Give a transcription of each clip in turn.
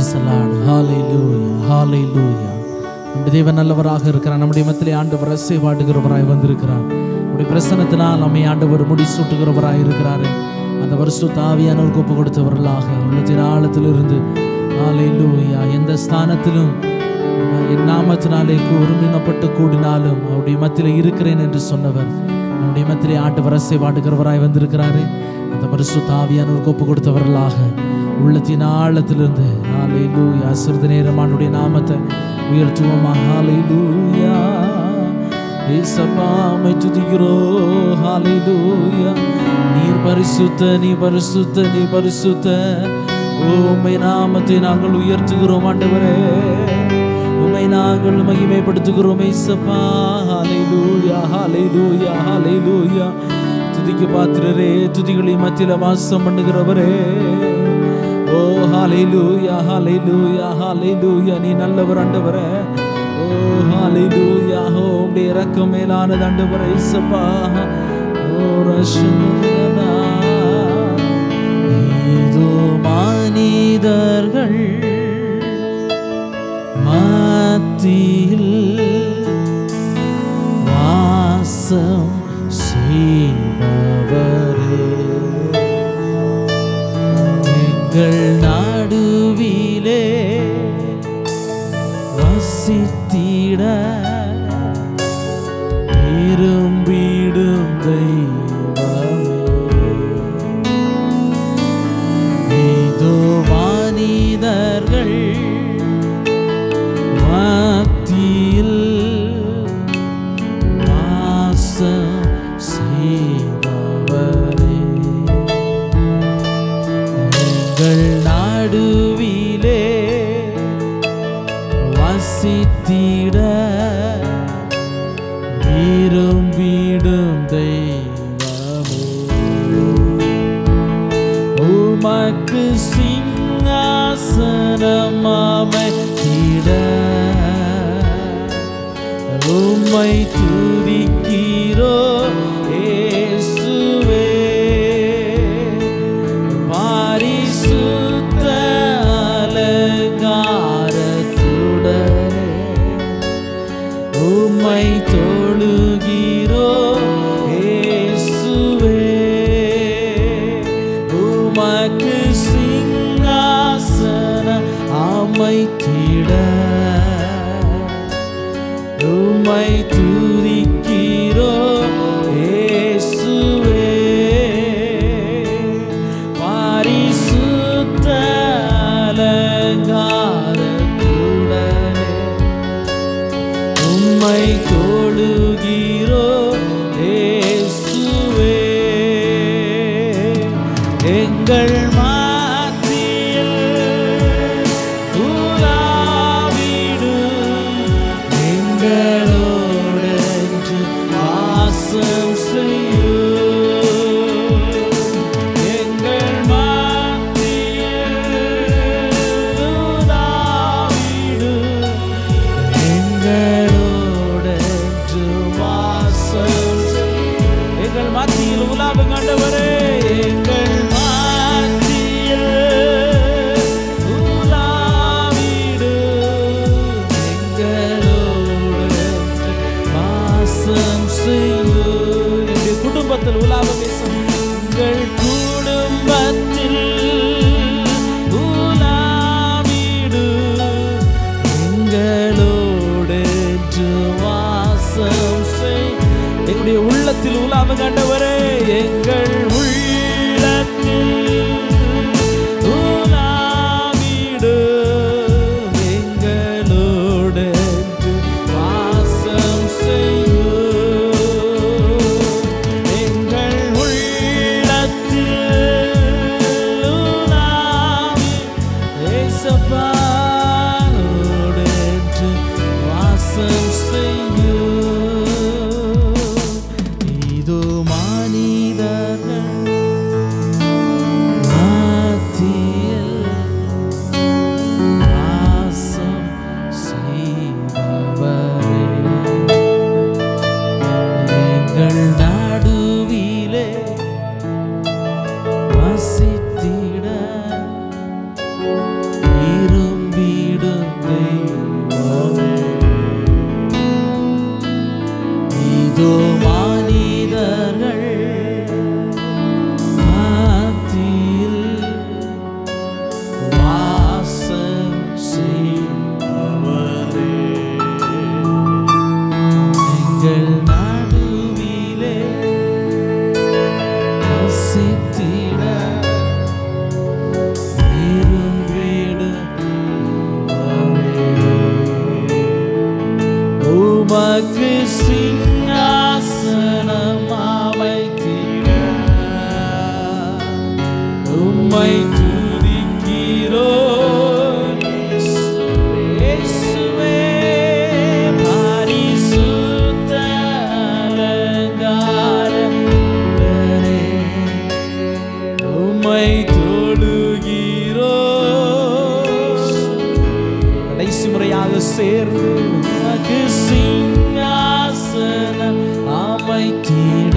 Praise the Lord. Hallelujah. Hallelujah. நம்முடைய தேவன் நல்லவராக இருக்கிறார் நம்முடைய மத்திலே ஆண்டவர் ரசை பாடுகிறவராய் வந்திருக்கிறார் நம்முடைய பிரசனத்தினால் நம்மை ஆண்டவர் முடி சூட்டுகிறவராய் இருக்கிறாரு அந்த வருஷ தாவியானவர் ஒப்பு கொடுத்தவர்களாக உள்ளத்தின் ஆழத்திலிருந்து ஹalleluya எந்த ஸ்தானத்திலும் நான் என் நாமத்தினாலே ஒருமினப்பட்டு கூடினாலும் அவருடைய மத்தியில் இருக்கிறேன் என்று சொன்னவர் நம்முடைய மத்திலே ஆண்டவர் ரசை பாடுகிறவராய் வந்திருக்கிறாரு அந்த வருஷ தாவியானவர் ஒப்பு கொடுத்தவர்களாக உள்ளத்தின் ஆழத்திலிருந்து ஹalleluya சிறிது நேரம் ஆண்டுடைய நாமத்தை உயர்த்துவோமா ஹalleluya ஏசப்பா மை துதிக்கிறோ ஹalleluya நீர் பரிசுத்த நீ பரிசுத்த நீ பரிசுத்த உம்மை நாமத்தை நாங்கள் உயர்த்துகிறோம் ஆண்டவரே உம்மை நாங்கள் மகிமைப்படுத்துகிறோம் ஏசப்பா ஹalleluya ஹalleluya ஹalleluya துதிக்கு பாத்திரரே துதிகளின் மத்தியில வாசம் பண்ணுகிறவரே ஓ ஹalleluya ஹalleluya ஹalleluya நீ நல்லவர் ஆண்டவரே ஓ ஹalleluya ஓ உம்முடைய இரக்கம் மேலானது ஆண்டவரே இயேசுப்பா ஓ ரஷமனா இதோ மனிதர்கள் மத்தியில் வாசம் செய்பவரே எங்கள் நடுவிலே வசித்திட விரும்பிடும் தெய்வமே இதோ மனிதர்கள் மத்தியில் வாசம் செய்பவரே எங்கள் நடுவிலே வசித்திட விரும்பிடும் தெய்வமே உமக்கு சிங்காசனம் அமைத்திட உம்மை துதிக்கிறோ இயேசுவே பாரிசுத்த அலங்காரத்துடனே உம்மை தொழுகிறோ இயேசுவே உமக்கு சிங்காசன அமைத்திட உம்மை துதிக்கிறோ இயேசுவே பாரிசுத்த அலங்காரத்துடனே உம்மை தொழுகிறோ இயேசுவே எங்கள் மாத்தியில் உலாவிடு எங்களோடு வாசம் செய்யும் எங்கள் மாத்தியில் உலாவிடு எங்களோடு வாசம் செய்யும். எங்கள் மத்தியில் உலாவு கண்டவரே எங்கள் மத்தியில் உலாவிடு எங்களோடு வாசம் செய்யும் எங்கள் குடும்பத்தில் உலாவ பேசும் எங்கள் குடும்பத்தில் உலாவிடு எங்களோடு வாசம் செய் எங்களுடைய உள்ளத்தில் உலாவ கண்டவரே எங்கள் உள்ளத்தில் உலாவிடு எங்களோடு வாசம் செய்யும் எங்கள் உள்ளத்தில் உலாவி ஏசப்பாரோடு வாசம் செய்யும் இதோ மனிதர்கள் சிங்காசனம் அமைத்திட உம்மை துதிக்கிறோம் இயேசுவே பரிசுத்த அலங்காரங்களே, உம்மை தொழுகிறோம் கடைசி முறையாக சேர்ந்து உமக்கு சிங்காசனம் அமைத்திட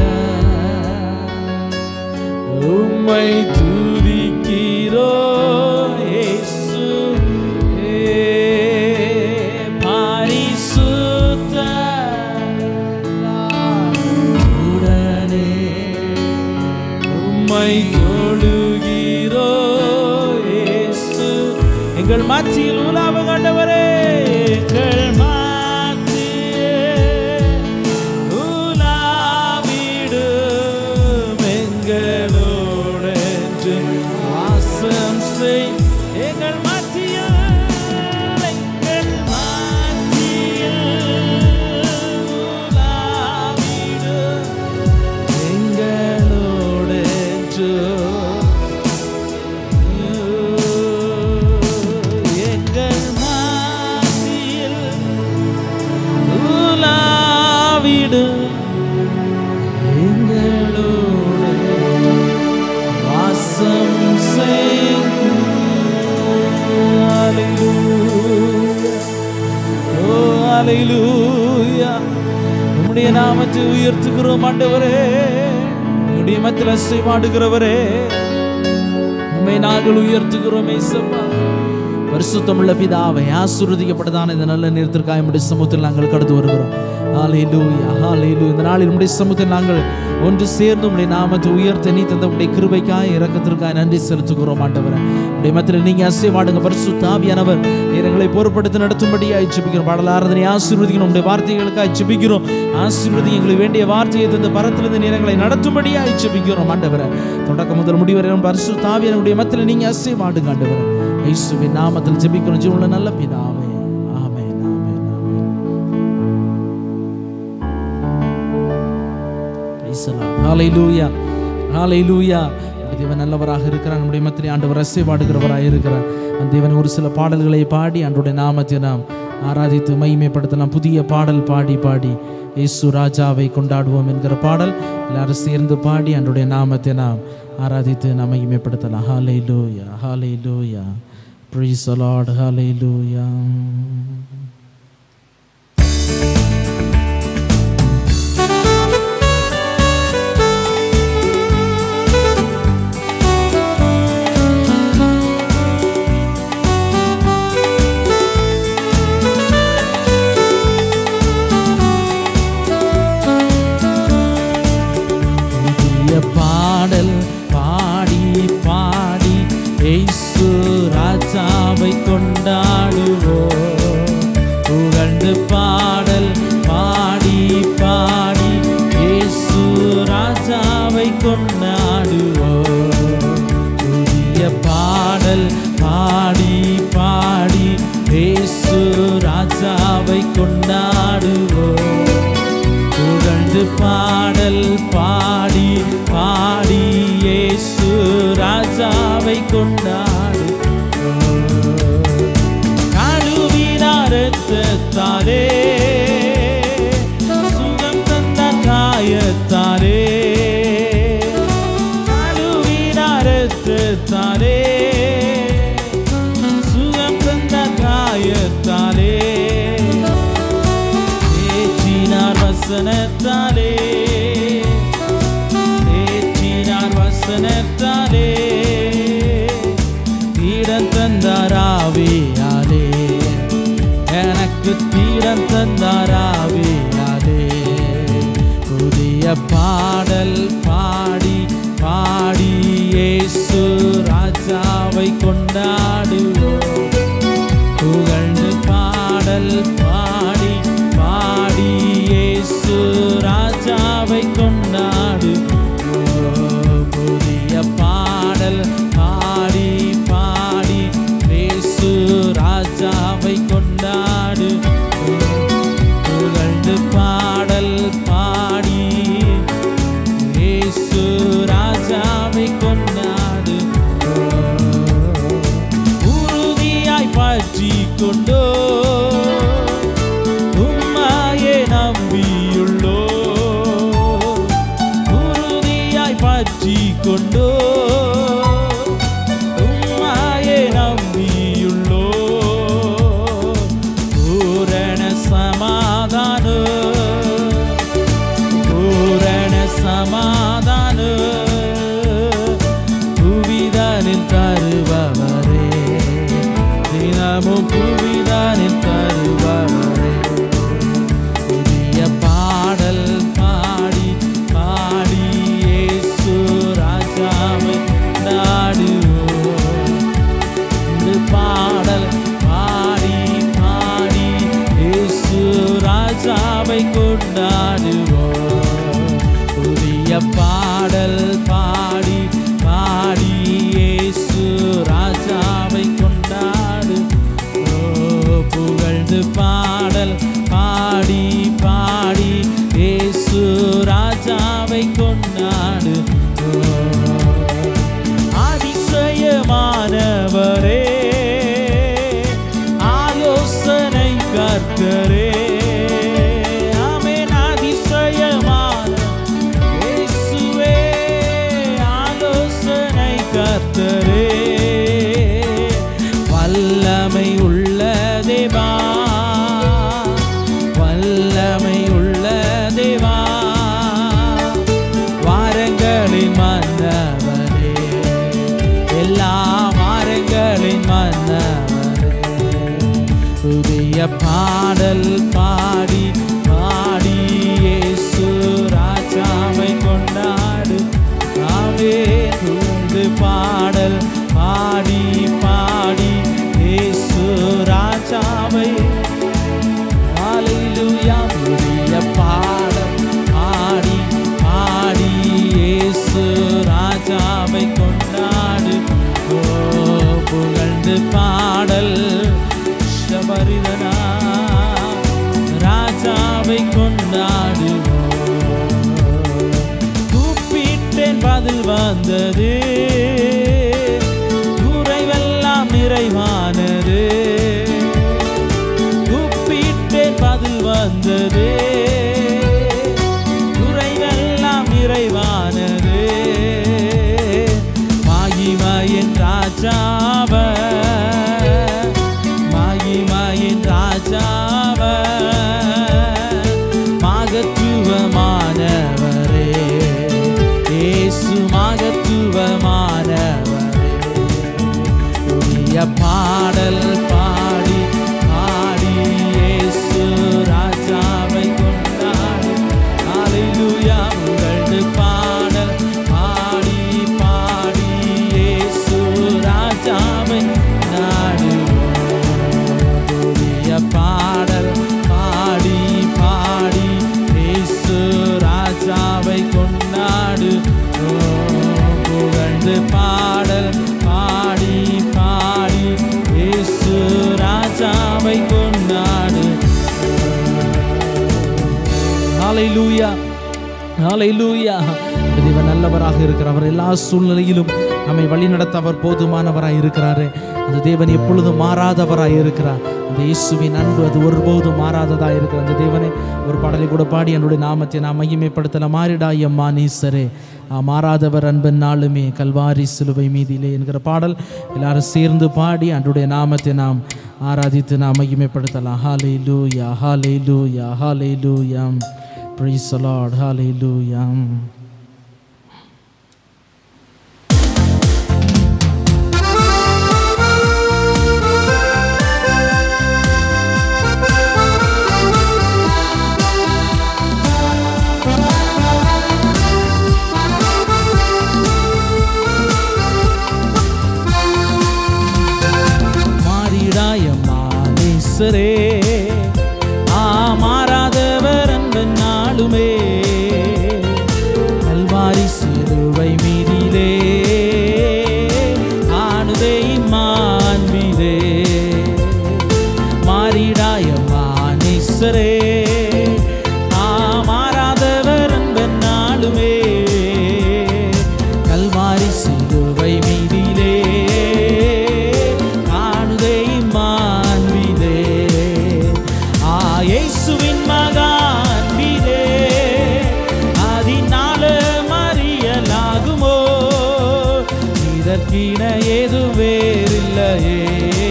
உம்மை துதிக்கிறோ இயேசுவே. பரிசுத்த உடனே உம்மை தொழுகிறோ இயேசு எங்கள் மத்தியில் உலாவ கண்டவரே எங்கள் மத்தியில் உலாவிடும் எங்களோடு என்று வாசம் செய் எங்கள் மத்தியில் எங்கள் மத்தியில் உலாவிடும் எங்களோடு என்று எங்கள் மத்தியில் உலாவிடும் எங்களோடு வாசம் செய்யும் Hallelujah. Oh, hallelujah. உம்முடைய நாமத்தை உயர்த்துகிறோம் ஆண்டவரே உம்முடைய மத்தியில் அசைவாடுகிறவரே உம்மை நாங்கள் உயர்த்துகிறோம் ஏசப்பா பரிசுத்தமுள்ள பிதாவை ஆசீர்வதிக்கப்பட்டதான இந்த நல்ல நேரத்திற்காக நம்முடைய சமூகத்தில் நாங்கள் கடந்து வருகிறோம் ஹalleluya ஹalleluya இந்த நாளில் நம்முடைய சமூகத்தில் நாங்கள் ஒன்று சேர்ந்து உம்முடைய நாமத்தை உயர்த்த நீ தந்த உம்முடைய கிருபைக்காய் இரக்கத்திற்காய் நன்றி செலுத்துகிறோம் ஆண்டவரே உம்முடைய மத்தியில் நீங்க அசைவாடுங்க பரிசுத்த ஆவியானவர் நேரங்களை பொறுப்படுத்தி நடத்தும்படியாய் ஜெபிக்கிறோம் பாடல் ஆராதனை ஆசீர்வதிக்கணும் உம்முடைய வார்த்தைகளுக்காய் ஜெபிக்கிறோம் ஆசீர்வதி எங்களுக்கு வேண்டிய வார்த்தையை தந்த பரத்திலிருந்து நேரங்களை நடத்தும்படியாய் ஜெபிக்கிறோம் ஆண்டவரே தொடக்கம் முதல் முடிவரை பரிசுத்த ஆவியானுடைய மத்தியில் நீங்க அசைவாடுங்க ஆண்டவரே இயேசுவின் நாமத்தில் ஜெபிக்கிறோம் ஜீவனுள்ள நல்ல பிதாவே amen amen amen Praise the Lord. Hallelujah. Hallelujah. நம்முடைய தேவன் நல்லவராக இருக்கிறார் நம்முடைய மத்திலே ஆண்டவர் அசைவாடுகிறவராக இருக்கிறார் அந்த தேவன் ஒரு சில பாடல்களை பாடி ஆண்டோடைய நாமத்தை நாம் ஆராதித்து மகிமைப்படுத்தலாம் புதிய பாடல் பாடி பாடி இயேசு ராஜாவை கொண்டாடுவோம் என்கிற பாடல் எல்லாரும் சேர்ந்து பாடி ஆண்டோடைய நாமத்தை நாம் ஆராதித்து நாம் மகிமைப்படுத்தலாம் ஹாலே லூயா ஹாலே லூயா ப்ரீஸ் லார்ட் ஹாலே லூயா புதிய பாடல் பாடி பாடி இயேசு ராஜாவை கொண்டாடுவோம் புகழ்ந்து பாடல் பாடி பாடி இயேசு ராஜாவை கொண்டாடுவோம் புதிய பாடல் பாடி பாடி இயேசு ராஜாவை கொண்டாடுவோம் புகழ்ந்து பாடல் பாடி பாடி இயேசு ராஜாவை கொண்டாடு கழுவினாரத்தாரே சுகம் தந்த காயத்தாரே கழுவினாரத்தாரே சுகம் தந்த காயத்தாலே ஏற்றினார் வசனத்தாலே ஏற்றினார் வசனத்தாலே தீடம் தந்தாராவியாலே எனக்கு தீடம் தந்தாராவியாலே புதிய பாடல் பாடி பாடி இயேசு ராஜாவை கொண்டாடுவோம் புகழ்ந்து பாடல் பாடி பாடி இயேசு ராஜாவை கொண்டாடு ஓ, புதிய பாடல் பாடி பாடி இயேசு ராஜாவை கொண்டாடு ஓ, புகழ்ந்து பாடல் கொண்டோ உம்மாயே நம்பியுள்ளோ உறுதியாய் பற்றி கொண்டோ உம்மாயே நம்பியுள்ளோ பூரண சமாதான பூரண சமாதான புவிதானில் தருபவரே தினமும் புவிதானில் தருபவரே புதிய பாடல் பாடி பாடி இயேசு ராஜாவை நாடுவோம் இந்த பாடல் பாடி பாடி இயேசு ராஜாவை கொண்டாடுவோம் புதிய பாடல் பாடி பாடி இயேசு ராஜாவை கொண்டாடு ஓ, புகழ்ந்து பாடல் பாடி பாடி இயேசு ராஜாவை கொண்டாடு ஓ, அதிசயமானவரே ஆலோசனை கர்த்தரே ஆமென் அதிசயமான இயேசுவே ஆலோசனை கர்த்தரே வல்லமை உள்ள தேவா வல்லமை உள்ள தேவா வாரங்களின் மன்னவரே எல்லா வாரங்களின் மன்னவரே புதிய பாடல் பாடி பாடி இயேசு ராஜாவை கொண்டாடு ஆவே புகழ்ந்து பாடல் பாடி பாடி இயேசு ராஜாவை ஹalleluya புதிய பாடல் பாடி பாடி இயேசு ராஜாவை கொண்டாடு ஓ புகழ்ந்து பாடல் ஷபரிதனா ராஜாவை கொண்டாடுவோம் கூப்பிட்டேன் பதில் வந்தது குறைவெல்லாம் நிறைவானது கூப்பிட்டேன் பதில் வந்தது குறைவெல்லாம் நிறைவானது மாகிமாயின் ராஜாவ மாகிமாயின் ராஜாவ மகத்துவமானவரே இயேசு மகத்துவமானவரே புதிய பாடல் பாடி பாடி இயேசு ராஜாவை கொண்டாடு ஹalleluya புகழ்ந்து பாடல் பாடி பாடி இயேசு ராஜாவை நாடுவோம் புதிய பாடல் பாடி பாடி இயேசு ராஜாவை கொண்டாடு ஓ, புகழ்ந்து பாடல் பாடி பாடி இயேசு ராஜாவை கொண்டாடு ஹalleluya ஹalleluya தேவன் நல்லவராக இருக்கிறார் அவர் எல்லா சூழ்நிலையிலும் நம்மை வழிநடத்த அவர் போதுமானவராய் இருக்கிறாரு அந்த தேவன் எப்பொழுதும் மாறாதவராய் இருக்கிறார் அந்த இயேசுவின் அன்பு அது ஒருபோதும் மாறாததா இருக்கிற அந்த தேவனை ஒரு பாடலை கூட பாடி என்னுடைய நாமத்தை நாம் மகிமைப்படுத்தல மாறிடாய் அம்மா நீசரே ஆ, மாறாதவர் அன்பன் நாளுமே கல்வாரி சிலுவை மீதிலே என்கிற பாடல் எல்லாரும் சேர்ந்து பாடி அன்றுடைய நாமத்தை நாம் ஆராதித்து நாம் மகிமைப்படுத்தலாம் ஹாலே லூயா ஹாலே லூயா ஹாலே லூயாம் Praise the Lord. Hallelujah. மாறிடாயம்மா நேசரே ஆ மாறாதவர் அன்பு நாளுமே கல்வாரி சிலுவை மீதிலே ஆணுதே மாண்பிலே மாறிடாயம்மா நேசரே ஆ மாறாதவர் அன்பு நாளுமே கல்வாரி சிலுவை மீதிலே காணுதை மாண்பிலே ஏதும் வேறில்லையே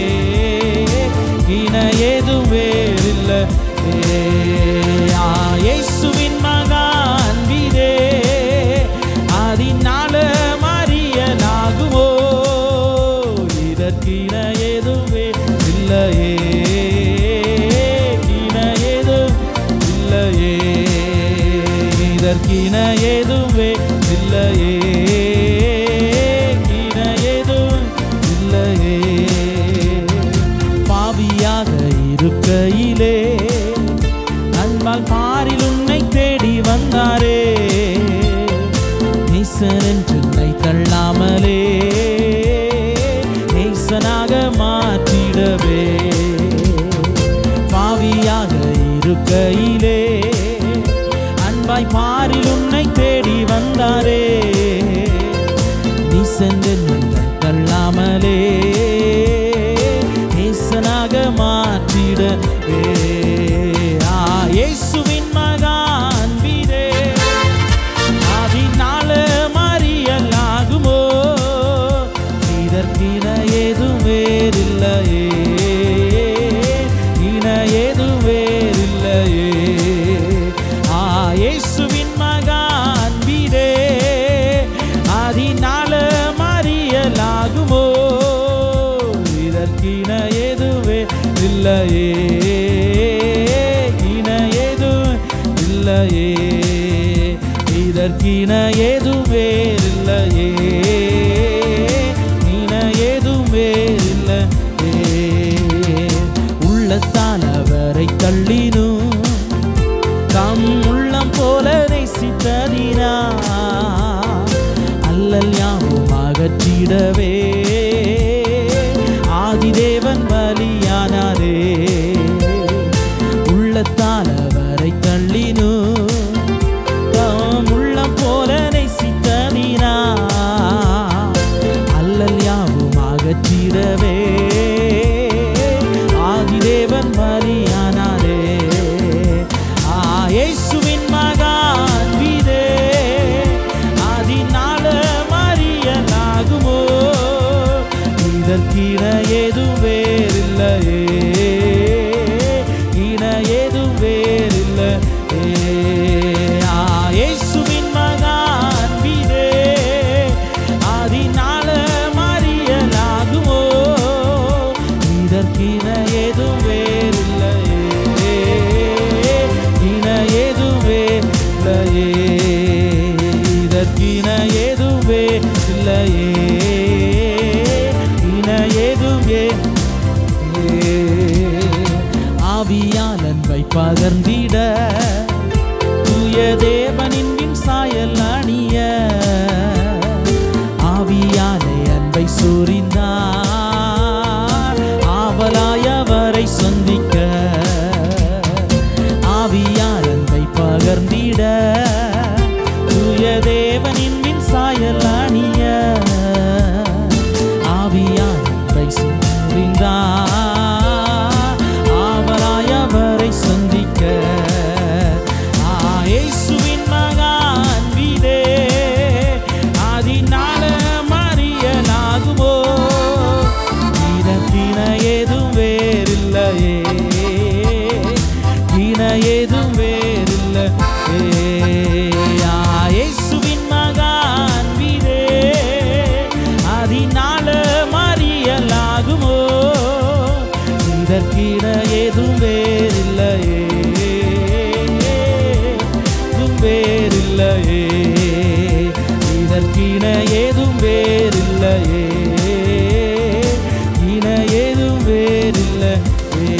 இணை ஏதும் வேறில்லையே ஆ, இயேசுவின் மகான் வீரே அதனால மறியலாகுமோ இதற்கின எதுவே இல்லையே இன எதுவும் இல்லையே இதற்கின எதுவே இல்லையே இன எதுவும் இல்லையே பாவியாக இருக்கையிலே அன்பால் பாரில் உன்னை தேடி வந்தாரே நேசன் என்று உன்னை தள்ளாமலே நேசனாக மாற்றிடவே பாவியாக இருக்கையிலே அன்பாய் பாரில் உன்னை தேடி வந்தாரே நீ சென்று உன்னை தள்ளாமலே நேசனாக மாற்றிடவே ஆ, இயேசுவின் மகான் வீரே அதனால மறியலாகுமோ இதற்கின ஏதும் வேறில்லையே இன ஏதும் வேறில்லையே ஆ இயேசுவின் மகான் வீரே அதனால மறியலாகுமோ இதற்கின எதுவே இல்லையே இன எதுவும் இல்லையே இதற்கின ஏதும் வேறில்லையே இன ஏதும் வேறில்லையே உள்ளத்தால் அவரை தள்ளினும் தம் உள்ளம் போல நேசித்ததினா அல்லல் யாவும் அகற்றிடவே ஆதிதேவன் பலியானாரே உள்ளத்தால் அவரை தள்ளினும் தம் உள்ளம் போல நேசித்ததினா அல்லல் யாவும் அகற்றிடவே ஆதிதேவன் பலியானாரே ஆ, இயேசுவின் மகான் வீரே அதனால மறியலாகுமோ இதற்கின ஏதும் வேறில்லையே இன ஏதும் வேறில்லையே ஆ, இயேசுவின் மகான் வீரே அதனால மறியலாகுமோ இதற்கின ஏதும் வேறில்லையே இன ஏதும் வேறில்லையே இதற்கின ஏதும் வேறில்லையே இன ஏதும் ஏ ஆவியால் அன்பை பகர்ந்திட தூய தேவனின் பின் சாயல் அணிய ஆவியாலே அன்பை சூறினார் ஆவலாய் அவரை சந்திக்க ஆவியால் அன்பை பகர்ந்திட தூய தேவனின் பின் சாயல் அணிய ஆவியால் அன்பை சூறினார் ஆவலாய் அவரை சந்திக்க ஆ, இயேசுவின் மகான் வீரே அதனால மறியலாகுமோ இதற்கின ஏதும் வேறில்லையே இன ஏதும் வேறில்லையே ஆ, இயேசுவின் மகான் வீரே அதனால மறியலாகுமோ இதற்கிட ஏதும் வேறில்லையே ஏதும் வேறில்லையே இதற்கின ஏதும் வேறில்லையே இன ஏதும் வேறில்லையே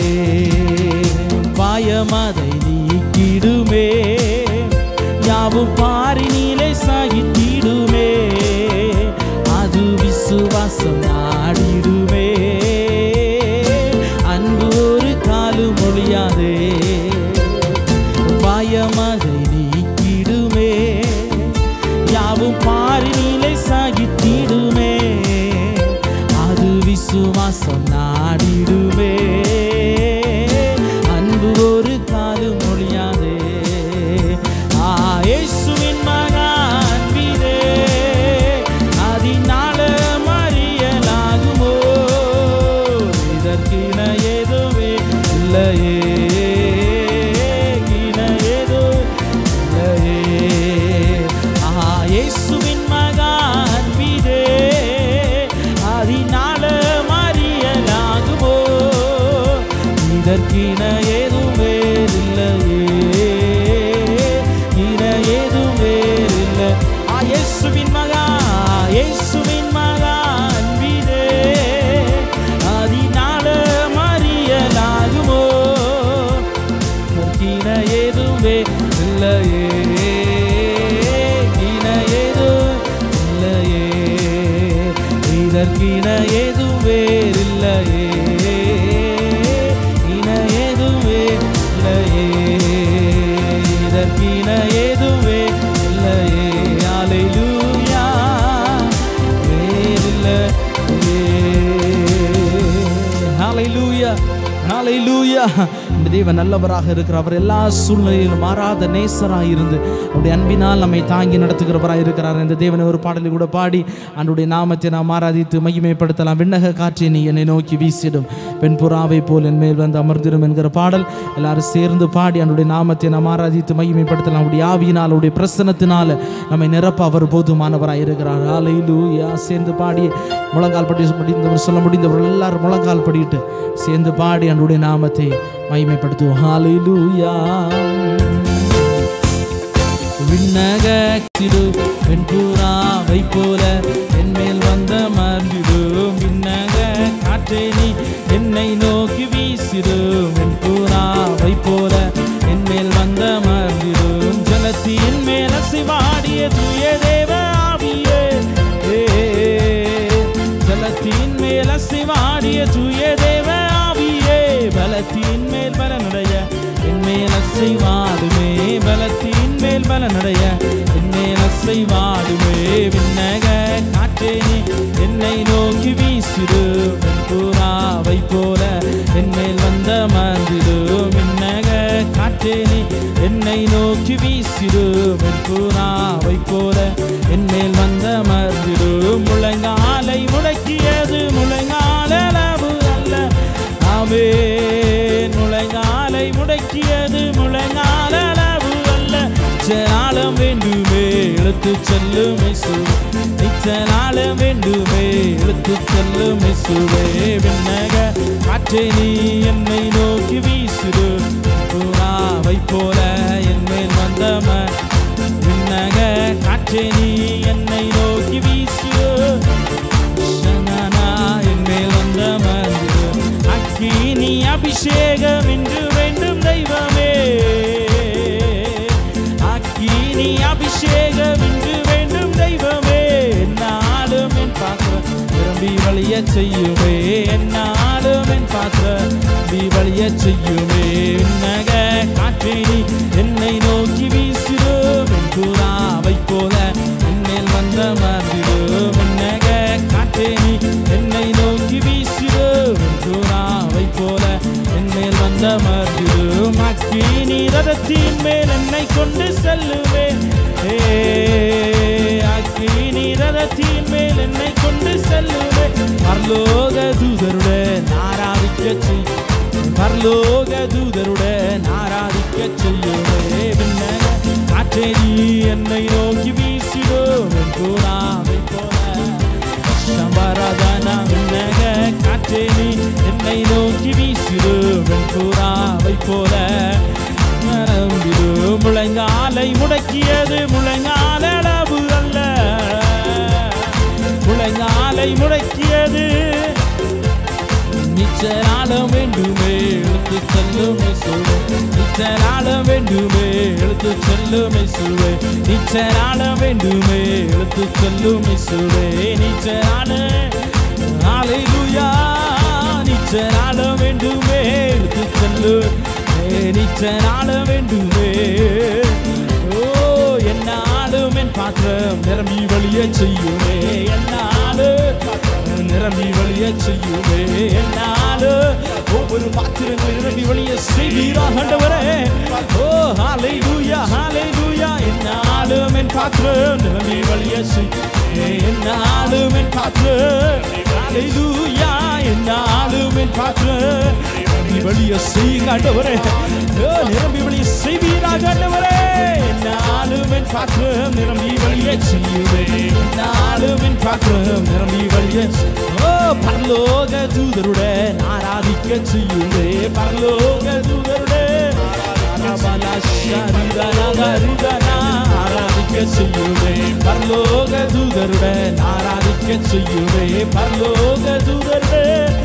பாயமதை நீக்கிடுமே யாவும் பாரினிலே சகித்திடுமே அது விசுவாசம் நாடிடுமே அன்பு ஒரு காலும் ஒழியாதே பயமதை நீக்கிடுமே யாவும் பாரினிலை சகித்திடுமே அது விசுவாசம் நாடிடுமே அன்பு ஒரு காலும் ஒழியாதே ஆ இயேசுவின் மகான் வீரே அதனால மறியலாகுமோ இதற்கின ஏதுவே இல்லையே இன ஏதோ இல்லையே ஆஹா இயேசுவின் மகா அன்பிதே அதனால மறியலாகுமோ இதற்கின ஏதும் வேறில்லையே இன ஏதும் வேறில்லை ஆ இயேசுவின் மகா இயேசுவின் மகா அன்பிதே அதனால மறியலாகுமோ இதற்கின ஏதுவே இல்லையே இன ஏதோ இல்லையே இதற்கின ஏதும் வேறில்லையே இன ஏதுவே இல்லையே இதற்கின ஏதுவே இல்லையே அலையூயா வேறில்லையே ஹalleluya ஹalleluya இந்த தேவன் நல்லவராக இருக்கிறார் அவர் எல்லா சூழ்நிலையிலும் மாறாத நேசராக இருந்து அவருடைய அன்பினால் நம்மை தாங்கி நடத்துகிறவராக இருக்கிறார் இந்த தேவனை ஒரு பாடலை கூட பாடி அன்றைய நாமத்தை நாம் ஆராதித்து மகிமைப்படுத்தலாம் விண்ணக காற்றை நீ என்னை நோக்கி வீசிடும் பெண் புறாவை போல் என் மேல் வந்து அமர்ந்திடும் என்கிற பாடல் எல்லாரும் சேர்ந்து பாடி அன்றைய நாமத்தை நாம் ஆராதித்து மகிமைப்படுத்தலாம் அவருடைய ஆவியினால் அவருடைய பிரசனத்தினால நம்மை நிரப்ப அவர் போதுமானவராக இருக்கிறார் ஹalleluya சேர்ந்து பாடி முழங்கால் படி முடிந்தவர் சொல்ல முடிந்தவர்கள் எல்லாரும் முழங்கால் படிட்டு சேர்ந்து பாடி அன்றைய நாமத்தை மகிமைப்படுத்துவோம் ஹalleluya விண்ணக சிறு வெண்புறாவை போல என் மேல் வந்த மர்ந்திடும் விண்ணக காற்றே நீ என்னை நோக்கி வீசிடும் வெண்புறாவை போல என் மேல் வந்த மர்ந்திடும் ஜலத்தின் மேல் அசைவாடிய தூய தேவ ஆவியே ஏ, ஜலத்தின் மேல் அசைவாடிய தூய தேவ ஆவியே பலத்தின் மேல் பலனுடைய என் மேல் அசைவாடுமே பலத்தின் மேல் பலனுடைய என் மேல் அசைவாடுமே விண்ணக காற்றே நீ என்னை நோக்கி வீசிடு புறாவை போல என் மேல் வந்த மறந்திடும் விண்ணக காற்றே நீ என்னை நோக்கி வீசிடு புறாவை போல என் மேல் வந்த மறந்திடும் முழங்காலை முடக்கியது முழங்கால அளவு அல்ல ஆமே முழங்காலை முடக்கியது முழங்கால அளவு அல்ல நிச்சலாலம் வேண்டுமே இழுத்து செல்லும் இயேசு நிச்சலாலம் வேண்டுமே இழுத்து செல்லும் இயேசுவே விண்ணக காற்றே நீ என்னை நோக்கி வீசுடு புறாவை போல என் மேல் வந்தம விண்ணக காற்றே நீ என்னை நோக்கி வீசுடு சனனா என் மேல் வந்த மருந்து அக்கினி அபிஷேகம் இன்று வேண்டும் தெய்வமே அக்கினி அபிஷேகம் இன்று வேண்டும் தெய்வமே என்னாலும் என் பாத்திரம் விரும்பி வழிய செய்யுமே என்னாலும் என் பாத்திரம் விரும்பி வழிய செய்யுமே நக காற்றினி என்னை நோக்கி வீசிடும் என் புறாவை போல என்னில் வந்த மறந்திடும் நக காற்றினி என்னை நோக்கி வீசிடும் என் புறாவை போல என்மேல் வந்த மறந்திடும் அக்கினி ரதத்தின் மேல் என்னை கொண்டு செல்லுவேன் ஏ அக்கினி ரதத்தின் மேல் என்னை கொண்டு செல்லுவேன் பரலோக தூதருடன் ஆராதிக்க செய்யும் பரலோக தூதருடன் ஆராதிக்க செய்யுமே விண்ணக காற்றே நீ என்னை நோக்கி வீசிடும் என் கூறாவை போல சம்பரதன விண்ணக காற்றே நீ என்னை நோக்கி வீசிடும் என் கூறாவை போல நரம்பிடும் முழங்காலை முடக்கியது முழங்கால அளவு அல்ல முழங்காலை முடக்கியது நிச்சராலம் வேண்டுமே எழுத்து செல்லும் இயேசுவே நிச்சராலம் வேண்டுமே எழுத்து செல்லும் இயேசுவே நிச்சராலம் வேண்டுமே எழுத்து செல்லும் இயேசுவே நிச்சரால ஹalleluya நிச்சராலம் வேண்டுமே எழுத்து செல்லும் நிச்சராலம் வேண்டுமே ஓ என்னாலும் என் பாத்திரம் நிரம்பி வழிய செய்யுமே என்னாலும் நிரம்பி வழிய செய்யுமே என்னாலும் ஒவ்வொரு பாத்திரங்கள் நிரம்பி வழிய செய்வீராக ஆண்டவரே ஓ ஹalleluya ஹalleluya என்னாலும் என் பாத்திரம் நிரம்பி வழிய செய்யுமே என்னாலும் என் பாத்திரம் ஹalleluya நாளும் என் பாத்திரம் நிரம்பி வழிய செய்யுங்க ஆண்டவரே ஓ, நிரம்பி வழிய செய்வீராக ஆண்டவரே நாளும் என் பாத்திரம் நிரம்பி வழிய செய்யுவே நாளும் என் பாத்திரம் நிரம்பி வழிய ஓ பரலோக தூதருடன் ஆராதிக்க செய்யுவே பரலோக தூதருடன் ஆராதிக்க செய்யுவே பரலோக தூதருடன் ஆராதிக்க செய்யுவே பரலோக தூதருடன்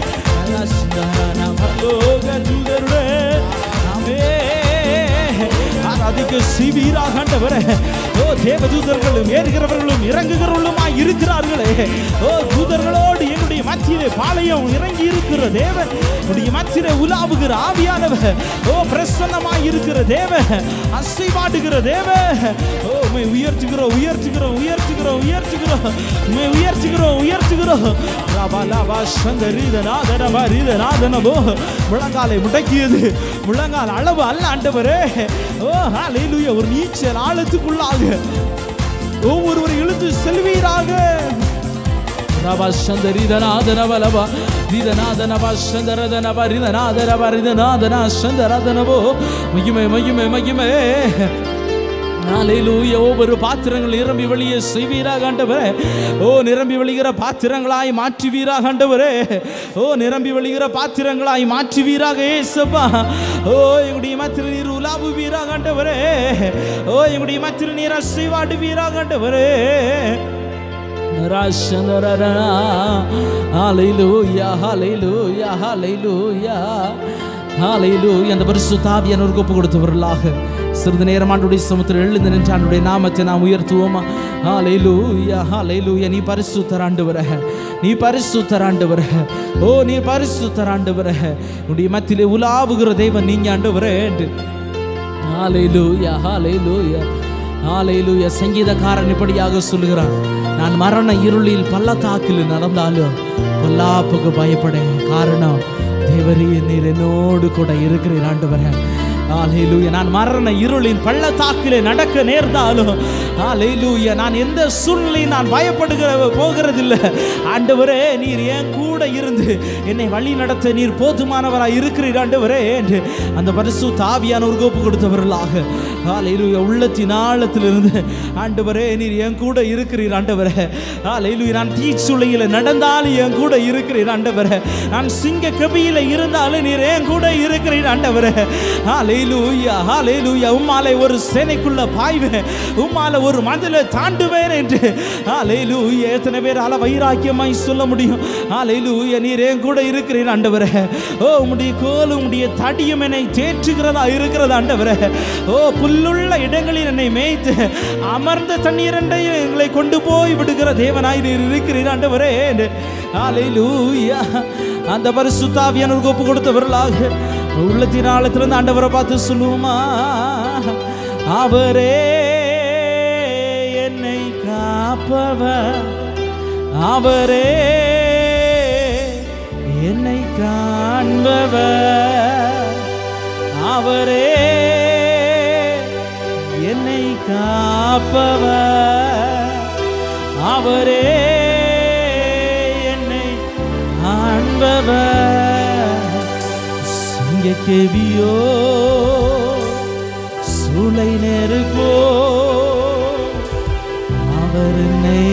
பரலோக தூதருடன் ஆமே ஆராதிக்க செய்வீராக ஆண்டவரே ஓ தேவதூதர்களும் ஏறுகிறவர்களும் இறங்குகிறவர்களுமாய் இருக்கிறார்களே ஓ தூதர்களோடு என்னுடைய மத்தியிலே பாளையம் இறங்கி இருக்கிற தேவன் உடைய மத்தியிலே உலாவுகிற ஆவியானவர் ஓ பிரசன்னமாய் இருக்கிற தேவ அசைவாடுகிற தேவ ஓ உமை உயர்த்துகிறோம் உயர்த்துகிறோம் உயர்த்துகிறோம் உயர்த்துகிறோம் உமை உயர்த்துகிறோம் உயர்த்துகிறோம் லாபா லாபா சந்தரீதநாதனபா ரீதநாதனபோ முழங்காலை முடக்கியது முழங்கால் அளவு அல்ல ஆண்டவரே ஓ ஹalleluya ஒரு நீச்சல் ஆழத்துக்குள்ளாக ஒவ்வொருவரும் இழுத்து செல்வீராக ரபா சந்தரிதநாதனபலபா ரிதநாதனபா சந்தரதனபா ரிதநாதனபா ரிதநாதனா சந்தரதனபோ மகிமை மகிமை மகிமை நாளையிலூய ஒவ்வொரு பாத்திரங்கள் நிரம்பி வெளியே செய்வீராக ஆண்டவரே ஓ நிரம்பி வழிகிற பாத்திரங்களாய் மாற்றுவீராக ஆண்டவரே ஓ நிரம்பி வழிகிற பாத்திரங்களாய் மாற்றுவீராக ஏசப்பா ஓ எங்களுடைய மத்திர நீர் உலாவுவீராக ஆண்டவரே ஓ எங்களுடைய மத்திர நீர் அசைவாடுவீராக ஆண்டவரே நிராசனரனா ஹalleluya ஹalleluya ஹalleluya ஹalleluya அந்த பரிசுத்த ஆவியானவருக்கு ஒப்பு கொடுத்தவர்களாக சிறிது நேரம் ஆண்டுடைய சமுத்திரம் எழுந்து நின்று ஆண்டுடைய நாமத்தை நாம் உயர்த்துவோமா ஹalleluya ஹalleluya நீ பரிசுத்தர் ஆண்டவர நீ பரிசுத்தர் ஆண்டவர ஓ நீ பரிசுத்தர் ஆண்டவர உடைய மத்தியிலே உலாவுகிற தெய்வம் நீங்க ஆண்டவரே ஹalleluya ஹalleluya ஹalleluya சங்கீதக்காரன் இப்படியாக சொல்லுகிறான் நான் மரண இருளில் பள்ளத்தாக்கில் நடந்தாலும் பொல்லாப்புக்கு பயப்படேன் காரணம் தேவரீ நீர் என்னோடு கூட இருக்கிறீர் ஆண்டவரே ஹalleluya நான் மரண இருளின் பள்ளத்தாக்கிலே நடக்க நேர்ந்தாலும் ஹalleluya நான் எந்த சூழ்நிலையும் நான் பயப்படுகிற போகிறதில்லை ஆண்டவரே நீர் என் கூட இருந்து என்னை வழி நடத்த நீர் போதுமானவராய் இருக்கிறீர் ஆண்டவரே என்று அந்த பரிசு தாவியானவருக்கு ஒப்பு கொடுத்தவர்களாக ஹalleluya உள்ளத்தின் ஆழத்திலிருந்து ஆண்டவரே நீர் என் கூட இருக்கிறீர் ஆண்டவரே ஹalleluya நான் தீச்சுளையில நடந்தாலும் என் கூட இருக்கிறீர் ஆண்டவரே நான் சிங்க கபியில இருந்தாலும் நீர் என் கூட இருக்கிறீர் ஆண்டவரே ஹalleluya ஹalleluya உம்மாலே ஒரு சேனைக்குள்ள பாய்வேன் உம்மால ஒரு மதிலை தாண்டுவேன் என்று ஹalleluya எத்தனை பேர் அல வைராக்கியமாய் சொல்ல முடியும் ஹalleluya நீர் என் கூட இருக்கிறீர் ஆண்டவரே ஓ உம்முடைய கோலும் உம்முடைய தடியும் என்னை தேற்றுகிறதா இருக்கிறது ஆண்டவரே ஓ புல்லுள்ள இடங்களில் என்னை மேய்த்து அமர்ந்த தண்ணீர் எங்களை கொண்டு போய் விடுகிற தேவனாய் நீர் இருக்கிறீர் ஆண்டவரே ஹalleluya அந்த பரிசுத்தாவியானவருக்கு ஒப்பு கொடுத்தவர்களாக உள்ளத்தின் ஆழத்திலிருந்து ஆண்டவரை பார்த்து சொல்லுவோமா அவரே என்னை காப்பவர் அவரே என்னை காண்பவர் அவரே என்னை காப்பவர் அவரே என்னை ஆண்பவர் சிங்க கேவியோ சூளை நெருப்போ அவர் என்னை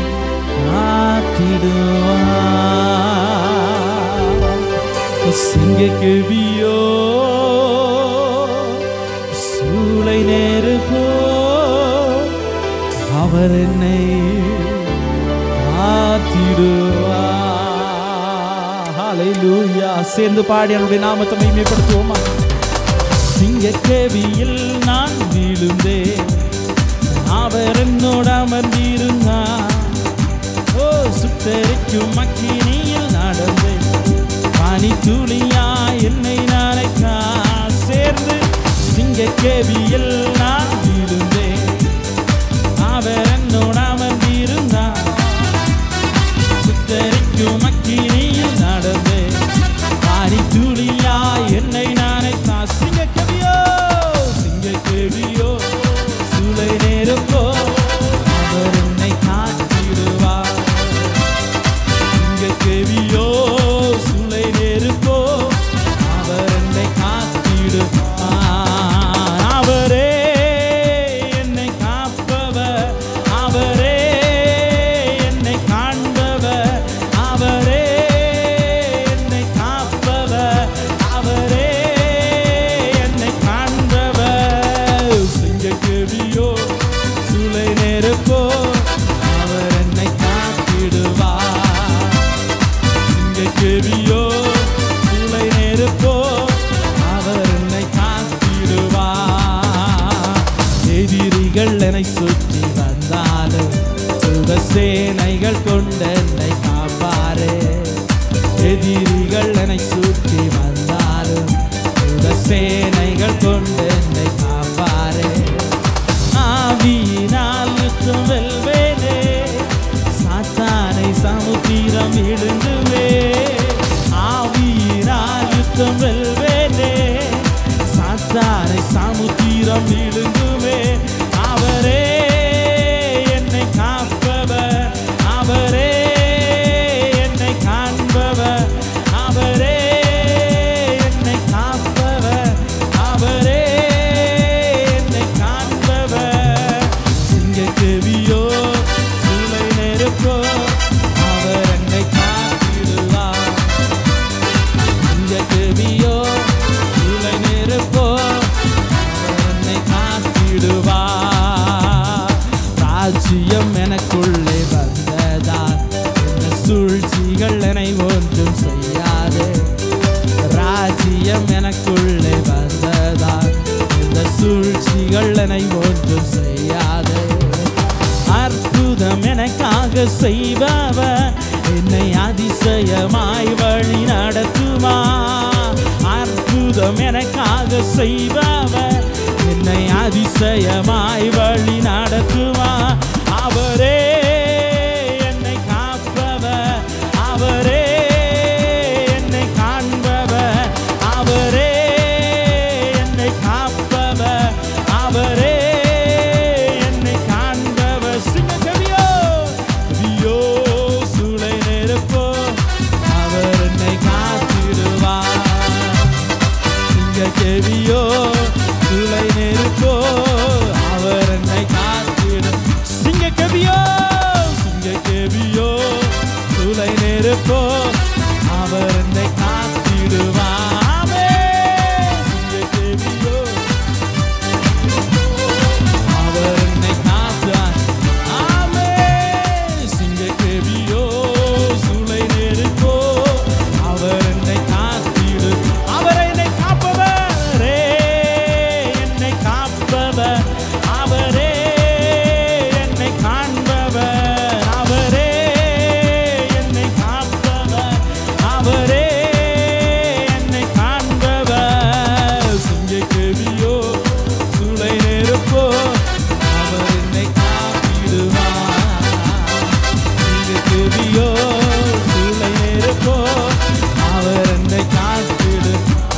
காத்திடுவார் சிங்க கேவியோ சூளை நெருப்போ அவர் என்னை காத்திடுவார் ஹalleluya சேர்ந்து பாடி அவருடைய நாமத்தை மகிமைப்படுத்துவோமா சிங்கக்கேவியில் நான் விழுந்தேன் அவர் என்னோட அமர்ந்திருந்தார் ஓ சுத்தரிக்கும் மக்கினியில் நடந்தேன் பனி துளியா என்னை நாளைக்கா சேர்ந்து சிங்கக்கேவியில் நான் விழுந்தேன் அவர் என்னோட அமர்ந்திருந்தார் சுத்தரிக்கும் அக்கினியில் நடந்து பாரி துளியா என்னை நானைத்தா சிங்க கவியோ சிங்க கவியோ சுலை நேரும்போ அவர் என்னை காத்திடுவார் சிங்க கவியோ சிங்கக்கேவியோ சூளை நெருப்போ அவர் என்னை காத்திடுவார் எதிரிகள் என்னை சுற்றி வந்தாலும் சுக சேனைகள் கொண்டு என்னை காப்பாரே எதிரிகள் என்னை சுற்றி வந்தாலும் சுக சேனைகள் கொண்டு என்னை காப்பாரே ஆவியினால் யுத்தம் வெல்வேனே சாத்தானை சமுத்திரம் இழுந்துவே ஆவியினால் யுத்தம் வெல்வேனே சாத்தானை சமுத்திரம் இழுந்துவே அவரே என்னை காப்பவர் அவரே என்னை காண்பவர் அவரே என்னை காப்பவர் அவரே என்னை காண்பவர் சிங்கக்கேவியோ சூளை நெருப்போ அவர் என்னை காத்திடுவார் சிங்கக்கேவியோ சூளை நெருப்போ அவர் என்னை காத்திடுவார் ராஜ்யம் எனக்குள்ளே வந்ததால் இந்த சூழ்ச்சிகள் என்னை ஒன்றும் செய்யாது ராஜ்யம் எனக்குள்ளே வந்ததால் இந்த சூழ்ச்சிகள் என்னை ஒன்றும் செய்யாது அற்புதம் எனக்காக செய்பவர் என்னை அதிசயமாய் வழி நடத்துமா அற்புதம் எனக்காக செய்பவர் என்னை அதிசயமாய் வழி நடத்துமா அவரே என்னை காப்பவர் அவரே என்னை காண்பவர் அவரே என்னை காப்பவர் அவரே என்னை காண்பவர் சிங்கக்கவியோ கவியோ சூளை நெருப்போ அவர் என்னை காத்திடுவார் சிங்கக்கேவியோ சூளை நெருப்போ அவர் என்னை காத்திடும் சிங்கக்கேவியோ சிங்கக்கேவியோ சூளை நெருப்போ அவர் என்னை காத்திடுவாமே சிங்கக்கேவியோ அவர் என்னை காத்தார் ஆமே சிங்கக்கேவியோ சூளை நெருப்போ அவர் என்னை காத்திடு அவர் என்னை காப்பவரே என்னை காப்பவர் அவரே என்னை காண்பவர் அவரே என்னை காப்பவர் அவரே என்னை காண்பவர் சிங்கக்கேவியோ சூளை நெருப்போ அவர் என்னை காத்திடுவார் சிங்கக்கேவியோ சூளை நெருப்போ அவர் என்னை காத்திடு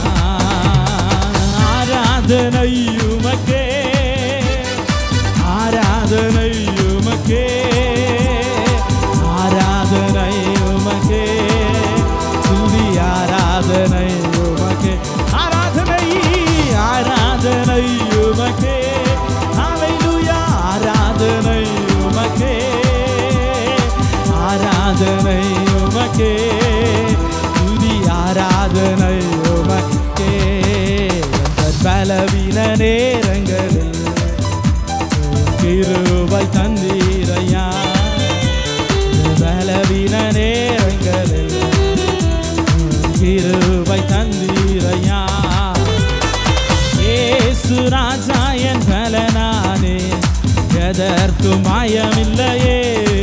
ஆராதனை உமக்கே ஆராதனை உமக்கே ஆராதனை உமக்கே துதி ஆராதனை உமக்கே ஆராதனை ஆராதனை உமக்கே ஹalleluya ஆராதனை உமக்கே ஆராதனை உமக்கே துதி ஆராதனை உமக்கே எங்கள் பலவீன நேரங்களில் கிருபை தந்தீரையா பலவீன நேரங்களில் கிருபை தந்தீரையா ஏசு ராஜா என் பலனானே எதற்கும் மாயமில்லையே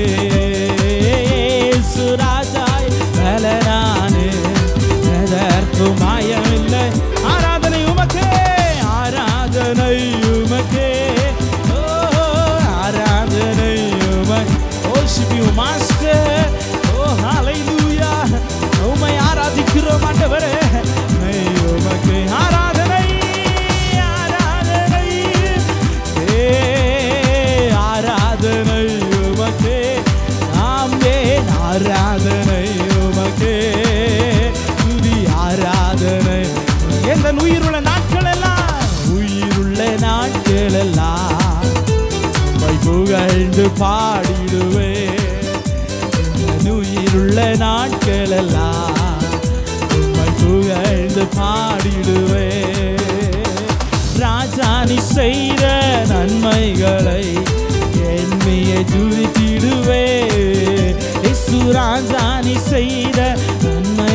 ஏசு ராஜா என் பலனானே எதற்கும் மாயமில்லை ஆராதனை உமக்கே ஆராதனை உமக்கே ஓ ஆராதனை உமக்கே worship you master oh hallelujah உம்மை ஆராதிக்கிறோம் ஆண்டவரே உம்மை உமக்கு ஆராதனை ஆராதனை ஏ ஆராதனை உமக்கே ஆமே ஆராதனை உமக்கே துதி ஆராதனை எந்த உயிருள்ள நாட்கள் எல்லாம் உயிருள்ள நாட்கள் எல்லாம் உம்மை புகழ்ந்து பாடிடுவே என் உயிருள்ள நாட்கள் எல்லாம் உம்மை புகழ்ந்து பாடிடுவே ராஜா நீ செய்த நன்மைகளை எண்மையை துதித்திடுவே இசு ராஜா நீ செய்த நன்மை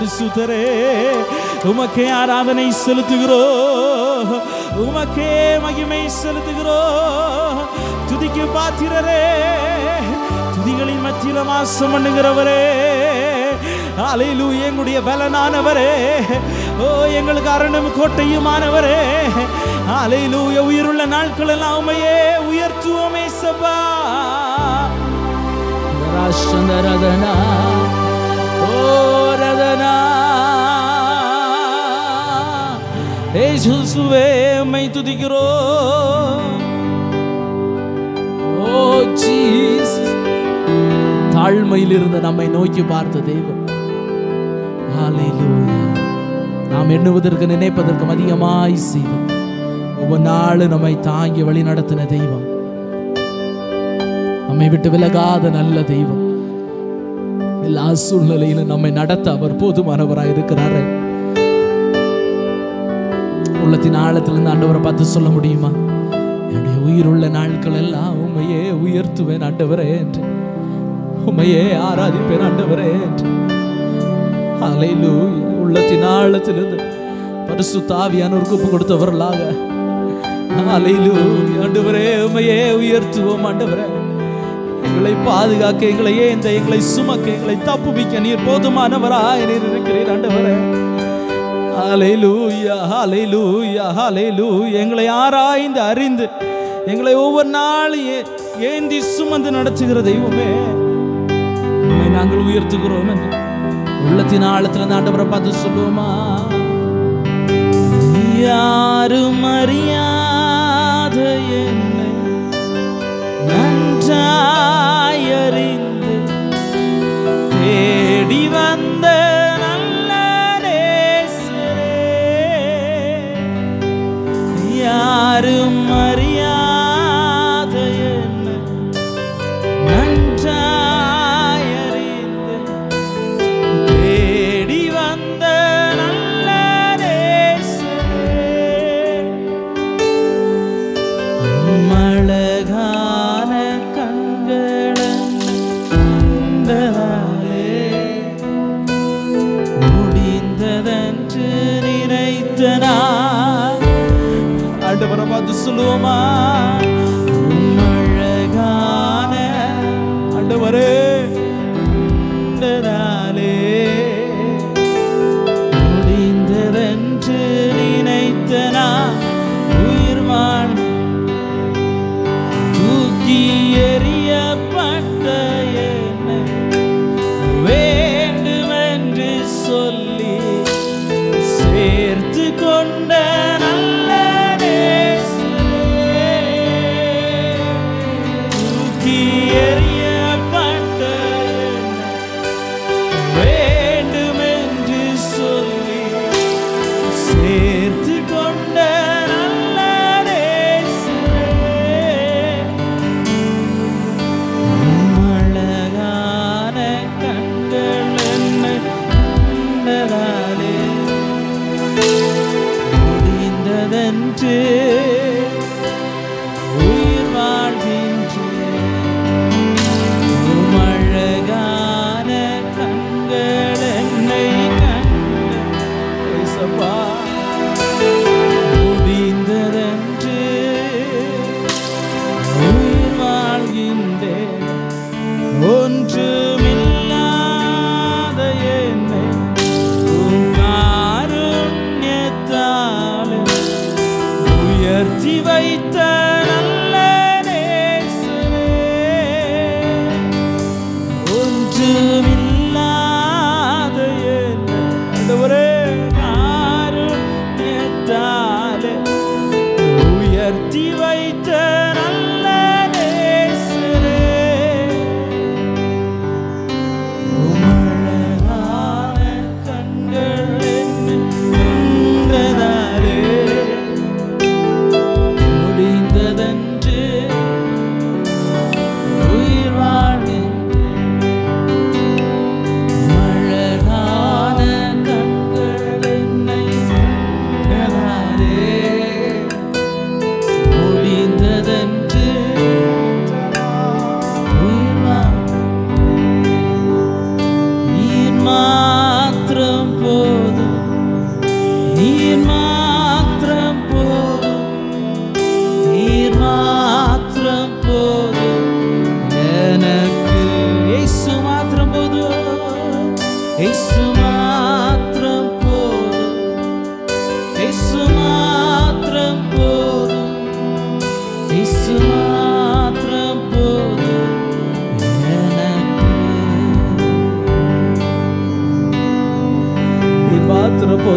பரிசுத்தரே உமக்கே ஆராதனை செலுத்துகிறோம் உமக்கே மகிமை செலுத்துகிறோம் துதிக்கு பாத்திரரே துதிகளின் மத்தியில வாசம் பண்ணுகிறவரே அலையிலு எங்களுடைய பலனானவரே ஓ எங்களுக்கு அரணும் கோட்டையுமானவரே அலையிலு உயிருள்ள நாட்கள் எல்லாம் உமையே உயர்த்துவோமே சபா ரதனா ஓ ரதனா ஏசுவே உம்மை துதிக்கிறோம் ஓ ஜீசஸ் தாழ்மையில் இருந்த நம்மை நோக்கி பார்த்த தெய்வம் ஹalleluya நாம் எண்ணுவதற்கு நினைப்பதற்கும் அதிகமாய் செய்து ஒவ்வொரு நாளும் நம்மை தாங்கி வழி நடத்தின தெய்வம் நம்மை விட்டு விலகாத நல்ல தெய்வம் எல்லா சூழ்நிலையிலும் நம்மை நடத்த அவர் போதுமானவராய் இருக்கிறாரு உள்ளத்தின் ஆழத்திலிருந்து ஆண்டவரை பார்த்து சொல்ல முடியுமா என்னுடைய உயிருள்ள நாட்கள் எல்லாம் உண்மையே உயர்த்துவேன் ஆண்டவரே என்று உண்மையே ஆராதிப்பேன் ஆண்டவரே என்று அலையிலூயா உள்ளத்தின் ஆழத்திலிருந்து பரிசு தாவியான ஒப்பு கொடுத்தவர்களாக அலையிலூ ஆண்டவரே உண்மையே உயர்த்துவோம் ஆண்டவரே எங்களை பாதுகாக்க எங்களை ஏந்த எங்களை சுமக்க எங்களை தப்புவிக்க நீர் போதுமானவராய் நீர் இருக்கிறீர் ஆண்டவரே ஹalleluya ஹalleluya ஹalleluya எங்களை ஆராய்ந்து அறிந்து எங்களை ஒவ்வொரு நாளும் ஏ- ஏந்தி சுமந்து நடத்துகிற தெய்வமே உம்மை நாங்கள் உயர்த்துகிறோம் என்று உள்ளத்தின் ஆழத்துல இந்த ஆண்டவரை பார்த்து சொல்லுவோமா யாரும் அறியாத என்னை நன்றாய் அறிந்து தேடி வந்த நல்ல நேசரே யாரும் அறியாத என்னை நன்றாய் அறிந்து தேடி வந்த நல்ல நேசரே மழகான கண்களன் கண்டதாலே முடிந்ததென்று நினைத்த நான் ஆண்டவரை பார்த்து சொல்லுவோமா மழகான ஆண்டவரே கண்டதாலே முடிந்ததென்று நினைத்த நான் உயிர் வாழ் தூக்கி எறியப்பட்ட என்னை வேண்டுமென்று சொல்லி சேர்த்து கொண்ட நல்ல நேசரே.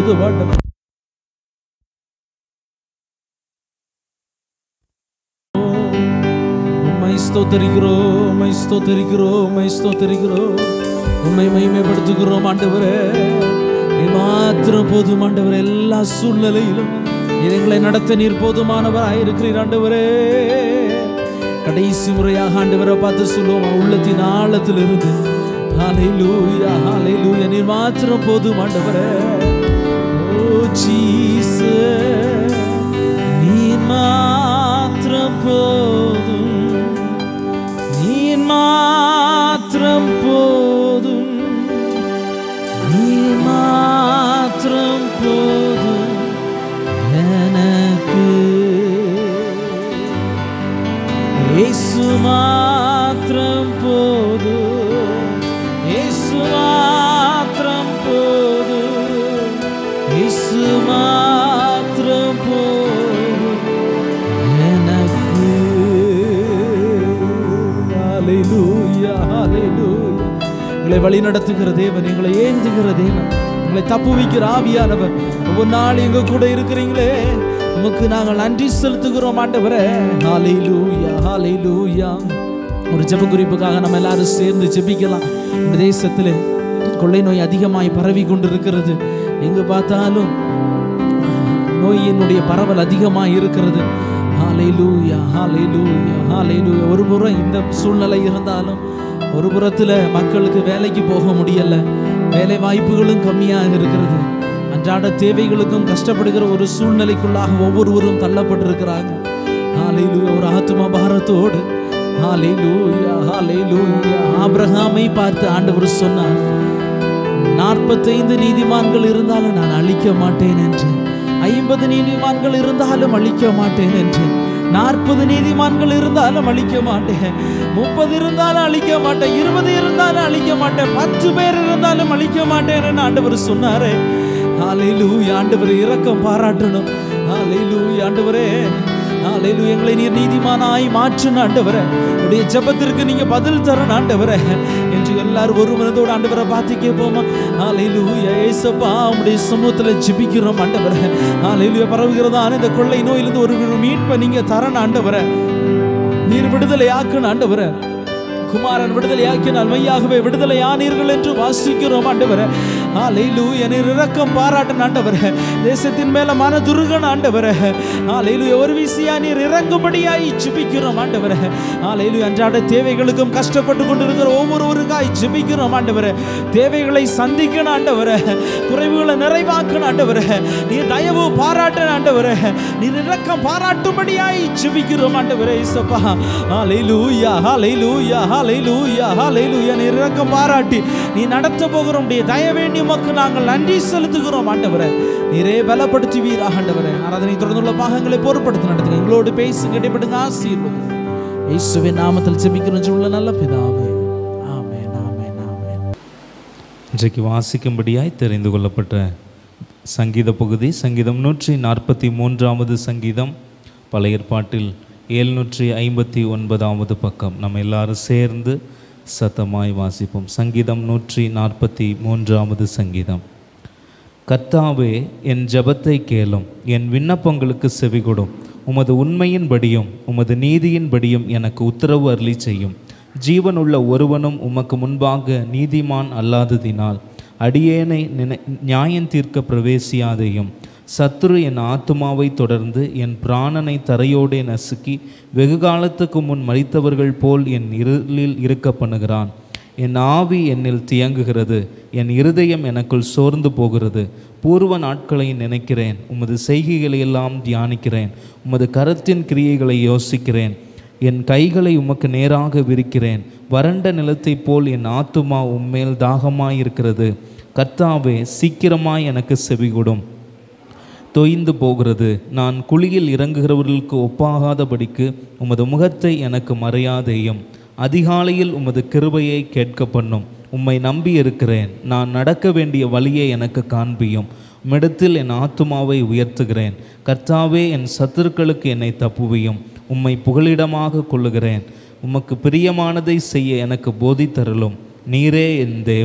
போதும் ஆண்டவர் உம்மை ஸ்தோத்தரிக்கிறோம் உம்மை ஸ்தோத்தரிக்கிறோம் உம்மை ஸ்தோத்தரிக்கிறோம் உம்மை மகிமைப்படுத்துகிறோம் ஆண்டவரே நீ மாத்திரம் போதும் ஆண்டவரே எல்லா சூழ்நிலையிலும் நீர் எங்களை நடத்த நீர் போதுமானவராக இருக்கிறீர் ஆண்டவரே கடைசி முறையாக ஆண்டவரை பார்த்து சொல்லுவோம் உள்ளத்தின் ஆழத்தில் இருந்து ஹalleluya ஹalleluya நீர் மாத்திரம் போதும் ஆண்டவரே ஓ ஜீசஸ் நீர் மாத்திரம் போதும் நீர் மாத்திரம் போதும் நீர் மாத்திரம் போதும் எனக்கு இயேசு மாத்திரம் போதும் இயேசு மாத்திரம் போதும் இயேசு மாத்திரம் போதும் எனக்கு ஹalleluya ஹalleluya எங்களை வழி நடத்துகிற தேவன் எங்களை ஏந்துகிற தேவன் எங்களை தப்புவிக்கிற ஆவியானவர் ஒவ்வொரு நாள் எங்க கூட இருக்கிறீங்களே உமக்கு நாங்கள் நன்றி செலுத்துகிறோம் ஆண்டவரே ஹalleluya ஹalleluya ஒரு ஜெப குறிப்புக்காக நம்ம எல்லாரும் சேர்ந்து ஜெபிக்கலாம் இந்த தேசத்தில் கொள்ளை நோய் அதிகமாய் பரவி கொண்டிருக்கிறது எங்கு பார்த்தாலும் நோயினுடைய பரவல் அதிகமாக இருக்கிறது ஹalleluya ஹalleluya ஹalleluya ஒரு புறம் இந்த சூழ்நிலை இருந்தாலும் ஒரு புறத்தில் மக்களுக்கு வேலைக்கு போக முடியல வேலை வாய்ப்புகளும் கம்மியாக இருக்கிறது அன்றாட தேவைகளுக்கும் கஷ்டப்படுகிற ஒரு சூழ்நிலைக்குள்ளாக ஒவ்வொருவரும் தள்ளப்பட்டிருக்கிறாங்க ஹalleluya ஒரு ஆத்ம பாரத்தோடு ஹalleluya ஹalleluya ஆபிரகாமை பார்த்து ஆண்டவர் சொன்னார் நாற்பத்தைந்து நீதிமான்கள் இருந்தாலும் நான் அழிக்க மாட்டேன் என்று ஐம்பது நீதிமான்கள் இருந்தாலும் அழிக்க மாட்டேன் என்று நாற்பது நீதிமான்கள் இருந்தாலும் அழிக்க மாட்டேன் முப்பது இருந்தாலும் அழிக்க மாட்டேன் இருபது இருந்தாலும் அழிக்க மாட்டேன் பத்து பேர் இருந்தாலும் அழிக்க மாட்டேன் ஆண்டவர் சொன்னாரே ஹalleluya ஆண்டவர் இரக்கம் பாராட்டணும் ஹalleluya ஆண்டவரே ஹalleluya எங்களை நீர் நீதிமானாய் மாற்றுன ஆண்டவரே உடைய ஜெபத்திற்கு நீங்க பதில் தரணும் ஆண்டவரே என்று எல்லாரும் ஒரு மனதோடு ஆண்டவரை பார்த்து கேட்போமா ஹalleluya ஏசப்பா உம்முடைய சமூகத்துல ஜெபிக்கிறோம் ஆண்டவரே ஹalleluya பரவுகிறதான இந்த கொள்ளை நோயிலிருந்து ஒரு மீட்பை நீங்க தரணும் ஆண்டவரே நீர் விடுதலை ஆக்கணும் ஆண்டவரே குமாரன் விடுதலையாக்கினால் மெய்யாகவே விடுதலையானீர்கள் என்று வாசிக்கிறோம் ஆண்டவரே ஹalleluya நீர் இரக்கம் பாராட்டன் ஆண்டவரே தேசத்தின் மேல மனதுருகன் ஆண்டவரே ஹalleluya ஒரு விசியா நீர் இறங்கும்படியாய் ஜெபிக்கிறோம் ஆண்டவரே ஹalleluya அன்றாட தேவைகளுக்கும் கஷ்டப்பட்டு கொண்டிருக்கிற ஒவ்வொருவருக்காய் ஜெபிக்கிறோம் ஆண்டவரே தேவைகளை சந்திக்கணும் ஆண்டவரே குறைவுகளை நிறைவாக்கணும் ஆண்டவரே நீர் தயவு பாராட்டணும் ஆண்டவரே நீர் இரக்கம் பாராட்டும்படியாய் ஜெபிக்கிறோம் ஆண்டவரே இயேசப்பா ஹalleluya ஹalleluya ஹalleluya ஹalleluya நீர் இரக்கம் பாராட்டி நீ நடத்த போகிற உடைய தயவேண்டி உமக்கு நாங்கள் நன்றி செலுத்துகிறோம் ஆண்டவரே நீரே பலப்படுத்துவீராக ஆண்டவரே ஆராதனை தொடர்ந்துள்ள பாகங்களை பொறுப்படுத்தி நடத்துங்க எங்களோடு பேசி கிடைப்படுங்க ஆசீர்வதி இயேசுவின் நாமத்தில் ஜெபிக்கிறோம் சொல்ல நல்ல பிதாவே ஆமென் ஆமென் ஆமென் இன்றைக்கு வாசிக்கும்படியாய் தெரிந்து கொள்ளப்பட்ட சங்கீத பகுதி சங்கீதம் நூற்றி நாற்பத்தி மூன்றாவது சங்கீதம் பழைய ஏற்பாட்டில் எழுநூற்றி ஐம்பத்தி ஒன்பதாவது பக்கம் நம்ம எல்லாரும் சேர்ந்து சத்தமாய் வாசிப்போம் சங்கீதம் நூற்றி நாற்பத்தி மூன்றாவது சங்கீதம் கர்த்தாவே என் ஜெபத்தை கேளும் என் விண்ணப்பங்களுக்கு செவிகொடும் உமது உண்மையின்படியும் உமது நீதியின்படியும் எனக்கு உத்தரவு அருளி செய்யும் ஜீவனுள்ள ஒருவனும் உமக்கு முன்பாக நீதிமான் அல்லாததினால் அடியேனை நினை நியாயம் தீர்க்க பிரவேசியாதையும் சத்துரு என் ஆத்துமாவை தொடர்ந்து என் பிராணனை தரையோடே நசுக்கி வெகு காலத்துக்கு முன் மறித்தவர்கள் போல் என் இருளில் இருக்க பண்ணுகிறான் என் ஆவி என்னில் தியங்குகிறது என் இருதயம் எனக்குள் சோர்ந்து போகிறது பூர்வ நாட்களை நினைக்கிறேன் உமது செய்கைகளை எல்லாம் தியானிக்கிறேன் உமது கரத்தின் கிரியைகளை யோசிக்கிறேன் என் கைகளை உமக்கு நேராக விரிக்கிறேன் வறண்ட நிலத்தைப் போல் என் ஆத்துமா உம்மேல் தாகமாயிருக்கிறது கர்த்தாவே சீக்கிரமாய் எனக்கு செவிகொடும் தொய்ந்து போகிறது நான் குழியில் இறங்குகிறவர்களுக்கு ஒப்பாகாதபடிக்கு உமது முகத்தை எனக்கு மறையாதேயும் அதிகாலையில் உமது கிருபையை கேட்க பண்ணும் உம்மை நம்பி இருக்கிறேன் நான் நடக்க வேண்டிய வழியை எனக்கு காண்பியும் உம்மிடத்தில் என் ஆத்துமாவை உயர்த்துகிறேன் கர்த்தாவே என் சத்துருக்களுக்கு என்னை தப்புவியும் உம்மை புகலிடமாக கொள்ளுகிறேன் உமக்கு பிரியமானதை செய்ய எனக்கு போதித்தருளும் நீரே என் தேவன்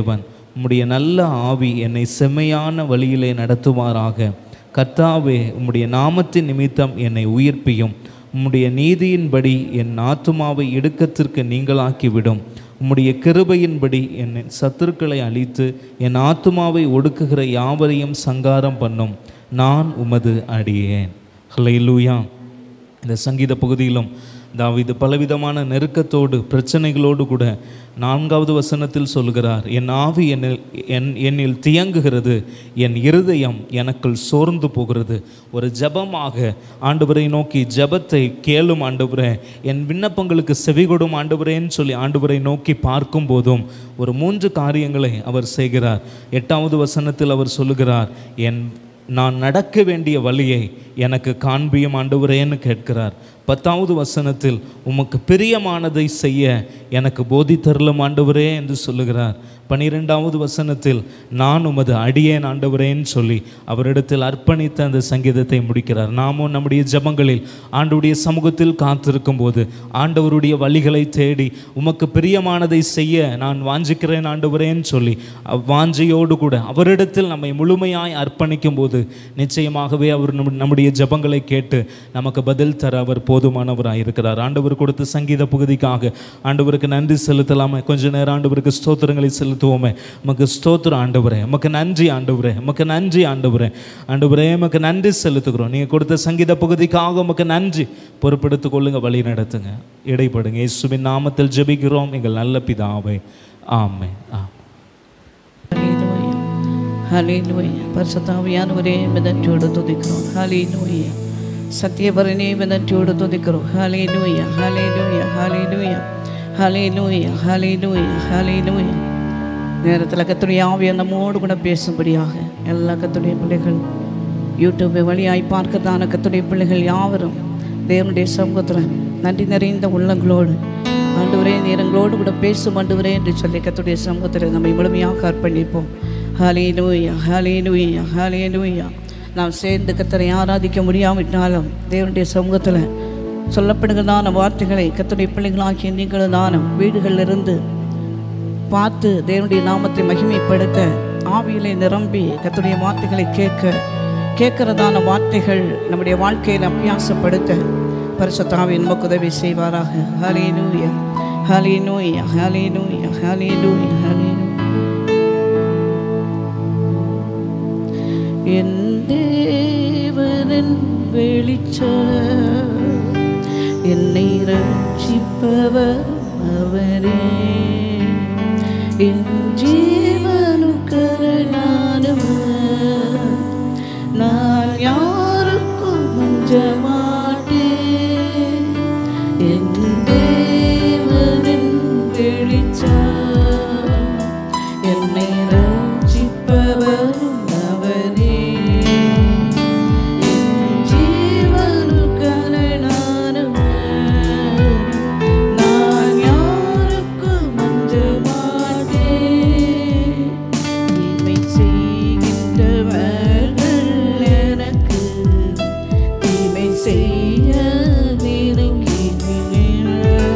உம்முடைய நல்ல ஆவி என்னை செம்மையான வழியிலே நடத்துவாராக கர்த்தாவே உம்முடைய நாமத்தின் நிமித்தம் என்னை உயிர்ப்பியும் உம்முடைய நீதியின்படி என் ஆத்துமாவை இடுக்கத்திற்கு நீங்களாக்கிவிடும் உம்முடைய கிருபையின்படி என் சத்துருக்களை அழித்து என் ஆத்துமாவை ஒடுக்குகிற யாவரையும் சங்காரம் பண்ணும் நான் உமது அடியேன் ஹல்லேலூயா இந்த சங்கீத பகுதியிலும் தாவீது பலவிதமான நெருக்கத்தோடு பிரச்சனைகளோடு கூட நான்காவது வசனத்தில் சொல்கிறார் என் ஆவி என்னில் என் என்னில் தியங்குகிறது என் இருதயம் எனக்குள் சோர்ந்து போகிறது ஒரு ஜெபமாக ஆண்டவரை நோக்கி ஜெபத்தை கேளும் ஆண்டவரே என் விண்ணப்பங்களுக்கு செவிகொடும் ஆண்டவரேன்னு சொல்லி ஆண்டவரை நோக்கி பார்க்கும் போதும் ஒரு மூன்று காரியங்களை அவர் செய்கிறார் எட்டாவது வசனத்தில் அவர் சொல்லுகிறார் என் நான் நடக்க வேண்டிய வழியை எனக்கு காண்பியும் ஆண்டவரேன்னு கேட்கிறார் பத்தாவது வசனத்தில் உமக்கு பிரியமானதை செய்ய எனக்கு போதித்தருளும் ஆண்டவரே என்று சொல்லுகிறார் பனிரெண்டாவது வசனத்தில் நான் உமது அடியேன் ஆண்டவரேன்னு சொல்லி அவரிடத்தில் அர்ப்பணித்த அந்த சங்கீதத்தை முடிக்கிறார் நாமும் நம்முடைய ஜெபங்களில் ஆண்டவருடைய சமூகத்தில் காத்திருக்கும் போது ஆண்டவருடைய வழிகளை தேடி உமக்கு பிரியமானதை செய்ய நான் வாஞ்சிக்கிறேன் ஆண்டவரேன்னு சொல்லி வாஞ்சையோடு கூட அவரிடத்தில் நம்மை முழுமையாய் அர்ப்பணிக்கும் போது நிச்சயமாகவே அவர் நம்ம- நம்முடைய ஜெபங்களை கேட்டு நமக்கு பதில் தர அவர் போதுமானவராக இருக்கிறார் ஆண்டவர் கொடுத்த சங்கீத பகுதிக்காக ஆண்டவருக்கு நன்றி செலுத்தலாமே கொஞ்ச நேரம் ஆண்டவருக்கு ஸ்தோத்திரங்களை செலுத்துவோமே உமக்கு ஸ்தோத்திரம் ஆண்டவரே உமக்கு நன்றி ஆண்டவரே உமக்கு நன்றி ஆண்டவரே ஆண்டவரே உமக்கு நன்றி செலுத்துகிறோம் நீங்கள் கொடுத்த சங்கீத பகுதிக்காக உமக்கு நன்றி பொறுப்பெடுத்துக் கொள்ளுங்க வழி நடத்துங்க இடைப்படுங்க இயேசுவின் நாமத்தில் ஜெபிக்கிறோம் எங்கள் நல்ல பிதாவே ஆமென் ஆமென் ഹല്ലേലൂയ പരിശുദ്ധാവിയാനവരെ മെതറ്റോട് തുതിக்கிறோம் ഹല്ലേലൂയ സത്യപരനെ മെതറ്റോട് തുതിக்கிறோம் hallelujah hallelujah hallelujah hallelujah hallelujah hallelujah நேரத்தில் கத்துடைய ஆவியை நம்மோடு கூட பேசும்படியாக எல்லா கத்துடைய பிள்ளைகள் யூடியூப்பை வழியாய் பார்க்கத்தான கத்துடைய பிள்ளைகள் யாவரும் தேவனுடைய சமூகத்தில் நன்றி நிறைந்த உள்ளங்களோடு ஆண்டவரே நேரங்களோடு கூட பேசும் ஆண்டவரே என்று சொல்லி கத்துடைய சமூகத்தில் நம்மை முழுமையாக அர்ப்பணிப்போம் ஹalleluya ஹalleluya ஹalleluya நாம் சேர்ந்து கத்தரை ஆராதிக்க முடியாவிட்டாலும் தேவனுடைய சமூகத்தில் சொல்லப்படுகிறதான வார்த்தைகளை கத்துடைய பிள்ளைகளாகிய நீங்களும் தானும் வீடுகளிலிருந்து பார்த்து தேவனுடைய நாமத்தை மகிமைப்படுத்த ஆவியிலே நிரம்பி கத்துடைய வார்த்தைகளை கேட்க கேட்கிறதான வார்த்தைகள் நம்முடைய வாழ்க்கையில் அபியாசப்படுத்த பரிசுத்தாவின் நமக்கு உதவி செய்வாராக ஹலே நூயா ஹலே நூயா ஹலே நூயா ஹலே நூயா ஹலே என் தேவனின் வெளிச்ச என்னை ரட்சிப்பவர் அவரே என் ஜீவனுக்கரணானவர் நான் யாருக்கும் மஞ்ச மாட்டேன் என் தேவனின் வெளிச்சம் என்னை ரட்சிப்பவரும் அவரே என் ஜீவனுக்கரணானவர் நான் யாருக்கும் அஞ்ச மாட்டேன் தீமை செய்கின்றவர்கள் எனக்கு தீமை செய்ய நினைக்கிறேன்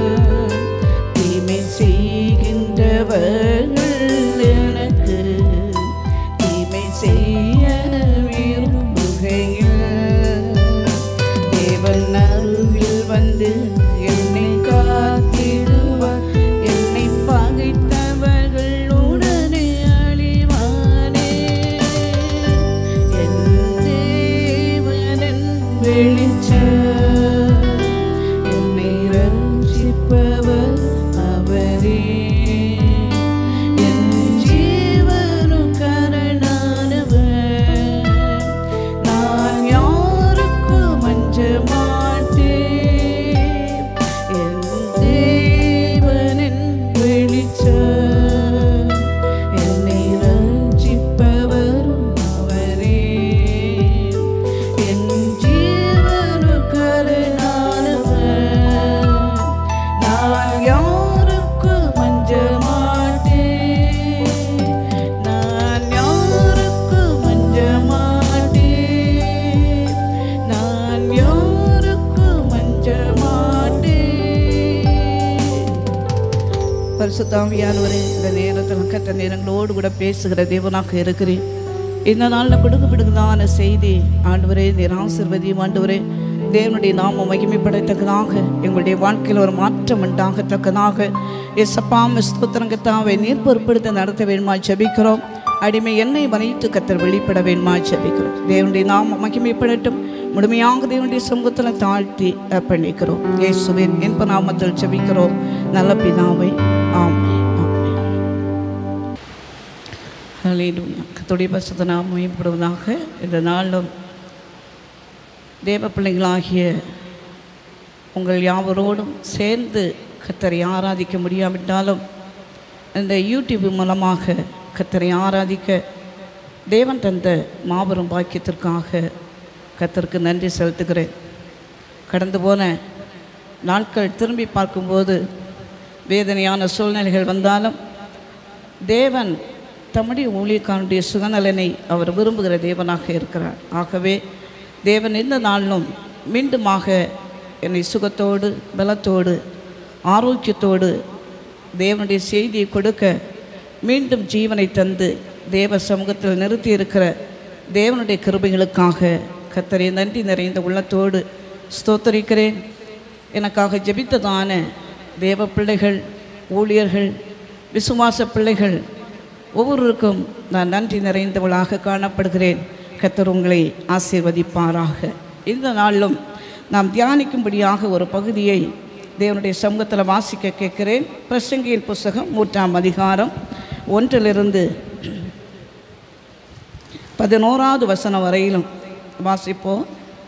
பரிசுத்தாவியானவரே இந்த நேரத்தில் கத்த நேரங்களோடு கூட பேசுகிற தேவனாக இருக்கிறேன் இந்த நாளில் கொடுக்கப்படுகிறதான செய்தி ஆண்டவரே நீர் ஆசிர்வதியும் ஆண்டவரே தேவனுடைய நாமம் மகிமைப்படத்தக்கதாக எங்களுடைய வாழ்க்கையில் ஒரு மாற்றம் உண்டாகத்தக்கதாக எசப்பாம ஸ்தோத்திரங்கத்தாவை நீர் பொறுப்படுத்த நடத்த வேணுமா ஜெபிக்கிறோம் அடிமை என்னை வனைத்து கத்தர் வெளிப்பட வேணுமா ஜெபிக்கிறோம் தேவனுடைய நாமம் மகிமைப்படட்டும் முழுமையாக தேவனுடைய சமூகத்தில் தாழ்த்தி அர்ப்பணிக்கிறோம் இயேசுவின் என்ப நாமத்தில் ஜெபிக்கிறோம் நல்ல பிதாவை ஆமே ஆமே ஹalleluya கர்த்தருடைய பரிசுத்த நாமம் மகிமைப்படுவதாக இந்த நாளும் தேவ பிள்ளைகளாகிய உங்கள் யாவரோடும் சேர்ந்து கத்தரை ஆராதிக்க முடியாவிட்டாலும் இந்த யூடியூப் மூலமாக கத்தரை ஆராதிக்க தேவன் தந்த மாபெரும் பாக்கியத்திற்காக கத்தருக்கு நன்றி செலுத்துகிறேன் கடந்து போன நாட்கள் திரும்பி பார்க்கும்போது வேதனையான சூழ்நிலைகள் வந்தாலும் தேவன் தம்முடைய ஊழியக்காரனுடைய சுகநலனை அவர் விரும்புகிற தேவனாக இருக்கிறார் ஆகவே தேவன் இந்த நாளிலும் மீண்டுமாக என்னை சுகத்தோடு பலத்தோடு ஆரோக்கியத்தோடு தேவனுடைய செய்தியை கொடுக்க மீண்டும் ஜீவனை தந்து தேவ சமூகத்தில் நிறுத்தி இருக்கிற தேவனுடைய கிருபைகளுக்காக கத்தரை நன்றி நிறைந்த உள்ளத்தோடு ஸ்தோத்தரிக்கிறேன் எனக்காக ஜெபித்ததான தேவ பிள்ளைகள் ஊழியர்கள் விசுவாச பிள்ளைகள் ஒவ்வொருவருக்கும் நான் நன்றி நிறைந்தவளாக காணப்படுகிறேன் கத்தர் உங்களை ஆசீர்வதிப்பாராக இந்த நாளிலும் நாம் தியானிக்கும்படியாக ஒரு பகுதியை தேவனுடைய சமூகத்தில் வாசிக்க கேட்கிறேன் பிரசங்கியின் புஸ்தகம் மூன்றாம் அதிகாரம் ஒன்றிலிருந்து பதினோராவது வசனம் வரையிலும் வாசிப்போம்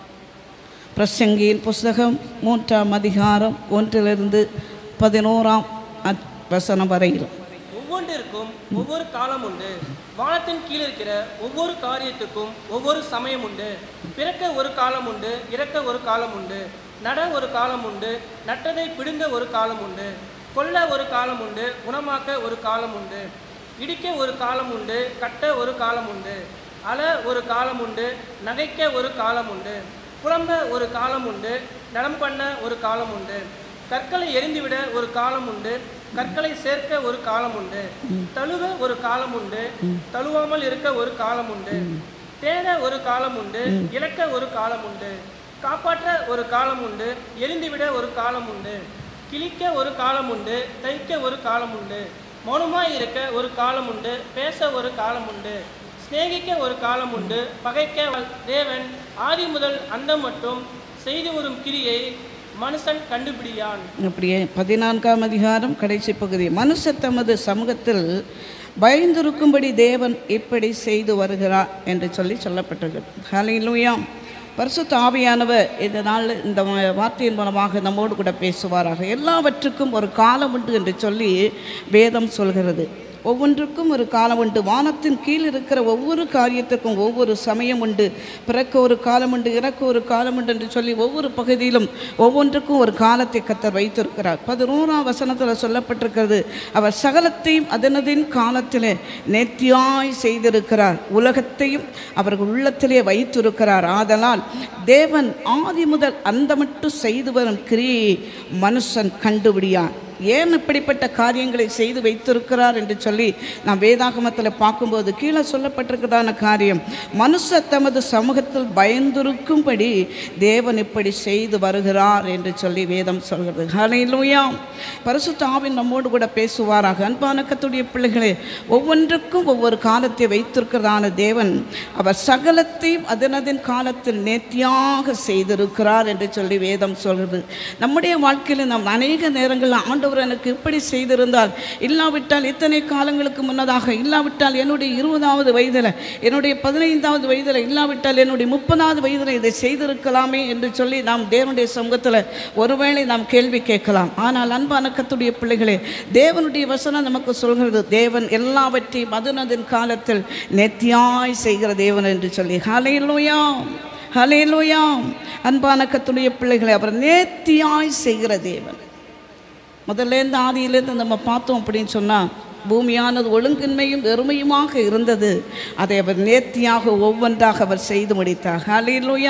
பிரசங்கியின் புஸ்தகம் மூன்றாம் அதிகாரம் ஒன்றிலிருந்து பதினோராம் அத்- வசனம் வரையிலும் ஒவ்வொன்றிற்கும் ஒவ்வொரு காலம் உண்டு வானத்தின் கீழ் இருக்கிற ஒவ்வொரு காரியத்துக்கும் ஒவ்வொரு சமயம் உண்டு பிறக்க ஒரு காலம் உண்டு இறக்க ஒரு காலம் உண்டு நட ஒரு காலம் உண்டு நட்டதை பிடுங்க ஒரு காலம் உண்டு கொல்ல ஒரு காலம் உண்டு குணமாக்க ஒரு காலம் உண்டு இடிக்க ஒரு காலம் உண்டு கட்ட ஒரு காலம் உண்டு அழ ஒரு காலம் உண்டு நகைக்க ஒரு காலம் உண்டு புலம்ப ஒரு காலம் உண்டு நடம் பண்ண ஒரு காலம் உண்டு கற்களை எரிந்துவிட ஒரு காலம் உண்டு கற்களை சேர்க்க ஒரு காலம் உண்டு தழுவ ஒரு காலம் உண்டு தழுவாமல் இருக்க ஒரு காலம் உண்டு தேட ஒரு காலம் உண்டு இழக்க ஒரு காலம் உண்டு காப்பாற்ற ஒரு காலம் உண்டு எரிந்துவிட ஒரு காலம் உண்டு கிழிக்க ஒரு காலம் உண்டு தைக்க ஒரு காலம் உண்டு மௌனமாய் இருக்க ஒரு காலம் உண்டு பேச ஒரு காலம் உண்டு சிநேகிக்க ஒரு காலம் உண்டு பகைக்க வ- தேவன் ஆதி முதல் அந்தம் மட்டும் செய்து வரும் கிரியை மனுஷன் கண்டுபிடியான் அப்படியே பதினான்காம் அதிகாரம் கடைசி பகுதி மனுஷர் தமது சமூகத்தில் பயந்திருக்கும்படி தேவன் இப்படி செய்து வருகிறார் என்று சொல்லி சொல்லப்பட்டது ஹalleluya பரிசுத்த ஆவியானவர் இந்த நாள் இந்த வா- வார்த்தையின் மூலமாக நம்மோடு கூட பேசுவாராக எல்லாவற்றுக்கும் ஒரு காலம் உண்டு என்று சொல்லி வேதம் சொல்கிறது ஒவ்வொன்றுக்கும் ஒரு காலம் உண்டு வானத்தின் கீழ் இருக்கிற ஒவ்வொரு காரியத்துக்கும் ஒவ்வொரு சமயம் உண்டு பிறக்க ஒரு காலம் உண்டு இறக்க ஒரு காலம் உண்டு என்று சொல்லி ஒவ்வொரு பகுதியிலும் ஒவ்வொன்றுக்கும் ஒரு காலத்தை கத்தர் வைத்திருக்கிறார் பதினோராம் வசனத்தில் சொல்லப்பட்டிருக்கிறது அவர் சகலத்தையும் அதனதின் காலத்திலே நேர்த்தியாய் செய்திருக்கிறார் உலகத்தையும் அவர்கள் உள்ளத்திலே வைத்திருக்கிறார் ஆதலால் தேவன் ஆதி முதல் அந்த மட்டும் செய்து வரும் கிரியை மனுஷன் கண்டுபிடியான் ஏன் இப்படிப்பட்ட காரியங்களை செய்து வைத்திருக்கிறார் என்று சொல்லி நாம் வேதாகமத்தில் பார்க்கும்போது கீழே சொல்லப்பட்டிருக்கிறதான காரியம் மனுஷர் தமது சமூகத்தில் பயந்திருக்கும்படி தேவன் இப்படி செய்து வருகிறார் என்று சொல்லி வேதம் சொல்கிறது ஹalleluya பரிசுத்த ஆவின் நம்மோடு கூட பேசுவாராக அன்பான கத்துடைய பிள்ளைகளே ஒவ்வொன்றுக்கும் ஒவ்வொரு காலத்தை வைத்திருக்கிறதான தேவன் அவர் சகலத்தையும் அதனதின் காலத்தில் நேர்த்தியாக செய்திருக்கிறார் என்று சொல்லி வேதம் சொல்கிறது நம்முடைய வாழ்க்கையில் நாம் அநேக நேரங்களில் ஆண்டவர் எனக்கு இப்படி செய்திருந்தால் இல்லாவிட்டால் இத்தனை காலங்களுக்கு முன்னதாக இல்லாவிட்டால் என்னுடைய இருபதாவது வயதில் என்னுடைய பதினைந்தாவது வயதில் இல்லாவிட்டால் என்னுடைய முப்பதாவது வயதில் இதை செய்திருக்கலாமே என்று சொல்லி நாம் தேவனுடைய சமூகத்தில் ஒருவேளை நாம் கேள்வி கேட்கலாம் ஆனால் அன்பான கத்துடைய பிள்ளைகளே தேவனுடைய வசனம் நமக்கு சொல்கிறது தேவன் எல்லாவற்றையும் அதனதின் காலத்தில் நெத்தியாய் செய்கிற தேவன் என்று சொல்லி ஹalleluya ஹalleluya அன்பான கத்துடைய பிள்ளைகளை அவர் நேர்த்தியாய் செய்கிற தேவன் முதல்லேருந்து ஆதியிலேருந்து நம்ம பார்த்தோம் அப்படின்னு சொன்னால் பூமியானது ஒழுங்கின்மையும் வெறுமையுமாக இருந்தது அதை அவர் நேர்த்தியாக ஒவ்வொன்றாக அவர் செய்து முடித்தார் ஹalleluya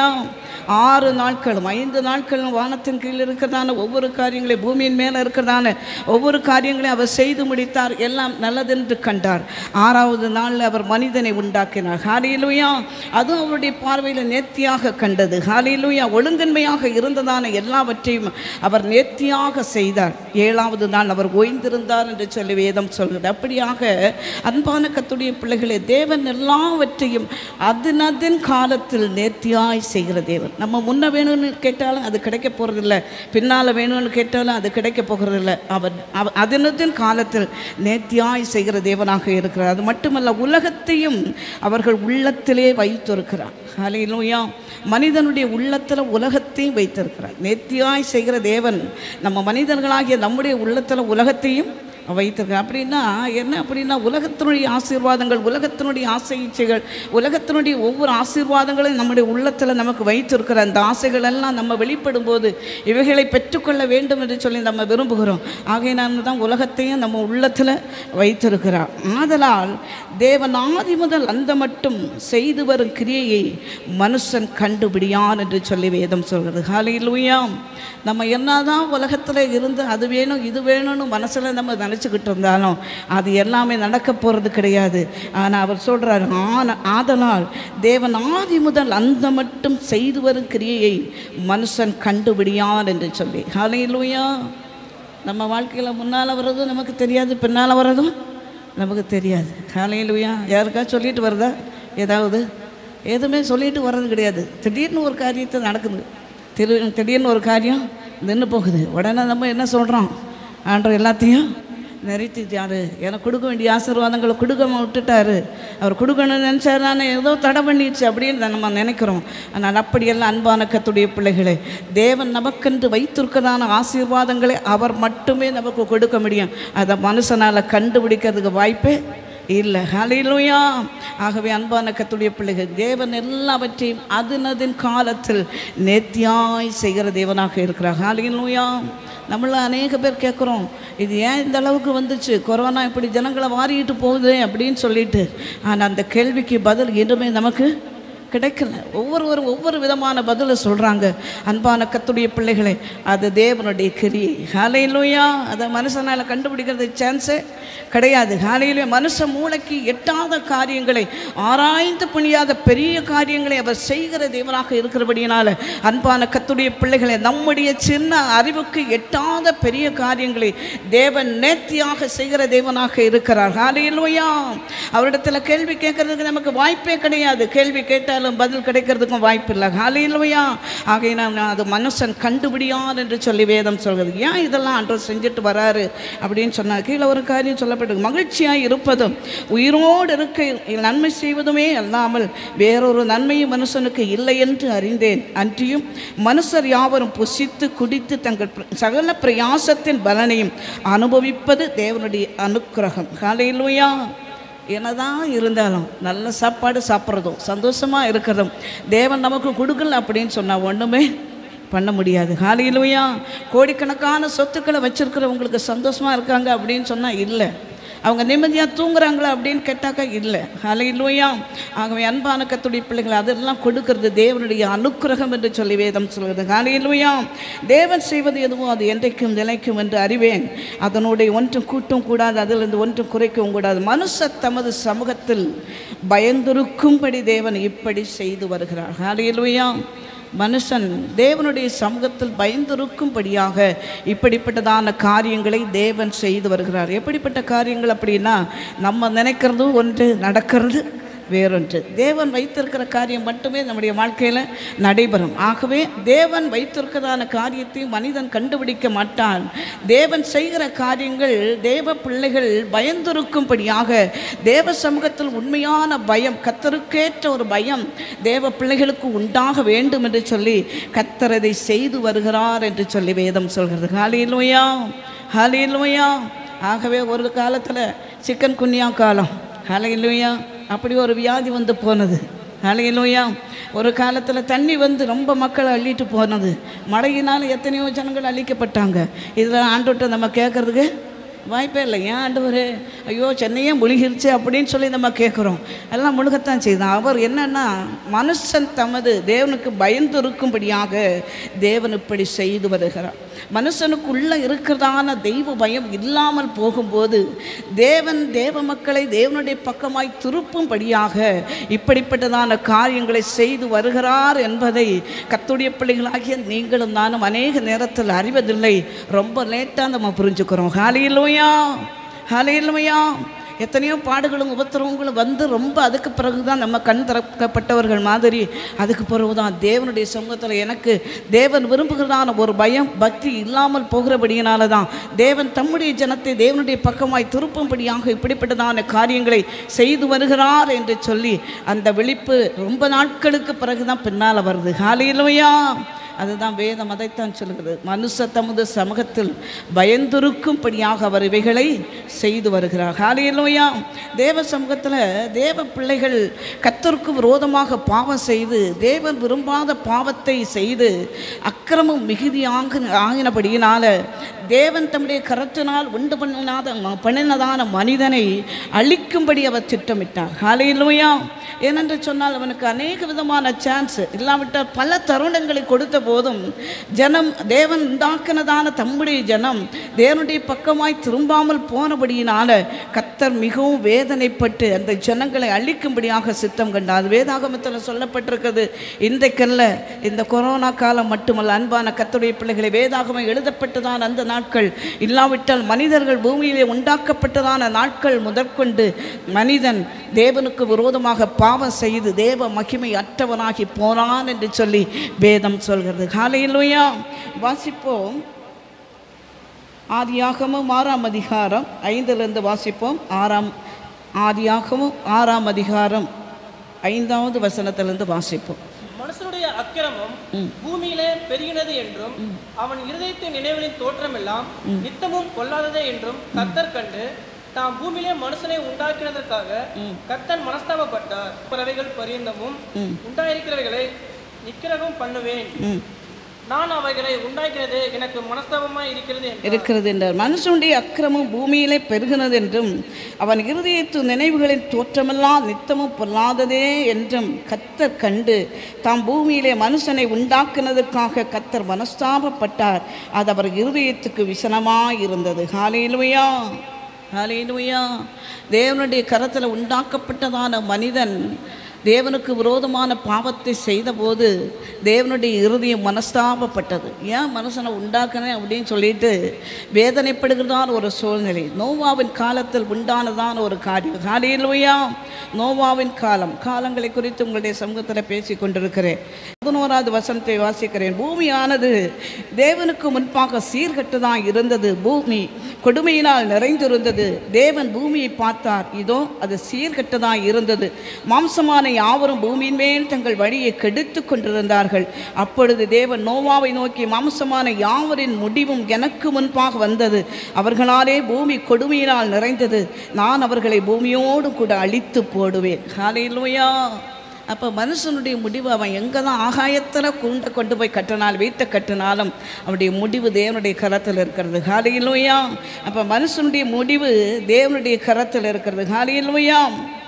ஆறு நாட்களும் ஐந்து நாட்களும் வானத்தின் கீழ் இருக்கிறதான ஒவ்வொரு காரியங்களையும் பூமியின் மேலே இருக்கிறதான ஒவ்வொரு காரியங்களையும் அவர் செய்து முடித்தார் எல்லாம் நல்லதென்று கண்டார் ஆறாவது நாளில் அவர் மனிதனை உண்டாக்கினார் ஹalleluya அதுவும் அவருடைய பார்வையில் நேர்த்தியாக கண்டது ஹalleluya ஒழுங்கின்மையாக இருந்ததான எல்லாவற்றையும் அவர் நேர்த்தியாக செய்தார் ஏழாவது நாள் அவர் ஓய்ந்திருந்தார் என்று சொல்லி வேதம் சொல்கிறது அப்படியாக அன்பான கத்துடைய பிள்ளைகளே தேவன் எல்லாவற்றையும் அதனதின் காலத்தில் நேர்த்தியாய் செய்கிற தேவன் நம்ம முன்ன வேணும்னு கேட்டாலும் அது கிடைக்க போகிறதில்ல பின்னால் வேணும்னு கேட்டாலும் அது கிடைக்க போகிறதில்ல அவர் அவ- அதனதின் காலத்தில் நேர்த்தியாய் செய்கிற தேவனாக இருக்கிறார் அது மட்டுமல்ல உலகத்தையும் அவர்கள் உள்ளத்திலே வைத்திருக்கிறார் ஹalleluya மனிதனுடைய உள்ளத்தில் உலகத்தையும் வைத்திருக்கிறார் நேர்த்தியாய் செய்கிற தேவன் நம்ம மனிதர்களாகிய நம்முடைய உள்ளத்தில் உலகத்தையும் வைத்திருக்கிறார் அப்படின்னா என்ன அப்படின்னா உலகத்தினுடைய ஆசீர்வாதங்கள் உலகத்தினுடைய ஆசை இச்சைகள் உலகத்தினுடைய ஒவ்வொரு ஆசீர்வாதங்களையும் நம்முடைய உள்ளத்தில் நமக்கு வைத்திருக்கிற அந்த ஆசைகள் எல்லாம் நம்ம வெளிப்படும் போது இவைகளை பெற்றுக்கொள்ள வேண்டும் என்று சொல்லி நம்ம விரும்புகிறோம் ஆகையினால தான் உலகத்தையும் நம்ம உள்ளத்தில் வைத்திருக்கிறார் ஆதலால் தேவன் ஆதி முதல் அந்த மட்டும் செய்து வரும் கிரியையை மனுஷன் கண்டுபிடியான் என்று சொல்லி வேதம் சொல்கிறது ஹalleluya நம்ம என்னதான் உலகத்தில் இருந்து அது வேணும் இது வேணும்னு மனசில் நம்ம நினச்சிக்கிட்டு இருந்தாலும் அது எல்லாமே நடக்க போகிறது கிடையாது ஆனால் அவர் சொல்கிறார் ஆன ஆதலால் தேவன் ஆதி முதல் அந்த மட்டும் செய்து வரும் கிரியையை மனுஷன் கண்டுபிடியான் என்று சொல்லி ஹalleluya நம்ம வாழ்க்கையில் முன்னால் வர்றதும் நமக்கு தெரியாது பின்னால் வர்றதும் நமக்கு தெரியாது ஹalleluya யாருக்கா சொல்லிட்டு வருதா ஏதாவது எதுவுமே சொல்லிட்டு வர்றது கிடையாது திடீர்னு ஒரு காரியத்தை நடக்குது திரு திடீர்னு ஒரு காரியம் நின்று போகுது உடனே நம்ம என்ன சொல்கிறோம் ஆண்டவர் எல்லாத்தையும் நிறுத்திட்டாரு எனக்கு கொடுக்க வேண்டிய ஆசீர்வாதங்களை கொடுக்காம விட்டுட்டாரு அவர் கொடுக்கணும்னு நினச்சாரு நான் ஏதோ தடை பண்ணிடுச்சு அப்படின்னு நம்ம நினைக்கிறோம் ஆனால் அப்படியெல்லாம் அன்பான கத்துடைய பிள்ளைகளே தேவன் நமக்கென்று வைத்திருக்கிறதான ஆசீர்வாதங்களை அவர் மட்டுமே நமக்கு கொடுக்க முடியும் அதை மனுஷனால் கண்டுபிடிக்கிறதுக்கு வாய்ப்பே இல்லை ஹalleluya ஆகவே அன்பான கத்துடைய பிள்ளைகள் தேவன் எல்லாவற்றையும் அதனதின் காலத்தில் நேர்த்தியாய் செய்கிற தேவனாக இருக்கிறார் ஹalleluya நம்மள அநேக பேர் கேட்குறோம் இது ஏன் இந்த அளவுக்கு வந்துச்சு கொரோனா இப்படி ஜனங்களை வாரிட்டு போகுது அப்படின்னு சொல்லிட்டு ஆனால் அந்த கேள்விக்கு பதில் இன்னுமே நமக்கு கிடைக்கல ஒவ்வொருவரும் ஒவ்வொரு விதமான பதிலை சொல்கிறாங்க அன்பான கத்துடைய பிள்ளைகளே அது தேவனுடைய கிரியை ஹாலையிலோயா அதை மனுஷனால் கண்டுபிடிக்கிறது சான்ஸே கிடையாது ஹாலையிலே மனுஷ மூளைக்கு எட்டாத காரியங்களை ஆராய்ந்து புனியாத பெரிய காரியங்களை அவர் செய்கிற தேவனாக இருக்கிறபடியினால அன்பான கத்துடைய பிள்ளைகளை நம்முடைய சின்ன அறிவுக்கு எட்டாத பெரிய காரியங்களை தேவன் நேர்த்தியாக செய்கிற தேவனாக இருக்கிறார் ஹாலையிலோயா அவரிடத்துல கேள்வி கேட்கறதுக்கு நமக்கு வாய்ப்பே கிடையாது கேள்வி கேட்டாலும் பதில் கிடைக்கிறதுக்கும் வாய்ப்பு இல்லை ஹாலையிலோயா ஆகையினால் அது மனுஷன் கண்டுபிடியான் என்று சொல்லி வேதம் சொல்கிறது ஏன் இதெல்லாம் அன்று செஞ்சுட்டு வராரு அப்படின்னு சொன்னார் கீழே ஒரு காரியம் சொல்லப்பட்டது மகிழ்ச்சியாய் இருப்பதும் உயிரோடு இருக்க நன்மை செய்வதுமே அல்லாமல் வேறொரு நன்மையும் மனுஷனுக்கு இல்லை என்று அறிந்தேன் அன்றியும் மனுஷர் யாவரும் புசித்து குடித்து தங்கள் பிர- சகல பிரயாசத்தின் பலனையும் அனுபவிப்பது தேவனுடைய அனுக்கிரகம் ஹalleluya என்னதான் இருந்தாலும் நல்ல சாப்பாடு சாப்பிட்றதும் சந்தோஷமாக இருக்கிறதும் தேவன் நமக்கு கொடுக்கல அப்படின்னு சொன்னால் ஒன்றுமே பண்ண முடியாது ஹாலியிலுயா கோடிக்கணக்கான சொத்துக்களை வச்சிருக்கிறவங்களுக்கு சந்தோஷமாக இருக்காங்க அப்படின்னு சொன்னால் இல்லை அவங்க நிம்மதியாக தூங்குறாங்களா அப்படின்னு கேட்டாக்கா இல்லை ஹலையிலோயா ஆகவே அன்பான கத்துடைய பிள்ளைகள் அதெல்லாம் கொடுக்கிறது தேவனுடைய அனுக்கிரகம் என்று சொல்லி வேதம் சொல்கிறது ஹலையிலோயா தேவன் செய்வது எதுவோ அது என்றைக்கும் நிலைக்கும் என்று அறிவேன் அதனுடைய ஒன்றும் கூட்டும் கூடாது அதிலிருந்து ஒன்றும் குறைக்கவும் கூடாது மனுஷர் தமது சமூகத்தில் பயந்துருக்கும்படி தேவன் இப்படி செய்து வருகிறார் ஹலையிலோயா மனுஷன் தேவனுடைய சமூகத்தில் பயந்திருக்கும்படியாக இப்படிப்பட்டதான காரியங்களை தேவன் செய்து வருகிறார் எப்படிப்பட்ட காரியங்கள் அப்படின்னா நம்ம நினைக்கிறதும் ஒன்று நடக்கிறது வேறொன்று தேவன் வைத்திருக்கிற காரியம் மட்டுமே நம்முடைய வாழ்க்கையில் நடைபெறும் ஆகவே தேவன் வைத்திருக்கிறதான காரியத்தை மனிதன் கண்டுபிடிக்க மாட்டான் தேவன் செய்கிற காரியங்கள் தேவ பிள்ளைகள் பயந்திருக்கும்படியாக தேவ சமூகத்தில் உண்மையான பயம் கத்தருக்கேற்ற ஒரு பயம் தேவ பிள்ளைகளுக்கு உண்டாக வேண்டும் என்று சொல்லி கத்தர் அதை செய்து வருகிறார் என்று சொல்லி வேதம் சொல்கிறது ஹாலிலுயா ஹாலிலுயா ஆகவே ஒரு காலத்தில் சிக்கன் குன்யா காலம் ஹலையிலுயா அப்படி ஒரு வியாதி வந்து போனது ஹலையிலுயா ஒரு காலத்தில் தண்ணி வந்து ரொம்ப மக்களை அள்ளிட்டு போனது மழையினால் எத்தனையோ ஜனங்கள் அழிக்கப்பட்டாங்க இதில் ஆண்டோட்ட நம்ம கேட்குறதுக்கு வாய்ப்பே இல்லை ஏன் ஆண்டவர் ஐயோ சென்னையே முழுகிருச்சு அப்படின்னு சொல்லி நம்ம கேட்குறோம் எல்லாம் முழுகத்தான் செய்தான் அவர் என்னன்னா மனுஷன் தமது தேவனுக்கு பயந்து இருக்கும்படியாக தேவன் இப்படி செய்து வருகிறார் மனுஷனுக்குள்ளே இருக்கிறதான தெய்வ பயம் இல்லாமல் போகும்போது தேவன் தேவ மக்களை தேவனுடைய பக்கமாய் திருப்பும்படியாக இப்படிப்பட்டதான காரியங்களை செய்து வருகிறார் என்பதை கத்துடைய பிள்ளைகளாகிய நீங்களும் நானும் அநேக நேரத்தில் அறிவதில்லை ரொம்ப லேட்டாக நம்ம புரிஞ்சுக்கிறோம் ஹாலியில்லையா ஹாலியில்லையா எத்தனையோ பாடுகளும் உபத்திரவங்களும் வந்து ரொம்ப அதுக்கு பிறகு தான் நம்ம கண் திறக்கப்பட்டவர்கள் மாதிரி அதுக்கு பிறகு தான் தேவனுடைய சமூகத்தில் எனக்கு தேவன் விரும்புகிறதான ஒரு பயம் பக்தி இல்லாமல் போகிறபடியினால தான் தேவன் தம்முடைய ஜனத்தை தேவனுடைய பக்கமாய் திருப்பும்படியாக இப்படிப்பட்டதான காரியங்களை செய்து வருகிறார் என்று சொல்லி அந்த விழிப்பு ரொம்ப நாட்களுக்கு பிறகு தான் பின்னால் வருது ஹாலியில்லையா அதுதான் வேதம் அதைத்தான் சொல்கிறது மனுஷ தமது சமூகத்தில் பயந்திருக்கும்படியாக அவர் இவைகளை செய்து வருகிறார் ஹாலியலோயா தேவ சமூகத்தில் தேவ பிள்ளைகள் கத்தருக்கு விரோதமாக பாவம் செய்து தேவன் விரும்பாத பாவத்தை செய்து அக்கிரமம் மிகுதியாக ஆகினபடியினால தேவன் தம்முடைய கரத்தினால் உண்டு பண்ணினாத பண்ணினதான மனிதனை அழிக்கும்படி அவர் திட்டமிட்டார் ஹாலியலோயா ஏனென்று சொன்னால் அவனுக்கு அநேக விதமான சான்ஸ் இல்லாவிட்டால் பல தருணங்களை கொடுத்த போதும் ஜனம் தேவன் உண்டாக்கினதான தம்முடைய ஜனம் தேவனுடைய பக்கமாய் திரும்பாமல் போனபடியினால கத்தர் மிகவும் வேதனைப்பட்டு அந்த ஜனங்களை அழிக்கும்படியாக சித்தம் கண்டார் வேதாகமத்தில் சொல்லப்பட்டிருக்கிறது இன்றைக்கல்ல இந்த கொரோனா காலம் மட்டுமல்ல அன்பான கத்தருடைய பிள்ளைகளை வேதாகமம் எழுதப்பட்டதான அந்த நாட்கள் இல்லாவிட்டால் மனிதர்கள் பூமியிலே உண்டாக்கப்பட்டதான நாட்கள் முதற்கொண்டு மனிதன் தேவனுக்கு விரோதமாக பாவம் செய்து தேவ மகிமை அற்றவனாகி போனான் என்று சொல்லி வேதம் சொல்கிறது காலையிலுயா வாசிப்போம் ஆதியாகமும் ஆறாம் அதிகாரம் ஐந்திலிருந்து வாசிப்போம் ஆறாம் ஆதியாகமும் ஆறாம் அதிகாரம் ஐந்தாவது வசனத்திலிருந்து வாசிப்போம் மனுஷனுடைய அக்கிரமம் பூமியிலே பெருகினது என்றும் அவன் இருதயத்தின் நினைவுகளின் தோற்றமெல்லாம் நித்தமும் கொல்லாததே என்றும் கத்தர் கண்டு தாம் பூமியிலே மனுஷனை உண்டாக்கினதற்காக கத்தன் மனஸ்தாபப்பட்டார் பறவைகள் பரியந்தமும் உண்டாயிருக்கிறவைகளை நிக்கிரகம் பண்ணுவேன் நான் அவைகளை உண்டாக்கினது எனக்கு மனஸ்தாபமாய் இருக்கிறது என்றார். இருக்கிறது என்றார் மனுஷனுடைய அக்கிரமம் பூமியிலே பெருகினது என்றும் அவன் இருதயத்து நினைவுகளின் தோற்றமெல்லாம் நித்தமும் பொல்லாததே என்றும் கத்தர் கண்டு தாம் பூமியிலே மனுஷனை உண்டாக்குனதுக்காக கத்தர் மனஸ்தாபப்பட்டார் அது அவர் இருதயத்துக்கு விசனமாய் இருந்தது ஹாலேலுயா ஹாலேலுயா தேவனுடைய கரத்தில் உண்டாக்கப்பட்டதான மனிதன் தேவனுக்கு விரோதமான பாவத்தை செய்தபோது தேவனுடைய இருதயம் மனஸ்தாபப்பட்டது ஏன் மனுஷனை உண்டாக்கினேன் அப்படின்னு சொல்லிட்டு வேதனைப்படுகிறதான ஒரு சூழ்நிலை நோவாவின் காலத்தில் உண்டானதான ஒரு காரியம் காலையிலுயா நோவாவின் காலம் காலங்களை குறித்து உங்களுடைய சமூகத்தில் பேசி கொண்டிருக்கிறேன் பதினோராவது வசனத்தை வாசிக்கிறேன் பூமியானது தேவனுக்கு முன்பாக சீர்கட்டுதான் இருந்தது பூமி கொடுமையினால் நிறைந்திருந்தது தேவன் பூமியை பார்த்தார் இதோ அது சீர்கட்டுதான் இருந்தது மாம்சமான யாவரும் பூமியின் மேல் தங்கள் வழியை கெடுத்து கொண்டிருந்தார்கள் அப்பொழுது தேவன் நோவாவை நோக்கி மாம்சமான யாவரின் முடிவும் எனக்கு முன்பாக வந்தது அவர்களாலே பூமி கொடுமையினால் நிறைந்தது நான் அவர்களை பூமியோடு கூட அழித்து போடுவேன் ஹalleluya அப்போ மனுஷனுடைய முடிவு அவன் எங்கே தான் ஆகாயத்தில் கூண்டை கொண்டு போய் கட்டினால் வீட்டை கட்டினாலும் அவனுடைய முடிவு தேவனுடைய கரத்தில் இருக்கிறது ஹாலியிலுயா அப்போ மனுஷனுடைய முடிவு தேவனுடைய கரத்தில் இருக்கிறது ஹாலியிலுயா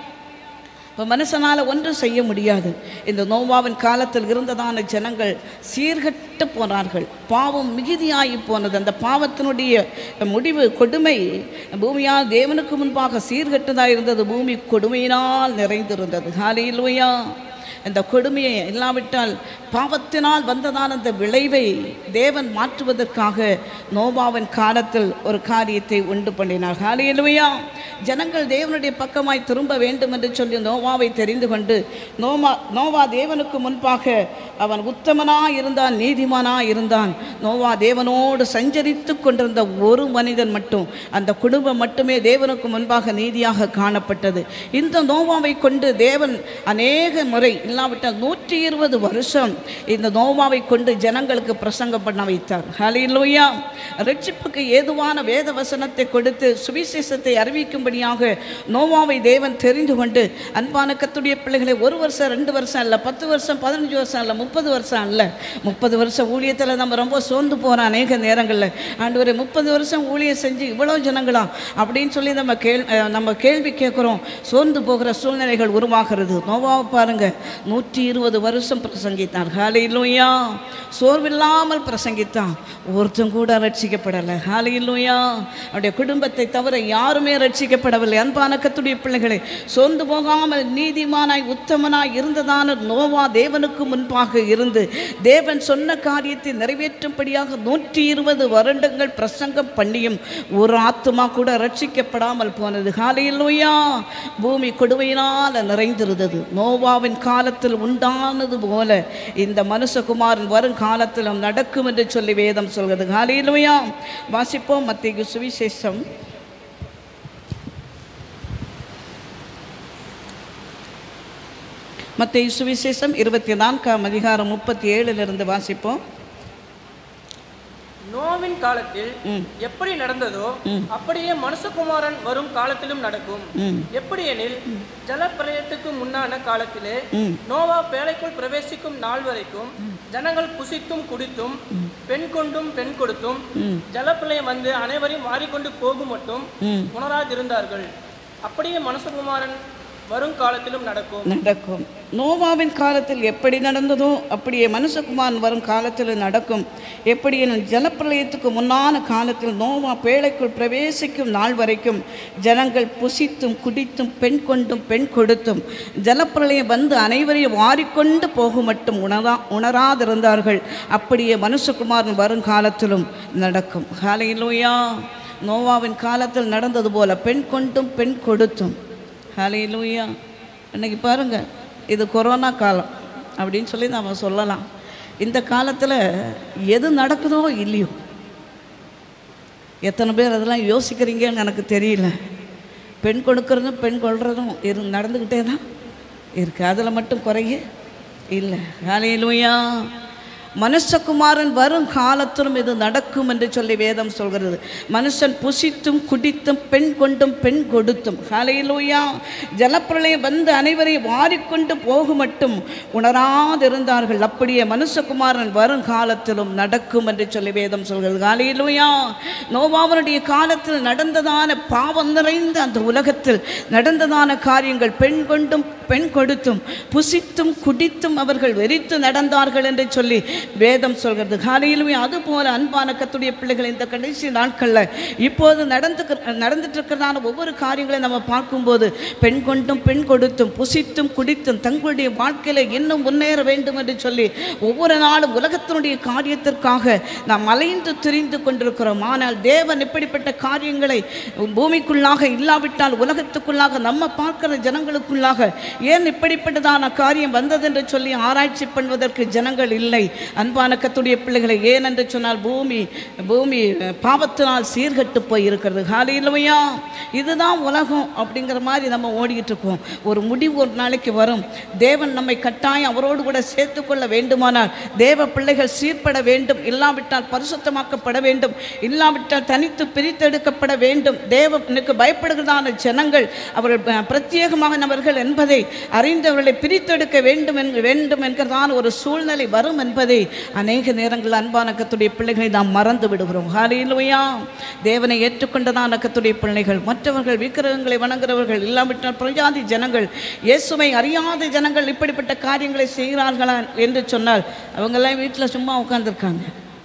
இப்போ மனுஷனால் ஒன்றும் செய்ய முடியாது இந்த நோவாவின் காலத்தில் இருந்ததான ஜனங்கள் சீர்கட்டு போனார்கள் பாவம் மிகுதியாகி போனது அந்த பாவத்தினுடைய முடிவு கொடுமை பூமியால் தேவனுக்கு முன்பாக சீர்கட்டுதாக இருந்தது பூமி கொடுமையினால் நிறைந்திருந்தது ஹாலிலுயா இந்த கொடுமையை இல்லாவிட்டால் பாவத்தினால் வந்ததான அந்த விளைவை தேவன் மாற்றுவதற்காக நோவாவின் காலத்தில் ஒரு காரியத்தை உண்டு பண்ணினார் ஹாலியலுவையா ஜனங்கள் தேவனுடைய பக்கமாய் திரும்ப வேண்டும் என்று சொல்லி நோவாவை தெரிந்து கொண்டு நோமா நோவா தேவனுக்கு முன்பாக அவன் உத்தமனாய் இருந்தான் நீதிமானாய் இருந்தான் நோவா தேவனோடு சஞ்சரித்து கொண்டிருந்த ஒரு மனிதன் மட்டும் அந்த குடும்பம் மட்டுமே தேவனுக்கு முன்பாக நீதியாக காணப்பட்டது இந்த நோவாவை கொண்டு தேவன் அநேக முறை இல்லாவிட்டால் நூற்றி இருபது வருஷம் இந்த நோவாவை கொண்டு ஜனங்களுக்கு பிரசங்கம் பண்ண வைத்தார் ஹalleluya ரட்சிப்புக்கு ஏதுவான வேத வசனத்தை கொடுத்து சுவிசேஷத்தை அறிவிக்கும்படியாக நோவாவை தேவன் தெரிந்து கொண்டு அன்பான கத்துடைய பிள்ளைகளை ஒரு வருஷம் ரெண்டு வருஷம் இல்லை பத்து வருஷம் பதினஞ்சு வருஷம் இல்லை முப்பது வருஷம் இல்லை முப்பது வருஷம் ஊழியத்தில் நம்ம ரொம்ப சோர்ந்து போகிறோம் அநேக நேரங்களில் ஆண்டவரே முப்பது வருஷம் ஊழியம் செஞ்சு இவ்வளோ ஜனங்களா அப்படின்னு சொல்லி நம்ம கேள் அஹ் நம்ம கேள்வி கேட்குறோம் சோர்ந்து போகிற சூழ்நிலைகள் உருவாகிறது நோவாவை பாருங்க நூற்றி இருபது வருஷம் பிரசங்கித்தான் ஹாலையிலுயா சோர்வில்லாமல் பிரசங்கித்தான் ஒருத்தன் கூட ரட்சிக்கப்படலை ஹாலையிலுயா அவருடைய குடும்பத்தை தவிர யாருமே ரட்சிக்கப்படவில்லை அன்பான கத்துடைய பிள்ளைகளை சோர்ந்து போகாமல் நீதிமானாய் உத்தமனாய் இருந்ததான நோவா தேவனுக்கு முன்பாக இருந்து தேவன் சொன்ன காரியத்தை நிறைவேற்றும்படியாக நூற்றி இருபது வருடங்கள் பிரசங்கம் பண்ணியும் ஒரு ஆத்துமா கூட ரட்சிக்கப்படாமல் போனது காலையிலோயா பூமி கொடுவையினால் நிறைந்திருந்தது நோவாவின் காலத்தில் உண்டானது போல இந்த மனுஷகுமாரன் வரும் காலத்திலும் நடக்கும் என்று சொல்லி வேதம் சொல்கிறது காலையிலோயா வாசிப்போம் மத்திய சுவிசேஷம் மத்திய சுவிசேஷம் இருபத்தி நான்காம் அதிகாரம் முப்பத்தி ஏழிலிருந்து வாசிப்போம் நோவின் காலத்தில் ம். எப்படி நடந்ததோ அப்படியே மனுஷகுமாரன் வரும் காலத்திலும் நடக்கும் ம். எப்படி எனில் ஜலப்பிரளயத்துக்கு முன்னான காலத்திலே ம். நோவா பேழைக்குள் பிரவேசிக்கும் நாள் வரைக்கும் ஜனங்கள் புசித்தும் குடித்தும் பெண் கொண்டும் பெண் கொடுத்தும் ஜலப்பிரளயம் வந்து அனைவரையும் மாறிக்கொண்டு போகும் மட்டும் ம். உணராதிருந்தார்கள் அப்படியே மனுஷகுமாரன் வரும் காலத்திலும் நடக்கும் நடக்கும் நோவாவின் காலத்தில் எப்படி நடந்ததோ அப்படியே மனுஷகுமாரன் வரும் காலத்தில் நடக்கும் எப்படி எனும் ஜலப்பிரளயத்துக்கு முன்னான காலத்தில் நோவா பேழைக்குள் பிரவேசிக்கும் நாள் வரைக்கும் ஜனங்கள் புசித்தும் குடித்தும் பெண் கொண்டும் பெண் கொடுத்தும் ஜலப்பிரளயம் வந்து அனைவரையும் வாரிக்கொண்டு போகும் மட்டும் உணரா உணராதிருந்தார்கள் அப்படியே மனுஷகுமாரன் வரும் காலத்திலும் நடக்கும் ஹாலையிலோயா நோவாவின் காலத்தில் நடந்தது போல பெண் கொண்டும் பெண் கொடுத்தும் ஹalleluya இன்னைக்கு பாருங்க இது கொரோனா காலம் அப்படின்னு சொல்லி நம்ம சொல்லலாம் இந்த காலத்தில் எது நடக்குதோ இல்லையோ எத்தனை பேர் அதெல்லாம் யோசிக்கிறீங்கன்னு எனக்கு தெரியல பெண் கொடுக்கறதும் பெண் கொள்றதும் இரு நடந்துக்கிட்டே தான் இருக்கு அதில் மட்டும் குறைய இல்லை ஹalleluya மனுஷகுமாரன் வரும் காலத்திலும் இது நடக்கும் என்று சொல்லி வேதம் சொல்கிறது மனுஷன் புசித்தும் குடித்தும் பெண் கொண்டும் பெண் கொடுத்தும் ஹalleluya ஜலப்பிரளயம் வந்து அனைவரையும் வாரிக்கொண்டு போகும் மட்டும் உணராதிருந்தார்கள் அப்படியே மனுஷகுமாரன் வரும் காலத்திலும் நடக்கும் என்று சொல்லி வேதம் சொல்கிறது ஹalleluya நோவாவனுடைய காலத்தில் நடந்ததான பாவம் நிறைந்த அந்த உலகத்தில் நடந்ததான காரியங்கள் பெண் கொண்டும் பெண் கொடுத்தும் புசித்தும் குடித்தும் அவர்கள் வெறித்து நடந்தார்கள் என்று சொல்லி வேதம் சொல்கிறது காலையிலுமே அதுபோல அன்பான கத்துடைய பிள்ளைகள் இந்த கடைசி நாட்களில் இப்போது நடந்து நடந்துட்டு இருக்கிறதான ஒவ்வொரு காரியங்களையும் நம்ம பார்க்கும்போது பெண் கொண்டும் பெண் கொடுத்தும் புசித்தும் குடித்தும் தங்களுடைய வாழ்க்கையில் இன்னும் முன்னேற வேண்டும் என்று சொல்லி ஒவ்வொரு நாளும் உலகத்தினுடைய காரியத்திற்காக நாம் அலைந்து திரிந்து கொண்டிருக்கிறோம் ஆனால் தேவன் இப்படிப்பட்ட காரியங்களை பூமிக்குள்ளாக இல்லாவிட்டால் உலகத்துக்குள்ளாக நம்ம பார்க்கிற ஜனங்களுக்குள்ளாக ஏன் இப்படிப்பட்டதான காரியம் வந்தது என்று சொல்லி ஆராய்ச்சி பண்ணுவதற்கு ஜனங்கள் இல்லை அன்பான கத்துடைய பிள்ளைகளை ஏன் என்று சொன்னால் பூமி பூமி அஹ், பாவத்தினால் சீர்கெட்டு போய் இருக்கிறது காலையிலுமையா இதுதான் உலகம் அப்படிங்கிற மாதிரி நம்ம ஓடிக்கிட்டு இருக்கோம் ஒரு முடிவு ஒரு நாளைக்கு வரும் தேவன் நம்மை கட்டாயம் அவரோடு கூட சேர்த்துக்கொள்ள வேண்டுமானால் தேவ பிள்ளைகள் சீர்பட வேண்டும் இல்லாவிட்டால் பரிசுத்தமாக்கப்பட வேண்டும் இல்லாவிட்டால் தனித்து பிரித்தெடுக்கப்பட வேண்டும் தேவனுக்கு பயப்படுகிறதான ஜனங்கள் அவர்கள் ப- பிரத்யேகமானவர்கள் என்பதை அறிந்தவர்களை பிரித்தெடுக்க வேண்டும் என்க வேண்டும் என்கிறதான ஒரு சூழ்நிலை வரும் என்பதை அநேக நேரங்கள் அன்பான கத்துடைய பிள்ளைகளை நாம் மறந்து விடுகிறோம் ஹாலிலுயா தேவனை ஏற்றுக்கொண்டதான கத்துடைய பிள்ளைகள் மற்றவர்கள் விக்கிரகங்களை வணங்குறவர்கள் இல்லாவிட்டால் பிரஜாதி ஜனங்கள் இயேசுவை அறியாத ஜனங்கள் இப்படிப்பட்ட காரியங்களை செய்கிறார்களா என்று சொன்னால் அவங்கெல்லாம் வீட்டில் சும்மா உட்கார்ந்திருக்காங்க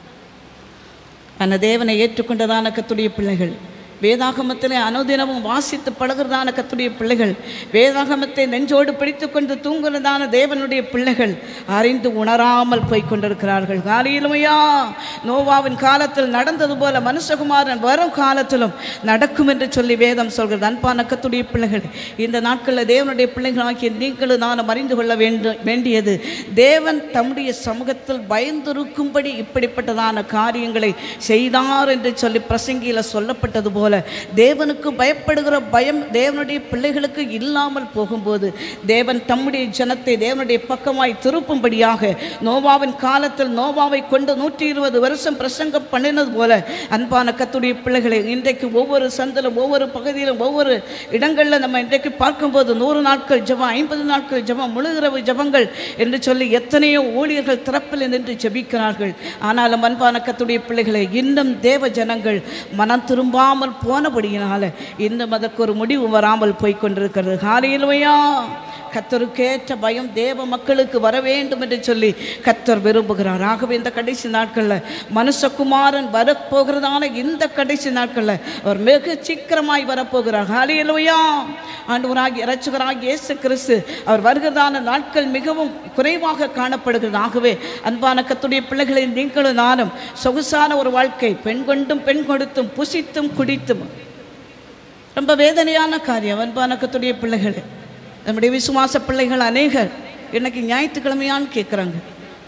அந்த தேவனை ஏற்றுக்கொண்டதான கத்துடைய பிள்ளைகள் வேதாகமத்திலே அனுதினமும் வாசித்து பழகிறதான கத்துடைய பிள்ளைகள் வேதாகமத்தை நெஞ்சோடு பிடித்து கொண்டு தூங்குறதான தேவனுடைய பிள்ளைகள் அறிந்து உணராமல் போய் கொண்டிருக்கிறார்கள் காலையிலுமையா நோவாவின் காலத்தில் நடந்தது போல மனுஷகுமாரன் வரும் காலத்திலும் நடக்கும் என்று சொல்லி வேதம் சொல்கிறது அன்பான கத்துடைய பிள்ளைகள் இந்த நாட்களில் தேவனுடைய பிள்ளைகளாகிய நீங்களும் நானும் அறிந்து கொள்ள வேண்டும் வேண்டியது தேவன் தம்முடைய சமூகத்தில் பயந்திருக்கும்படி இப்படிப்பட்டதான காரியங்களை செய்தார் என்று சொல்லி பிரசங்கியில் சொல்லப்பட்டது போல போல தேவனுக்கு பயப்படுகிற பயம் தேவனுடைய பிள்ளைகளுக்கு இல்லாமல் போகும்போது தேவன் தம்முடைய ஜனத்தை தேவனுடைய பக்கமாய் திருப்பும்படியாக நோவாவின் காலத்தில் நோவாவை கொண்டு நூற்றி இருபது வருஷம் பிரசங்கம் பண்ணினது போல அன்பான கத்துடைய பிள்ளைகளை இன்றைக்கு ஒவ்வொரு சந்திலும் ஒவ்வொரு பகுதியிலும் ஒவ்வொரு இடங்களில் நம்ம இன்றைக்கு பார்க்கும்போது நூறு நாட்கள் ஜெபம் ஐம்பது நாட்கள் ஜெபம் முழுகிறவு ஜெபங்கள் என்று சொல்லி எத்தனையோ ஊழியர்கள் திறப்பில் நின்று ஜெபிக்கிறார்கள் ஆனாலும் அன்பான கத்துடைய பிள்ளைகளை இன்னும் தேவ ஜனங்கள் மனம் திரும்பாமல் போனபடியினால இன்னும் அதற்கு ஒரு முடிவு வராமல் போய் கொண்டிருக்கிறது காலையிலுமையா கத்தருக்கேற்ற பயம் தேவ மக்களுக்கு வர வேண்டும் என்று சொல்லி கத்தர் விரும்புகிறார் ஆகவே இந்த கடைசி நாட்களில் மனுஷகுமாரன் வரப்போகிறதான இந்த கடைசி நாட்களில் அவர் மிக சீக்கிரமாய் வரப்போகிறார் ஹாலியலுயா ஆண்டவராகி இரட்சகராகி இயேசு கிறிஸ்து அவர் வருகிறதான நாட்கள் மிகவும் குறைவாக காணப்படுகிறது ஆகவே அன்பான கத்துடைய பிள்ளைகளை நீங்களும் நானும் சொகுசான ஒரு வாழ்க்கை பெண் கொண்டும் பெண் கொடுத்தும் புசித்தும் குடித்தும் ரொம்ப வேதனையான காரியம் அன்பான கத்துடைய பிள்ளைகளே நம்முடைய விசுவாச பிள்ளைகள் அநேகர் இன்னைக்கு ஞாயிற்றுக்கிழமையான்னு கேட்குறாங்க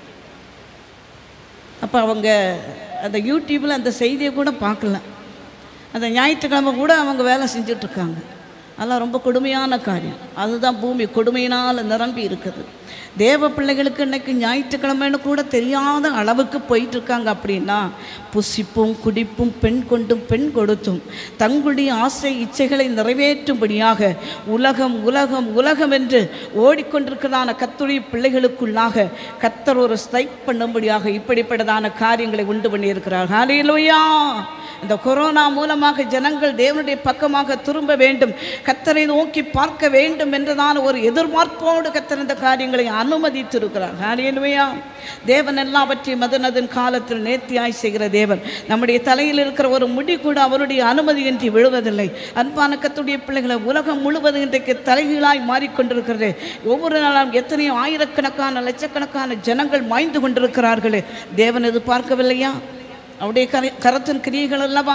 அப்போ அவங்க அந்த யூடியூப்பில் அந்த செய்தியை கூட பார்க்கல அந்த ஞாயிற்றுக்கிழமை கூட அவங்க வேலை செஞ்சிட்ருக்காங்க அதெல்லாம் ரொம்ப கொடுமையான காரியம் அதுதான் பூமி கொடுமையினால் நிரம்பி இருக்குது தேவ பிள்ளைகளுக்கு இன்னைக்கு ஞாயிற்றுக்கிழமைன்னு கூட தெரியாத அளவுக்கு போயிட்டு இருக்காங்க அப்படின்னா புசிப்பும் குடிப்பும் பெண் கொண்டும் பெண் கொடுத்தும் தங்களுடைய ஆசை இச்சைகளை நிறைவேற்றும்படியாக உலகம் உலகம் உலகம் என்று ஓடிக்கொண்டிருக்கிறதான கத்துடைய பிள்ளைகளுக்குள்ளாக கத்தர் ஒரு ஸ்ட்ரைக் பண்ணும்படியாக இப்படிப்பட்டதான காரியங்களை உண்டு பண்ணியிருக்கிறார் ஹalleluya இந்த கொரோனா மூலமாக ஜனங்கள் தேவனுடைய பக்கமாக திரும்ப வேண்டும் கத்தரை நோக்கி பார்க்க வேண்டும் என்றதான ஒரு எதிர்பார்ப்போடு கத்தர் இந்த காரியங்களை அனுமதித்திருக்கிறார் ஹalleluya தேவன் எல்லாவற்றையும் அதனதன் காலத்தில் நேர்த்தியாய் செய்கிற தேவன் நம்முடைய தலையில் இருக்கிற ஒரு முடி கூட அவருடைய அனுமதியின்றி விழுவதில்லை அன்பான கத்துடைய பிள்ளைகளை உலகம் முழுவதும் இன்றைக்கு தலைகீழாய் மாறிக்கொண்டிருக்கிறது ஒவ்வொரு நாளும் எத்தனையோ ஆயிரக்கணக்கான லட்சக்கணக்கான ஜனங்கள் மாய்ந்து கொண்டிருக்கிறார்களே தேவன் இது பார்க்கவில்லையா அவருடைய கரை கரத்தின் கிரியைகள் அல்லவா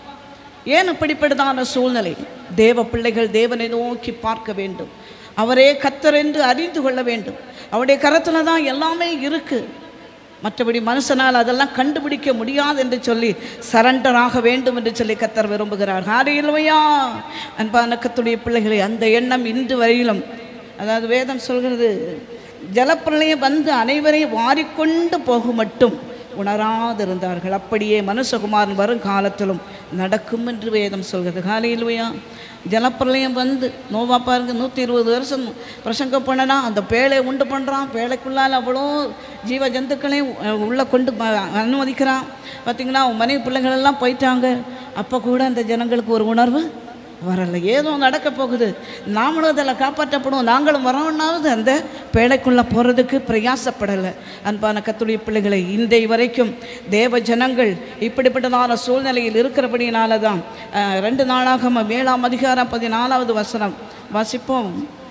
ஏன் இப்படிப்பட்டதான சூழ்நிலை தேவ பிள்ளைகள் தேவனை நோக்கி பார்க்க வேண்டும் அவரே கத்தர் என்று அறிந்து கொள்ள வேண்டும் அவருடைய கரத்தில் தான் எல்லாமே இருக்கு மற்றபடி மனுஷனால் அதெல்லாம் கண்டுபிடிக்க முடியாது என்று சொல்லி சரண்டர் ஆக வேண்டும் என்று சொல்லி கத்தர் விரும்புகிறார் ஹாரையில்வையா அன்பான கத்துடைய பிள்ளைகளை அந்த எண்ணம் இன்று வரையிலும் அதாவது வேதம் சொல்கிறது ஜலப்பிரளயம் வந்து அனைவரையும் வாரிக்கொண்டு போகும் மட்டும் உணராதிருந்தார்கள் அப்படியே மனுஷகுமாரன் வரும் காலத்திலும் நடக்கும் என்று வேதம் சொல்கிறது காலையிலுவையா ஜலப்பிரளயம் வந்து நோவா பாருங்க நூற்றி இருபது வருஷம் பிரசங்கம் பண்ணனா அந்த பேழை உண்டு பண்ணுறான் பேழைக்குள்ளால் அவ்வளோ ஜீவ ஜந்துக்களையும் அஹ், உள்ளே கொண்டு ப- அனுமதிக்கிறான் பார்த்தீங்கன்னா அவன் மனைவி பிள்ளைகள் எல்லாம் போயிட்டாங்க அப்போ கூட அந்த ஜனங்களுக்கு ஒரு உணர்வு வரல ஏதோ நடக்க போகுது நாமளும் அதில் காப்பாற்றப்படுவோம் நாங்களும் வரோம்னாவது அந்த பேழைக்குள்ளே போகிறதுக்கு பிரயாசப்படலை அன்பான கத்துடைய பிள்ளைகளை இன்றைய வரைக்கும் தேவ ஜனங்கள் இப்படிப்பட்டதான சூழ்நிலையில் இருக்கிறபடினால தான் அஹ், ரெண்டு நாளாக ஏழாம் அதிகாரம் பதினாலாவது வசனம் வாசிப்போம்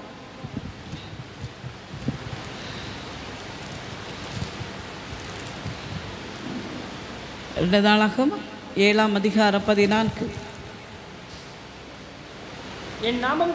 ரெண்டு நாளாக ஏழாம் அதிகாரம் பதினான்கு என் நாமம்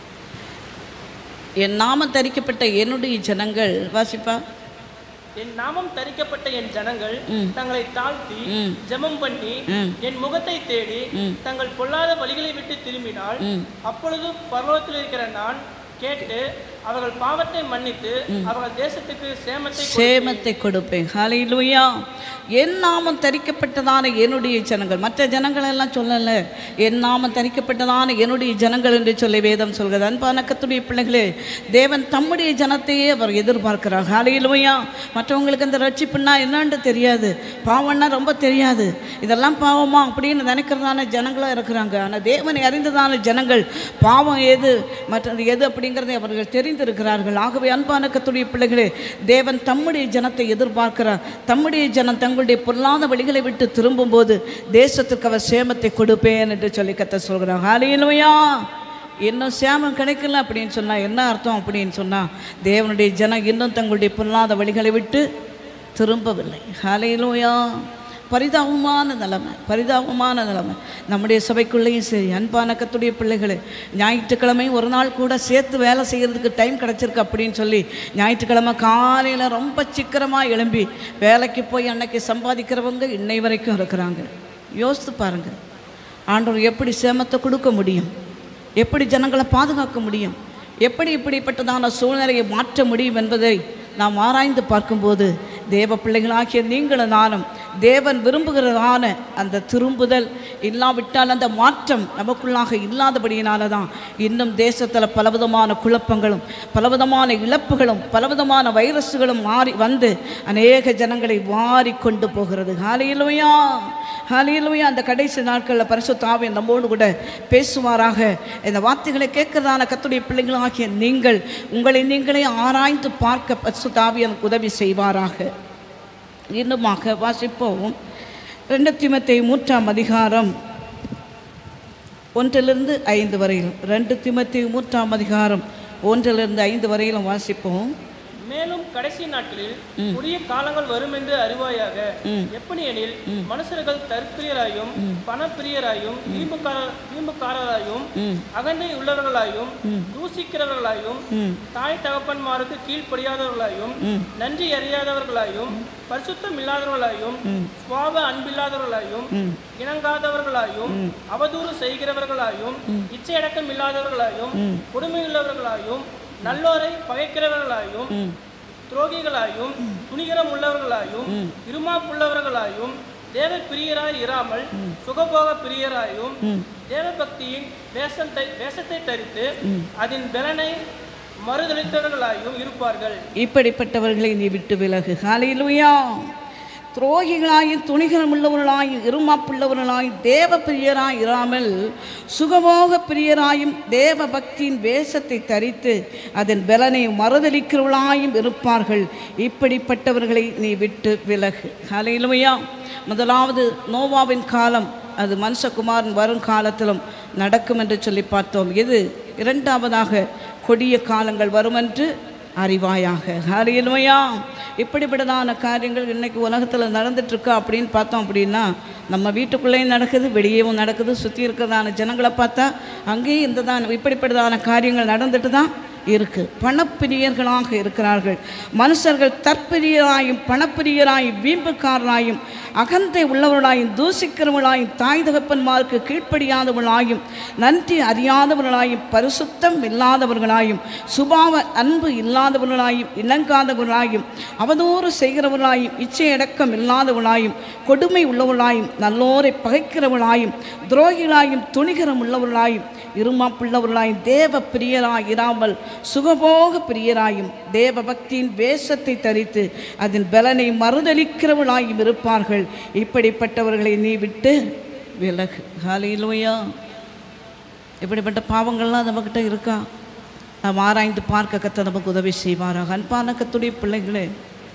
என் நாமம் தரிக்கப்பட்ட என்னுடைய ஜனங்கள் வாசிப்பா என் நாமம் தரிக்கப்பட்ட என் ஜனங்கள் தங்களை தாழ்த்தி ம். ஜெபம் பண்ணி ம். என் முகத்தை தேடி தங்கள் பொல்லாத வழிகளை விட்டு திரும்பினால் அப்பொழுது பரலோகத்தில் இருக்கிற நான் கேட்டு அவர்கள் பாவத்தை மன்னித்து அவர்கள் தேசத்துக்கு சேமத்தை கொடுப்பேன். சேமத்தை கொடுப்பேன் ஹalleluya என் நாமம் தரிக்கப்பட்டதான என்னுடைய ஜனங்கள் மற்ற ஜனங்கள் எல்லாம் சொல்லல என் நாமம் தரிக்கப்பட்டதான என்னுடைய ஜனங்கள் என்று சொல்லி வேதம் சொல்கிறது அன்பான கத்துடைய பிள்ளைகளே தேவன் தம்முடைய ஜனத்தையே அவர் எதிர்பார்க்கிறார் ஹalleluya மற்றவங்களுக்கு அந்த ரட்சிப்புன்னா என்னன்னு தெரியாது பாவம்னா ரொம்ப தெரியாது இதெல்லாம் பாவமா அப்படின்னு நினைக்கிறதான ஜனங்களாக இருக்கிறாங்க ஆனால் தேவனை அறிந்ததான ஜனங்கள் பாவம் எது மற்றது எது அப்படிங்கிறதை அவர்கள் தெரிந்திருக்கிறார்கள் ஆகவே அன்பான கத்துடைய பிள்ளைகளே தேவன் தம்முடைய ஜனத்தை எதிர்பார்க்கிறார் தம்முடைய ஜனம் தங்களுடைய பொருளாத வழிகளை விட்டு திரும்பும்போது தேசத்துக்கு அவர் சேமத்தை கொடுப்பேன் என்று சொல்லி கத்த சொல்கிறார் ஹalleluya இன்னும் சேமம் கிடைக்கல அப்படின்னு சொன்னால் என்ன அர்த்தம் அப்படின்னு சொன்னால் தேவனுடைய ஜனம் இன்னும் தங்களுடைய பொருளாத வழிகளை விட்டு திரும்பவில்லை ஹalleluya பரிதாபமான நிலைமை பரிதாபமான நிலைமை நம்முடைய சபைக்குள்ளேயும் சரி அன்பான கத்துடைய பிள்ளைகளை ஞாயிற்றுக்கிழமை ஒரு நாள் கூட சேர்த்து வேலை செய்கிறதுக்கு டைம் கிடச்சிருக்கு அப்படின்னு சொல்லி ஞாயிற்றுக்கிழமை காலையில் ரொம்ப சீக்கிரமாக எழும்பி வேலைக்கு போய் அன்னைக்கு சம்பாதிக்கிறவங்க இன்னை வரைக்கும் இருக்கிறாங்க யோசித்து பாருங்கள் ஆண்டவர் எப்படி சேமத்தை கொடுக்க முடியும் எப்படி ஜனங்களை பாதுகாக்க முடியும் எப்படி இப்படிப்பட்டதான சூழ்நிலையை மாற்ற முடியும் என்பதை நாம் ஆராய்ந்து பார்க்கும்போது தேவ பிள்ளைகளாகிய நீங்களும் நானும் தேவன் விரும்புகிறதான அந்த திரும்புதல் இல்லாவிட்டால் அந்த மாற்றம் நமக்குள்ளாக இல்லாதபடியினால தான் இன்னும் தேசத்தில் பலவிதமான குழப்பங்களும் பலவிதமான இழப்புகளும் பலவிதமான வைரஸுகளும் மாறி வந்து அநேக ஜனங்களை வாரி கொண்டு போகிறது ஹாலியிலுமையா ஹாலியிலுமையா அந்த கடைசி நாட்களில் பரிசுத்தாவே நம்மோடு கூட பேசுவாராக இந்த வார்த்தைகளை கேட்கிறதான கத்துடைய பிள்ளைகளாகிய நீங்கள் உங்களை நீங்களே ஆராய்ந்து பார்க்க பரிசுத்தாவி எனக்கு உதவி செய்வாராக இன்னுமாக வாசிப்போம் ரெண்டு திமத்தை மூன்றாம் அதிகாரம் ஒன்றிலிருந்து ஐந்து வரையிலும் ரெண்டு திமத்தி மூன்றாம் அதிகாரம் ஒன்றிலிருந்து ஐந்து வரையிலும் வாசிப்போம் மேலும் கடைசி நாட்களில் புதிய காலங்கள் வரும் என்று அறிவாயாக எப்படி எனில் மனுஷர்கள் தற்பிரியராயும் பணப்பிரியராயும் வீம்புக்கார வீம்புக்காரராயும் அகந்தை உள்ளவர்களாயும் தூசிக்கிறவர்களாயும் தாய் தகப்பன்மாருக்கு கீழ்ப்படியாதவர்களாயும் நன்றி அறியாதவர்களாயும் பரிசுத்தம் இல்லாதவர்களாயும் சுவாப அன்பில்லாதவர்களாயும் இணங்காதவர்களாயும் அவதூறு செய்கிறவர்களாயும் இச்சையடக்கம் இல்லாதவர்களாயும் கொடுமையுள்ளவர்களாயும் நல்லோரை பகைக்கிறவர்களாயும் துரோகிகளாயும் துணிகரம் உள்ளவர்களாயும் இருமாப்புள்ளவர்களாயும் தேவ பிரியராய் இராமல் சுகபோக பிரியராயும் தேவ பக்தியின் வேஷத்தை வேஷத்தை தரித்து அதன் பலனை மறுதளித்தவர்களாயும் இருப்பார்கள் இப்படிப்பட்டவர்களை நீ விட்டு விலகு ஹalleluya துரோகிகளாயும் துணிகரம் உள்ளவர்களாயும் இருமாப்புள்ளவர்களாயும் தேவ பிரியராய் இராமல் சுகமோக பிரியராயும் தேவ பக்தியின் வேஷத்தை தரித்து அதன் பலனை மறுதளிக்கிறவர்களாயும் இருப்பார்கள் இப்படிப்பட்டவர்களை நீ விட்டு விலகு ஹalleluya முதலாவது நோவாவின் காலம் அது மனுஷகுமாரன் வரும் காலத்திலும் நடக்கும் என்று சொல்லி பார்த்தோம் இது இரண்டாவதாக கொடிய காலங்கள் வரும் என்று அறிவாயாக ஹalleluya இப்படிப்பட்டதான காரியங்கள் இன்னைக்கு உலகத்தில் நடந்துட்டு இருக்கா அப்படின்னு பார்த்தோம் அப்படின்னா நம்ம வீட்டுக்குள்ளேயும் நடக்குது வெளியேவும் நடக்குது சுற்றி இருக்கிறதான ஜனங்களை பார்த்தா அங்கேயும் இந்த தான் இப்படிப்பட்டதான காரியங்கள் நடந்துட்டு தான் இருக்கு பணப்பிரியர்களாக இருக்கிறார்கள் மனுஷர்கள் தற்பிரியராயும் பணப்பிரியராயும் வீம்புக்காரராயும் அகந்தை உள்ளவர்களாயும் தூசிக்கிறவர்களாயும் தாய் தகப்பன்மாருக்கு கீழ்ப்படியாதவர்களாயும் நன்றி அறியாதவர்களாயும் பரிசுத்தம் இல்லாதவர்களாயும் சுபாவ அன்பு இல்லாதவர்களாயும் இணங்காதவர்களாயும் அவதூறு செய்கிறவர்களாயும் இச்சையடக்கம் இல்லாதவர்களாயும் கொடுமை உள்ளவர்களாயும் நல்லோரை பகைக்கிறவர்களாயும் துரோகிகளாயும் துணிகரம் உள்ளவர்களாயும் இருமாப்புள்ளவர்களாயும் தேவ பிரியராய் இராமல் சுகபோக பிரியராயும் தேவ பக்தியின் வேஷத்தை தரித்து அதன் பலனை மறுதளிக்கிறவர்களாயும் இருப்பார்கள் இப்படிப்பட்டவர்களை நீ விட்டு விலகு ஹalleluya இப்படிப்பட்ட பாவங்கள்லாம் நம்மக்கிட்ட இருக்கா நாம் ஆராய்ந்து பார்க்க கத்த நமக்கு உதவி செய்வாராக அன்பான கத்துடைய பிள்ளைகளே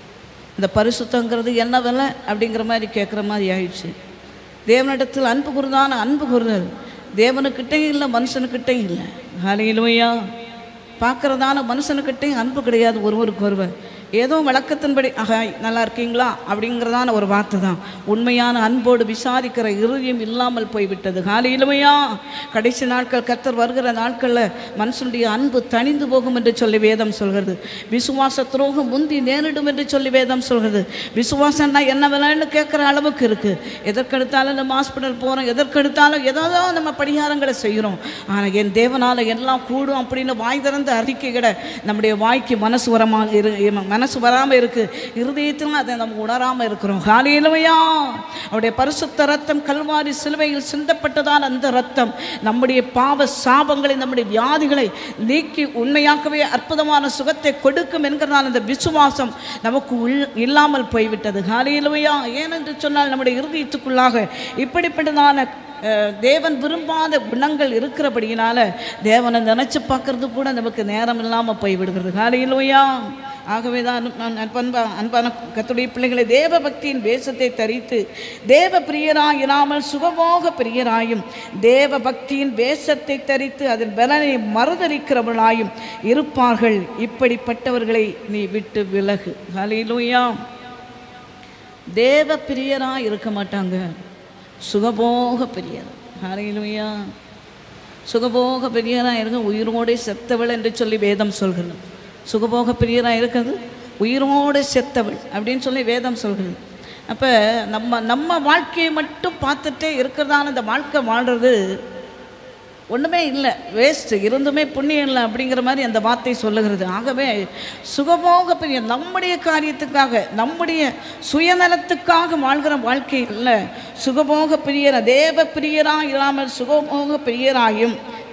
இந்த பரிசுத்தங்கிறது என்ன விலை அப்படிங்கிற மாதிரி கேட்குற மாதிரி ஆயிடுச்சு தேவனிடத்தில் அன்பு கூறுதான அன்பு கூறுதல் தேவனுக்கிட்டையும் இல்லை மனுஷனுக்கிட்டையும் இல்லை ஹalleluya பார்க்குறதான மனுஷனுக்கிட்டையும் அன்பு கிடையாது ஒருவருக்கு ஒருவர் ஏதோ வழக்கத்தின்படி ஆகா நல்லா இருக்கீங்களா அப்படிங்கிறதான ஒரு வார்த்தை தான் உண்மையான அன்போடு விசாரிக்கிற இறுதியும் இல்லாமல் போய்விட்டது காலையிலுமையா கடைசி நாட்கள் கத்தர் வருகிற நாட்களில் மனுஷனுடைய அன்பு தணிந்து போகும் என்று சொல்லி வேதம் சொல்கிறது விசுவாச துரோகம் முந்தி நேரிடும் என்று சொல்லி வேதம் சொல்கிறது விசுவாசம்னா என்ன விலைன்னு கேட்குற அளவுக்கு இருக்குது எதற்கெடுத்தாலும் நம்ம ஹாஸ்பிட்டல் போகிறோம் எதற்கெடுத்தாலும் ஏதோ நம்ம பரிகாரங்களை செய்கிறோம் ஆனால் என் தேவனால் எல்லாம் கூடும் அப்படின்னு வாய் திறந்து அறிக்கையிட நம்முடைய வாய்க்கு மனசு வரமாக இரு மனசு வராமல் இருக்குது இருதயத்திலும் அதை நம்ம உணராமல் இருக்கிறோம் காலையிலுமையா அவருடைய பரிசுத்த ரத்தம் கல்வாரி சிலுவையில் சிந்தப்பட்டதால் அந்த ரத்தம் நம்முடைய பாவ சாபங்களை நம்முடைய வியாதிகளை நீக்கி உண்மையாகவே அற்புதமான சுகத்தை கொடுக்கும் என்கிறதான அந்த விசுவாசம் நமக்கு உள் இல்லாமல் போய்விட்டது காலையிலுமையா ஏனென்று சொன்னால் நம்முடைய இருதயத்துக்குள்ளாக இப்படிப்பட்டதான அஹ், தேவன் விரும்பாத குணங்கள் இருக்கிறபடியினால தேவனை நினச்சி பார்க்கறது கூட நமக்கு நேரம் இல்லாமல் போய்விடுகிறது காலையிலுமையா ஆகவே தான் நான் அன்பா அன்பான கத்துடைய பிள்ளைகளை தேவ பக்தியின் வேஷத்தை தரித்து தேவ பிரியராய் இராமல் சுகமோக பிரியராயும் தேவ பக்தியின் வேஷத்தை தரித்து அதன் பலனை மறுதளிக்கிறவர்களாயும் இருப்பார்கள் இப்படிப்பட்டவர்களை நீ விட்டு விலகு ஹalleluya தேவ பிரியராக இருக்க மாட்டாங்க சுகபோக பிரியர் ஹalleluya சுகபோக பிரியராக இருக்க உயிரோடே செத்தவள் என்று சொல்லி வேதம் சொல்கிறது சுகபோக பிரியராக இருக்கிறது உயிரோடு செத்தவள் அப்படின்னு சொல்லி வேதம் சொல்கிறது அப்போ நம்ம நம்ம வாழ்க்கையை மட்டும் பார்த்துட்டே இருக்கிறதான இந்த வாழ்க்கை வாழ்கிறது ஒன்றுமே இல்லை வேஸ்ட்டு இருந்துமே புண்ணியம் இல்லை அப்படிங்கிற மாதிரி அந்த வார்த்தை சொல்லுகிறது ஆகவே சுகமோக பிரிய நம்முடைய காரியத்துக்காக நம்முடைய சுயநலத்துக்காக வாழ்கிற வாழ்க்கை இல்லை சுகமோக பிரியர தேவ பிரியராக இராமல் சுகமோக பிரியராயும்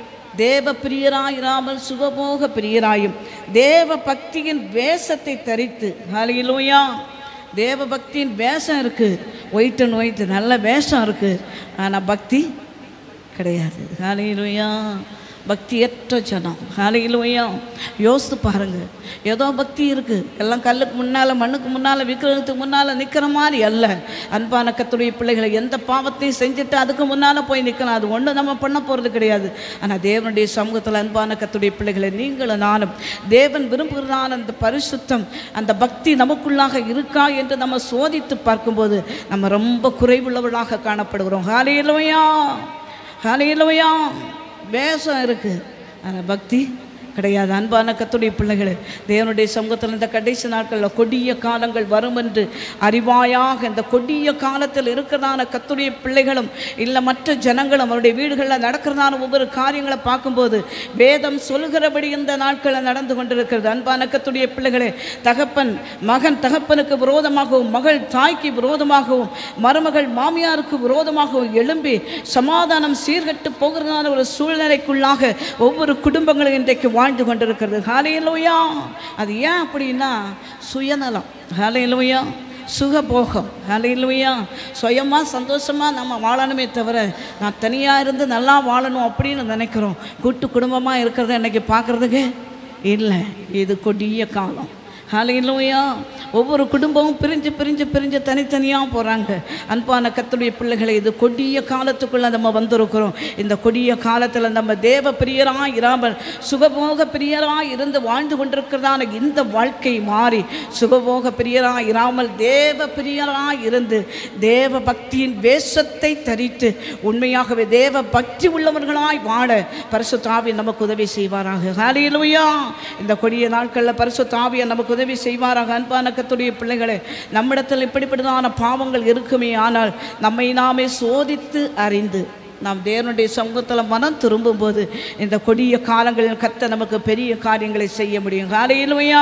தேவ பிரியராய் இராமல் சுகமோக பிரியராயும் தேவ பக்தியின் வேஷத்தை தரித்து ஹalleluya தேவ பக்தியின் வேஷம் இருக்குது ஒயிட் அண்ட் ஒயிட் நல்ல வேஷம் இருக்குது ஆனால் பக்தி கிடையாது ஹalleluya பக்தியற்ற ஜனம் ஹalleluya யோசித்து பாருங்க ஏதோ பக்தி இருக்குது எல்லாம் கல்லுக்கு முன்னால் மண்ணுக்கு முன்னால் விக்கிரகத்துக்கு முன்னால் நிற்கிற மாதிரி அல்ல அன்பான கத்துடைய பிள்ளைகளை எந்த பாவத்தையும் செஞ்சுட்டு அதுக்கு முன்னால் போய் நிற்கணும் அது ஒன்றும் நம்ம பண்ண போகிறது கிடையாது ஆனால் தேவனுடைய சமூகத்தில் அன்பான கத்துடைய பிள்ளைகளை நீங்களும் நானும் தேவன் விரும்புகிறதான அந்த பரிசுத்தம் அந்த பக்தி நமக்குள்ளாக இருக்கா என்று நம்ம சோதித்து பார்க்கும்போது நம்ம ரொம்ப குறைவுள்ளவர்களாக காணப்படுகிறோம் ஹalleluya ஹalleluya வேஷம் இருக்குது ஆனால் பக்தி கிடையாது அன்பான கத்துடைய பிள்ளைகளே தேவனுடைய சமூகத்தில் இந்த கடைசி நாட்களில் கொடிய காலங்கள் வரும் என்று அறிவாயாக இந்த கொடிய காலத்தில் இருக்கிறதான கத்துடைய பிள்ளைகளும் இல்லை மற்ற ஜனங்களும் அவருடைய வீடுகளில் நடக்கிறதான ஒவ்வொரு காரியங்களை பார்க்கும்போது வேதம் சொல்கிறபடி இந்த நாட்களில் நடந்து கொண்டிருக்கிறது அன்பான கத்துடைய பிள்ளைகளே தகப்பன் மகன் தகப்பனுக்கு விரோதமாகவும் மகள் தாய்க்கு விரோதமாகவும் மருமகள் மாமியாருக்கு விரோதமாகவும் எழும்பி சமாதானம் சீர்கட்டு போகிறதான ஒரு சூழ்நிலைக்குள்ளாக ஒவ்வொரு குடும்பங்களும் இன்றைக்கு வாழ்ந்து கொண்டிருக்கிறது ஹாலையிலோயா அது ஏன் அப்படின்னா சுயநலம் ஹாலையிலோயா சுகபோகம் ஹalleluya சுயமாக சந்தோஷமாக நம்ம வாழணுமே தவிர நான் தனியாக இருந்து நல்லா வாழணும் அப்படின்னு நினைக்கிறோம் கூட்டு குடும்பமாக இருக்கிறத இன்னைக்கு பார்க்குறதுக்கு இல்லை இது கொடிய காலம் ஹalleluya ஒவ்வொரு குடும்பமும் பிரிஞ்சு பிரிஞ்சு பிரிஞ்சு தனித்தனியாக போகிறாங்க அன்பான கத்துடைய பிள்ளைகளை இது கொடிய காலத்துக்குள்ளே நம்ம வந்திருக்கிறோம் இந்த கொடிய காலத்தில் நம்ம தேவ பிரியராக இராமல் சுகபோக பிரியராக இருந்து வாழ்ந்து கொண்டிருக்கிறதான இந்த வாழ்க்கை மாறி சுகபோக பிரியராக இராமல் தேவ பிரியராக இருந்து தேவ பக்தியின் வேஷத்தை தரித்து உண்மையாகவே தேவ பக்தி உள்ளவர்களாய் வாழ பரிசு தாவி நமக்கு உதவி செய்வாராக ஹalleluya இந்த கொடிய நாட்களில் பரிசு தாவியை நமக்கு உதவி செய்வாராக அன்பான கத்துடைய பிள்ளைகளே நம்மிடத்தில் இப்படிப்பட்டதான பாவங்கள் இருக்குமே ஆனால் நம்மை நாமே சோதித்து அறிந்து நாம் தேவனுடைய சமூகத்தில் மனம் திரும்பும்போது இந்த கொடிய காலங்களில் கத்த நமக்கு பெரிய காரியங்களை செய்ய முடியும் காலையிலுமையா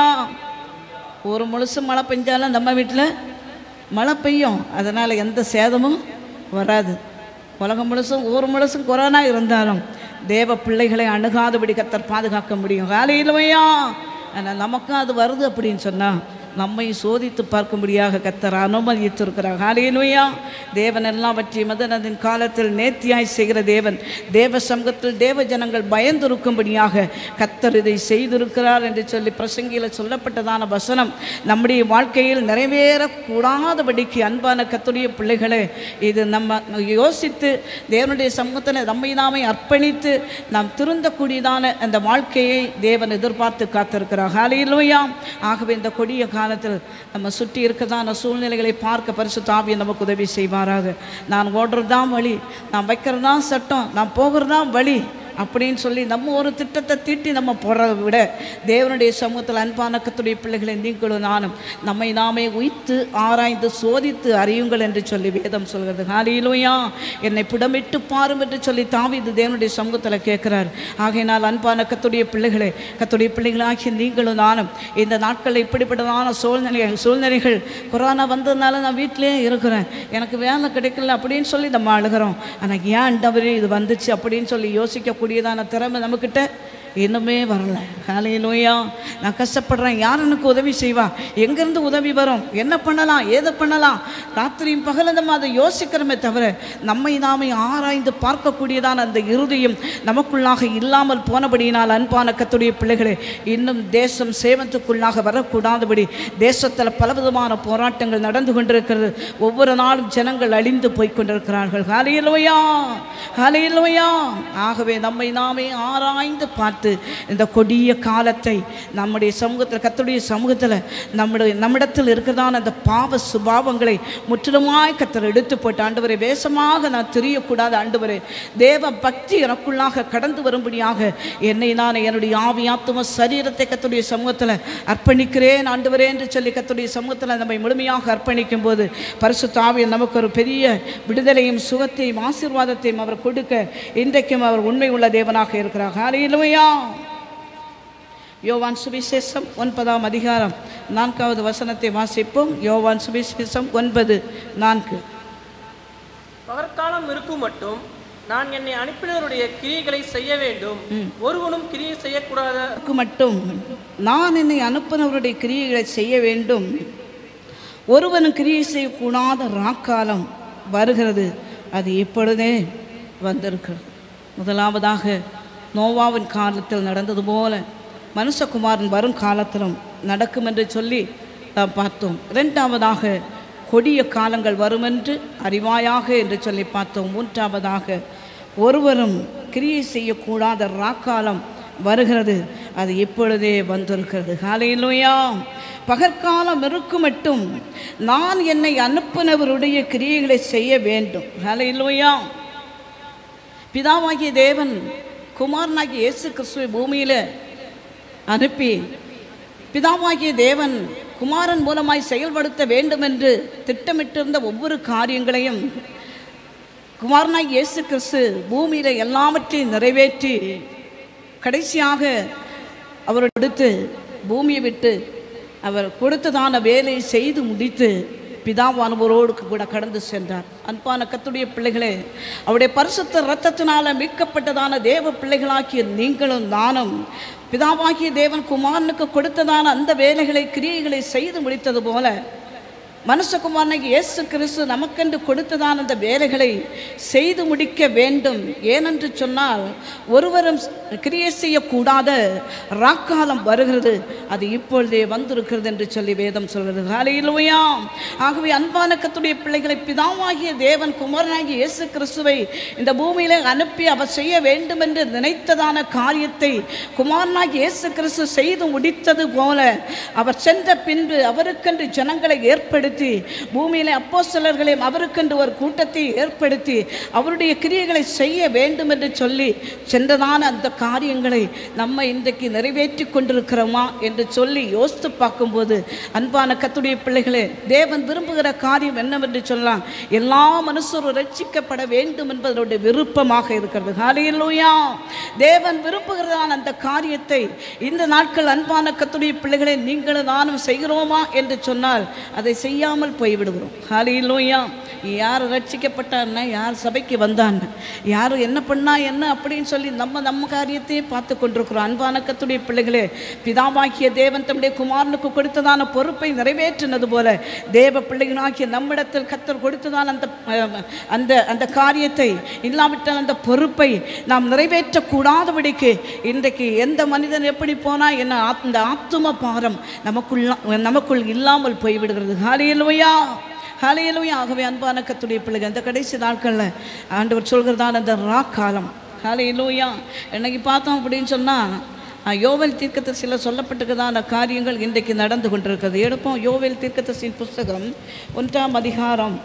ஒரு முழுசும் மழை பெஞ்சாலும் நம்ம வீட்டில் மழை பெய்யும் அதனால் எந்த சேதமும் வராது உலகம் முழுசும் ஊர் முழுசும் கொரோனா இருந்தாலும் தேவ பிள்ளைகளை அணுகாதபடி கத்தர் பாதுகாக்க முடியும் காலையிலுமையா ஆனால் நமக்கும் அது வருது அப்படின்னு சொன்னால் நம்மை சோதித்து பார்க்கும்படியாக கத்தர் அனுமதித்திருக்கிறார் ஹalleluya தேவன் எல்லாவற்றையும் மதனதின் காலத்தில் நேர்த்தியாய் செய்கிற தேவன் தேவ சமூகத்தில் தேவ ஜனங்கள் பயந்திருக்கும்படியாக கத்தர் இதை செய்திருக்கிறார் என்று சொல்லி பிரசங்கியில் சொல்லப்பட்டதான வசனம் நம்முடைய வாழ்க்கையில் நிறைவேறக்கூடாதபடிக்கு அன்பான கத்துடைய பிள்ளைகளே இது நம்ம யோசித்து தேவனுடைய சமூகத்தில் நம்மை நாமே அர்ப்பணித்து நாம் திருந்தக்கூடியதான அந்த வாழ்க்கையை தேவன் எதிர்பார்த்து காத்திருக்கிறார் ஹalleluya ஆகவே இந்த கொடிய காலத்தில் நம்ம சுற்றி இருக்கதான சூழ்நிலைகளை பார்க்க பரிசு தாவியை நமக்கு உதவி செய்வாராக நான் ஓடுறது தான் வழி நான் வைக்கிறது தான் சட்டம் நான் போகிறது தான் வழி அப்படின்னு சொல்லி நம்ம ஒரு திட்டத்தை தீட்டி நம்ம போடுறதை விட தேவனுடைய சமூகத்தில் அன்பான கத்துடைய பிள்ளைகளை நீங்களும் நானும் நம்மை நாமே உய்த்து ஆராய்ந்து சோதித்து அறியுங்கள் என்று சொல்லி வேதம் சொல்கிறது ஹாலியிலுயா என்னை புடமிட்டு பாரும் என்று சொல்லி தாவீது தேவனுடைய சமூகத்தில் கேட்கிறார் ஆகையினால் அன்பான கத்துடைய பிள்ளைகளே கத்துடைய பிள்ளைகளாகிய நீங்களும் நானும் இந்த நாட்களில் இப்படிப்பட்டதான சூழ்நிலை சூழ்நிலைகள் கொரோனா வந்ததுனால நான் வீட்டிலே இருக்கிறேன் எனக்கு வேலை கிடைக்கல அப்படின்னு சொல்லி நம்ம அழுகிறோம் ஆனால் ஏன் ஆண்டவரே இது வந்துச்சு அப்படின்னு சொல்லி யோசிக்கக்கூடியதான திறமை நம்மக்கிட்ட இன்னுமே வரல ஹalleluya நான் கஷ்டப்படுறேன் யார் எனக்கு உதவி செய்வா எங்கேருந்து உதவி வரும் என்ன பண்ணலாம் ஏதை பண்ணலாம் ராத்திரியும் பகலும் நம்ம அதை யோசிக்கிறோமே தவிர நம்மை நாமே ஆராய்ந்து பார்க்கக்கூடியதான அந்த இறுதியும் நமக்குள்ளாக இல்லாமல் போனபடியினால் அன்பான கத்துடைய பிள்ளைகளே இன்னும் தேசம் சேவத்துக்குள்ளாக வரக்கூடாதபடி தேசத்தில் பலவிதமான போராட்டங்கள் நடந்து கொண்டிருக்கிறது ஒவ்வொரு நாளும் ஜனங்கள் அழிந்து போய் கொண்டிருக்கிறார்கள் ஹalleluya ஹalleluya ஆகவே நம்மை நாமே ஆராய்ந்து பார்த்து பார்த்து இந்த கொடிய காலத்தை நம்முடைய சமூகத்தில் கத்தருடைய சமூகத்தில் நம்முடைய நம்மிடத்தில் இருக்கிறதான அந்த பாவ சுபாவங்களை முற்றிலுமாய் கத்தர் எடுத்து போட்டு ஆண்டவரை வேஷமாக நான் தெரியக்கூடாது ஆண்டவரே தேவ பக்தி எனக்குள்ளாக கடந்து வரும்படியாக என்னை நான் என்னுடைய ஆவியாத்தும சரீரத்தை கத்துடைய சமூகத்தில் அர்ப்பணிக்கிறேன் ஆண்டவரே என்று சொல்லி கத்துடைய சமூகத்தில் நம்மை முழுமையாக அர்ப்பணிக்கும் போது பரிசுத்த ஆவியன் நமக்கு ஒரு பெரிய விடுதலையும் சுகத்தையும் ஆசீர்வாதத்தையும் அவர் கொடுக்க இன்றைக்கும் அவர் உண்மை உள்ள தேவனாக இருக்கிறார் ஹalleluya யோவான் சுவிசேஷம் ஒன்பதாம் அதிகாரம் நான்காவது வசனத்தை வாசிப்போம் யோவான் சுவிசேஷம் ஒன்பது நான்கு பகற்காலம் இருக்கும் மட்டும் நான் என்னை அனுப்பினவருடைய கிரியைகளை செய்ய வேண்டும் ஒருவனும் கிரியை செய்யக்கூடாத அதற்கு மட்டும் நான் என்னை அனுப்பினவருடைய கிரியைகளை செய்ய வேண்டும் ஒருவனும் கிரியை செய்யக்கூடாத ராக்காலம் வருகிறது அது இப்பொழுதே வந்திருக்கிறது முதலாவதாக நோவாவின் காலத்தில் நடந்தது போல மனுஷகுமாரன் வரும் காலத்திலும் நடக்கும் என்று சொல்லி நாம் பார்த்தோம் இரண்டாவதாக கொடிய காலங்கள் வருமென்று அறிவாயாக என்று சொல்லி பார்த்தோம் மூன்றாவதாக ஒருவரும் கிரியை செய்யக்கூடாத ராக்காலம் வருகிறது அது இப்பொழுதே வந்திருக்கிறது ஹalleluya பகற்காலம் இருக்கும் மட்டும் நான் என்னை அனுப்பினவருடைய கிரியைகளை செய்ய வேண்டும் ஹalleluya பிதாவாகிய தேவன் குமாரனாகிய இயேசு கிறிஸ்துவை பூமியில் அனுப்பி பிதாவாகிய தேவன் குமாரன் மூலமாய் செயல்படுத்த வேண்டும் என்று திட்டமிட்டிருந்த ஒவ்வொரு காரியங்களையும் குமாரனாய் இயேசு கிறிஸ்து பூமியில் எல்லாவற்றையும் நிறைவேற்றி கடைசியாக அவர் எடுத்து பூமியை விட்டு அவர் கொடுத்ததான வேலையை செய்து முடித்து பிதாவானவரோடு கூட கடந்து சென்றார் அன்பான கத்துடைய பிள்ளைகளே அவருடைய பரிசுத்த இரத்தத்தினால மீட்கப்பட்டதான தேவ பிள்ளைகளாக்கிய நீங்களும் நானும் பிதாவாகிய தேவன் குமாரனுக்கு கொடுத்ததான அந்த வேலைகளை கிரியைகளை செய்து முடித்தது போல மனுஷகுமாரனுக்கு இயேசு கிறிஸ்து நமக்கென்று கொடுத்ததான அந்த வேலைகளை செய்து முடிக்க வேண்டும் ஏனென்று சொன்னால் ஒருவரும் கிரியை செய்யக்கூடாத ராக்காலம் வருகிறது அது இப்பொழுதே வந்திருக்கிறது என்று சொல்லி வேதம் சொல்கிறது ஹalleluya ஆகவே அன்பான கத்துடைய பிள்ளைகளை பிதாவாகிய தேவன் குமாரனாகிய இயேசு கிறிஸ்துவை இந்த பூமியிலே அனுப்பி அவர் செய்ய வேண்டும் என்று நினைத்ததான காரியத்தை குமாரனாகிய இயேசு கிறிஸ்து செய்து முடித்தது போல அவர் சென்ற பின்பு அவருக்கென்று ஜனங்களை ஏற்படுத்தி பூமியிலே அப்போஸ்தலர்களையும் அவருக்கென்று ஒரு கூட்டத்தை ஏற்படுத்தி அவருடைய கிரியைகளை செய்ய வேண்டும் என்று சொல்லி சென்றதான அந்த காரியங்களை நம்ம இன்றைக்கு நிறைவேற்றி கொண்டிருக்கிறோமா என்று சொல்லி யோசித்து பார்க்கும்போது அன்பான கத்துடைய பிள்ளைகளே தேவன் விரும்புகிற காரியம் என்னவென்று சொல்லலாம் எல்லா மனுஷரும் ரட்சிக்கப்பட வேண்டும் என்பதனுடைய விருப்பமாக இருக்கிறது ஹalleluya தேவன் விரும்புகிறதான அந்த காரியத்தை இந்த நாட்கள் அன்பான கத்துடைய பிள்ளைகளை நீங்களும் நானும் செய்கிறோமா என்று சொன்னால் அதை செய்யாமல் போய்விடுகிறோம் ஹalleluya யார் ரட்சிக்கப்பட்டான்னு யார் சபைக்கு வந்தான்னு யார் என்ன பண்ணா என்ன அப்படின்னு சொல்லி நம்ம நம்ம காரியத்தையே பார்த்து கொண்டிருக்கிறோம் அன்பான கத்துடைய பிள்ளைகளே பிதாவாகிய தேவன் தம்முடைய குமாரனுக்கு கொடுத்ததான பொறுப்பை நிறைவேற்றினது போல தேவ பிள்ளைகளாகிய நம்மிடத்தில் கத்தர் கொடுத்ததான அந்த அஹ், அந்த அந்த காரியத்தை இல்லாவிட்டால் அந்த பொறுப்பை நாம் நிறைவேற்றக்கூடாதபடிக்கு இன்றைக்கு எந்த மனிதன் எப்படி போனால் என்ன ஆத்- இந்த ஆத்தும பாரம் நமக்குள்ள நமக்குள் இல்லாமல் போய்விடுகிறது ஹalleluya ஹalleluya ஆகவே அன்பான கத்துடைய பிள்ளைகள் இந்த கடைசி நாட்களில் ஆண்டவர் சொல்கிறதான அந்த ரா காலம் ஹalleluya இன்னைக்கு பார்த்தோம் அப்படின்னு சொன்னால் யோவேல் தீர்க்கதரிசியில் சொல்லப்பட்டிருக்கதான காரியங்கள் இன்றைக்கு நடந்து கொண்டிருக்கிறது எடுப்போம் யோவேல் தீர்க்கதரிசியின் புஸ்தகம் ஒன்றாம் அதிகாரம்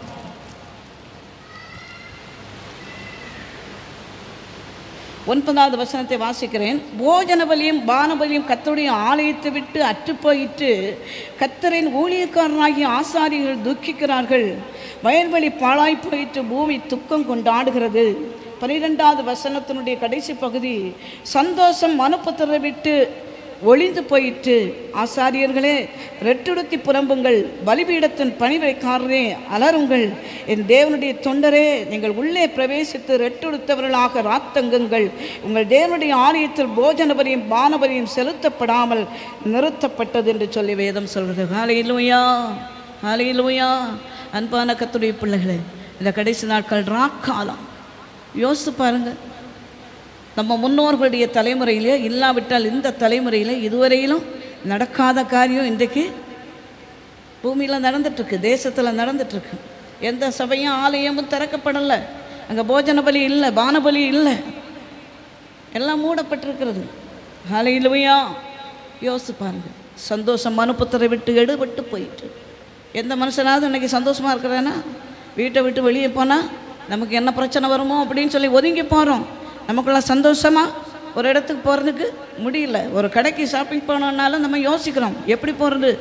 ஒன்பதாவது வசனத்தை வாசிக்கிறேன் போஜன பலியும் பானபலியும் கத்தருடைய ஆலயத்தை விட்டு அற்றுப்போயிட்டு கத்தரின் ஊழியக்காரராகிய ஆசாரியர்கள் துக்கிக்கிறார்கள் வயல்வெளி பாழாய் போயிட்டு பூமி துக்கம் கொண்டாடுகிறது பனிரெண்டாவது வசனத்தினுடைய கடைசி பகுதி சந்தோஷம் மனுப்புத்தரை விட்டு ஒளிந்து போயிற்று ஆசாரியர்களே ரெட்டுடுத்தி புறம்புங்கள் பலிபீடத்தின் பணிவைக்காரரே அலருங்கள் என் தேவனுடைய தொண்டரே நீங்கள் உள்ளே பிரவேசித்து ரெட்டுடுத்தவர்களாக ராத்தங்குங்கள் உங்கள் தேவனுடைய ஆலயத்தில் போஜனபரியும் பானபரியும் செலுத்தப்படாமல் நிறுத்தப்பட்டது என்று சொல்லி வேதம் சொல்கிறது ஹalleluya ஹalleluya அன்பான கத்துடைய பிள்ளைகளே இந்த கடைசி நாட்கள் ராக்காலம் யோசித்து பாருங்கள் நம்ம முன்னோர்களுடைய தலைமுறையிலே இல்லாவிட்டால் இந்த தலைமுறையில் இதுவரையிலும் நடக்காத காரியம் இன்றைக்கு பூமியில் நடந்துட்டுருக்கு தேசத்தில் நடந்துட்டுருக்கு எந்த சபையும் ஆலயமும் திறக்கப்படலை அங்கே போஜன பலி இல்லை பானபலி இல்லை எல்லாம் மூடப்பட்டிருக்கிறது ஹலையிலுவையா யோசிச்சு பாருங்க சந்தோஷம் மனுப்புத்தரை விட்டு எடுபட்டு போயிட்டு எந்த மனுஷனாவது இன்னைக்கு சந்தோஷமாக இருக்கிறானா வீட்டை விட்டு வெளியே போனால் நமக்கு என்ன பிரச்சனை வருமோ அப்படின்னு சொல்லி ஒதுங்கி போகிறோம் நமக்குள்ள சந்தோஷமா ஒரு இடத்துக்கு போகிறதுக்கு முடியல ஒரு கடைக்கு ஷாப்பிங் போனோம்னாலும் நம்ம யோசிக்கிறோம் எப்படி போகிறது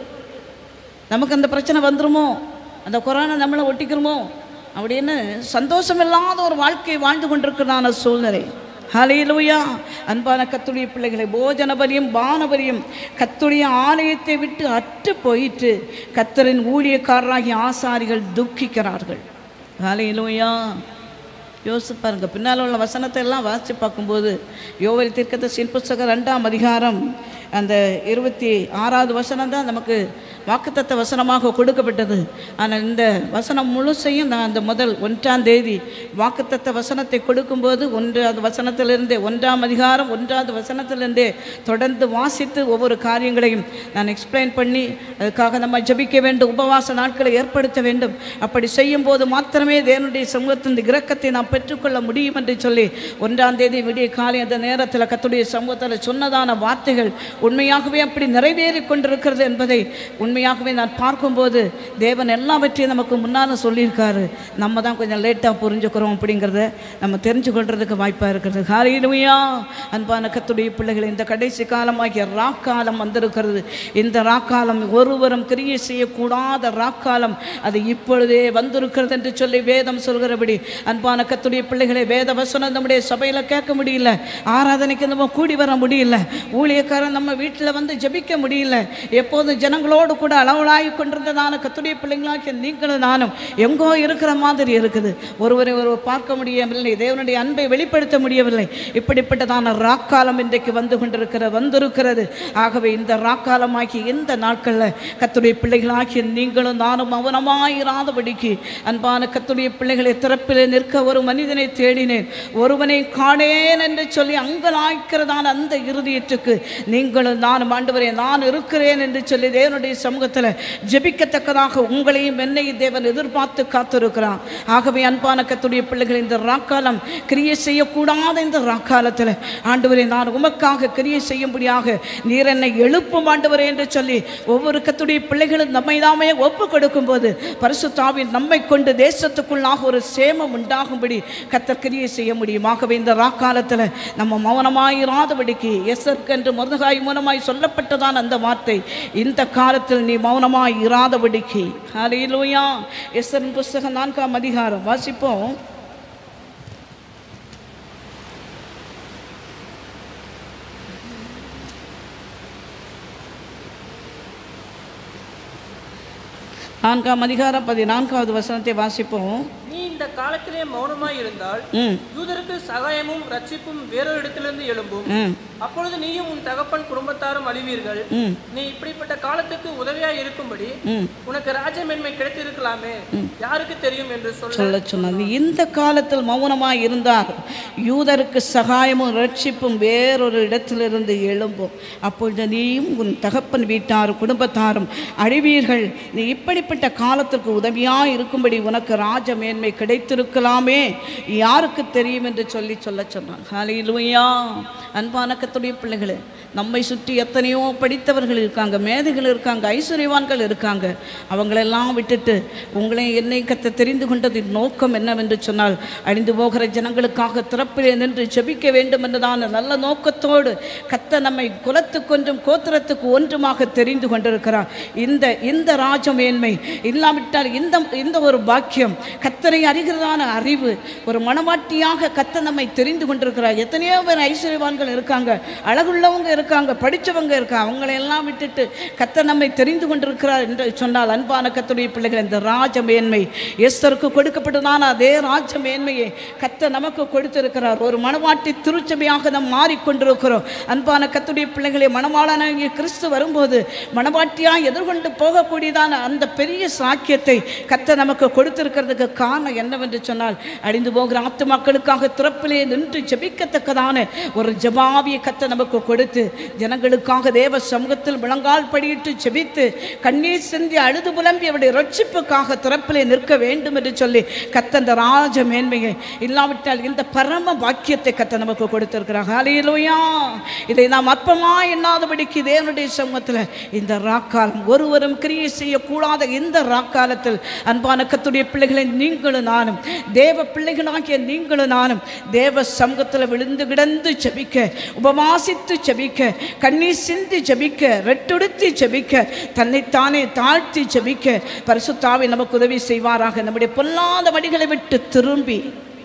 நமக்கு அந்த பிரச்சனை வந்துருமோ அந்த கொரோனா நம்மளை ஒட்டிக்கிறோமோ அப்படின்னு சந்தோஷம் இல்லாத ஒரு வாழ்க்கையை வாழ்ந்து கொண்டிருக்கிறதான சூழ்நிலை ஹalleluya அன்பான கத்துடைய பிள்ளைகளை போஜனபரியும் பானபரியும் கத்துடைய ஆலயத்தை விட்டு அற்று போயிட்டு கத்தரின் ஊழியக்காரராகிய ஆசாரிகள் துக்கிக்கிறார்கள் ஹalleluya யோசிச்சு பாருங்க பின்னால் உள்ள வசனத்தை எல்லாம் வாசித்து பார்க்கும்போது யோவல் தீர்க்கதரிசியின் புஸ்தகம் ரெண்டாம் அதிகாரம் அந்த இருபத்தி ஆறாவது வசனம் தான் நமக்கு வாக்குத்தத்த வசனமாக கொடுக்கப்பட்டது ஆனால் இந்த வசனம் முழுசையும் நான் அந்த முதல் ஒன்றாம் தேதி வாக்குத்தத்த வசனத்தை கொடுக்கும்போது ஒன்றாவது வசனத்திலிருந்தே ஒன்றாம் அதிகாரம் ஒன்றாவது வசனத்திலிருந்தே தொடர்ந்து வாசித்து ஒவ்வொரு காரியங்களையும் நான் எக்ஸ்பிளைன் பண்ணி அதுக்காக நம்ம ஜெபிக்க வேண்டும் உபவாச நாட்களை ஏற்படுத்த வேண்டும் அப்படி செய்யும் போது மாத்திரமே தேவனுடைய சமூகத்தின் இரக்கத்தை நாம் பெற்றுக்கொள்ள முடியும் என்று சொல்லி ஒன்றாம் தேதி விடிய காலை அந்த நேரத்தில் கத்துடைய சமூகத்தில் சொன்னதான வார்த்தைகள் உண்மையாகவே அப்படி நிறைவேறி கொண்டிருக்கிறது என்பதை உண்மையாகவே நான் பார்க்கும்போது தேவன் எல்லாவற்றையும் நமக்கு முன்னால் சொல்லியிருக்காரு நம்ம தான் கொஞ்சம் லேட்டாக புரிஞ்சுக்கிறோம் அப்படிங்கிறத நம்ம தெரிஞ்சு கொள்றதுக்கு வாய்ப்பாக இருக்கிறது ஹாரிலுமையா அன்பான கத்துடைய பிள்ளைகள் இந்த கடைசி காலமாகிய ராக்காலம் வந்திருக்கிறது இந்த ராக்காலம் ஒருவரும் கிரியை செய்யக்கூடாத ராக்காலம் அது இப்பொழுதே வந்திருக்கிறது என்று சொல்லி வேதம் சொல்கிறபடி அன்பான கத்துடைய பிள்ளைகளை வேத வசனம் நம்முடைய சபையில் கேட்க முடியல ஆராதனைக்கு நம்ம கூடி வர முடியல ஊழியக்காரன் நம்ம வீட்டில் வந்து ஜெபிக்க முடியல எப்போதும் ஜனங்களோடு கூட அளவலாகி கொண்டிருந்ததான கத்துடைய பிள்ளைங்களாக்கி நீங்களும் நானும் எங்கோ இருக்கிற மாதிரி இருக்குது ஒருவரை ஒருவர் பார்க்க முடியவில்லை தேவனுடைய அன்பை வெளிப்படுத்த முடியவில்லை இப்படிப்பட்டதான ராக்காலம் இன்றைக்கு வந்து கொண்டிருக்கிற வந்திருக்கிறது ஆகவே இந்த ராக்காலமாகி இந்த நாட்களில் கத்துடைய பிள்ளைகளாகிய நீங்களும் நானும் மௌனமாயிராதபடிக்கு அன்பான கத்துடைய பிள்ளைகளை திறப்பிலே நிற்க ஒரு மனிதனை தேடினேன் ஒருவனை காணேன் என்று சொல்லி அங்கலாய்க்கிறதான அந்த இருதயத்துக்கு நீங்களும் நானும் ஆண்டவரே நான் இருக்கிறேன் என்று சொல்லி தேவனுடைய சமூகத்தில் ஜெபிக்கத்தக்கதாக உங்களையும் என்னையும் தேவன் எதிர்பார்த்து காத்திருக்கிறான் ஆகவே அன்பான கத்துடைய பிள்ளைகள் இந்த ராக்காலம் கிரியை செய்யக்கூடாத இந்த ராக்காலத்தில் ஆண்டவரே நான் உமக்காக கிரியை செய்யும்படியாக நீர் என்னை எழுப்பும் ஆண்டவரே என்று சொல்லி ஒவ்வொரு கத்துடைய பிள்ளைகளும் நம்மை தாமே ஒப்பு கொடுக்கும்போது பரிசுத்தாவின் நம்மை கொண்டு தேசத்துக்குள்ளாக ஒரு சேமம் உண்டாகும்படி கத்தர் கிரியை செய்ய முடியும் ஆகவே இந்த ராக்காலத்தில் நம்ம மௌனமாயிராதபடிக்கு எசற்கு என்று முருகாய் மூலமாய் சொல்லப்பட்டதான் அந்த வார்த்தை இந்த காலத்தில் நீ மௌனமாய் இராதபடிக்கு ஹalleluya எஸ்தரின் புஸ்தகம் நான்காம் அதிகாரம் வாசிப்போம் நான்காம் அதிகாரம் பதினான்காவது வசனத்தை வாசிப்போம் நீ இந்த காலத்திலே மௌனமாய் இருந்தால் ம் யூதருக்கு சகாயமும் ரட்சிப்பும் வேறொரு இடத்திலிருந்து எழும்பும் ம் அப்பொழுது நீயும் உன் தகப்பன் குடும்பத்தாரும் அழிவீர்கள் ம் நீ இப்படிப்பட்ட காலத்துக்கு உதவியாய் இருக்கும்படி ம் உனக்கு ராஜமேன்மை கிடைத்திருக்கலாமே யாருக்கு தெரியும் என்று சொல்ல சொல்ல சொன்னார் இந்த காலத்தில் மௌனமாய் இருந்தார் யூதருக்கு சகாயமும் ரட்சிப்பும் வேறொரு இடத்திலிருந்து எழும்பும் அப்பொழுது நீயும் உன் தகப்பன் வீட்டார் குடும்பத்தாரும் அழிவீர்கள் நீ இப்படிப்பட்ட காலத்திற்கு உதவியாய் இருக்கும்படி உனக்கு ராஜ மேன்மை கிடைத்திருக்கலாமே யாருக்கு தெரியும் என்று சொல்லி சொல்ல சொன்னார் ஹalleluya அன்பான கத்துடைய பிள்ளைகளே நம்மை சுற்றி எத்தனையோ படித்தவர்கள் இருக்காங்க மேதைகள் இருக்காங்க ஐஸ்வர்யவான்கள் இருக்காங்க அவங்களெல்லாம் விட்டுட்டு உங்களை என்னை கத்த தெரிந்து கொண்டதின் நோக்கம் என்னவென்று சொன்னால் அழிந்து போகிற ஜனங்களுக்காக திறப்பிலே நின்று ஜெபிக்க வேண்டும் என்றதான நல்ல நோக்கத்தோடு கத்த நம்மை குலத்துக்கொன்றும் கோத்திரத்துக்கு ஒன்றுமாக தெரிந்து கொண்டிருக்கிறார் இந்த இந்த ராஜமேன்மை இல்லாவிட்டால் இந்த இந்த ஒரு பாக்கியம் கத்தரை அறிகிறதான அறிவு ஒரு மனவாட்டியாக கத்த நம்மை தெரிந்து கொண்டிருக்கிறார் எத்தனையோ பேர் ஐஸ்வர்யவான்கள் இருக்காங்க அழகுள்ளவங்க இருக்காங்க படித்தவங்க இருக்காங்க அவங்களை எல்லாம் விட்டுட்டு கத்த நம்மை தெரிந்து கொண்டிருக்கிறார் என்று சொன்னால் அன்பான கத்துடைய பிள்ளைகள் இந்த ராஜ மேன்மை எஸ்தருக்கு கொடுக்கப்பட்டதான அதே ராஜ மேன்மையை கத்த நமக்கு கொடுத்திருக்கிறார் ஒரு மனவாட்டி திருச்சபையாக நாம் மாறிக்கொண்டிருக்கிறோம் அன்பான கத்துடைய பிள்ளைகளை மணவாளனாகிய கிறிஸ்து வரும்போது மனவாட்டியாக எதிர்கொண்டு போகக்கூடியதான அந்த பெரிய சாக்கியத்தை கத்த நமக்கு கொடுத்திருக்கிறதுக்கு காரணம் என்னவென்று சொன்னால் அழிந்து போகிற ஆத்து மக்களுக்காக திறப்பிலே நின்று ஜெபிக்கத்தக்கதான ஒரு ஜபாவிய கத்தை நமக்கு கொடுத்து ஜனங்களுக்காக தேவ சமூகத்தில் முழங்கால் படியிட்டு ஜெபித்து கண்ணீர் சிந்தி அழுது புலம்பி அவருடைய ரட்சிப்புக்காக திறப்பிலே நிற்க வேண்டும் என்று சொல்லி கத்தந்த ராஜ மேன்மையை இல்லாவிட்டால் இந்த பரம வாக்கியத்தை கத்த நமக்கு கொடுத்திருக்கிறார் ஹalleluya இதை நாம் அற்பமா எண்ணாதபடிக்கு தேவனுடைய சமூகத்தில் இந்த ராக்காலம் ஒருவரும் கிரியை செய்யக்கூடாத இந்த ராக்காலத்தில் அன்பான கத்துடைய பிள்ளைகளை நீங்களும் நானும் தேவ பிள்ளைகளாகிய நீங்களும் நானும் தேவ சமூகத்தில் விழுந்து கிடந்து ஜெபிக்க உபவாசித்து ஜெபிக்க கண்ணீர் சிந்தி ஜெபிக்க ரெட்டுடுத்தி ஜெபிக்க தன்னைத்தானே தாழ்த்தி ஜெபிக்க பரிசுத்தாவை நமக்கு உதவி செய்வாராக நம்முடைய பொல்லாத வழிகளை விட்டு திரும்பி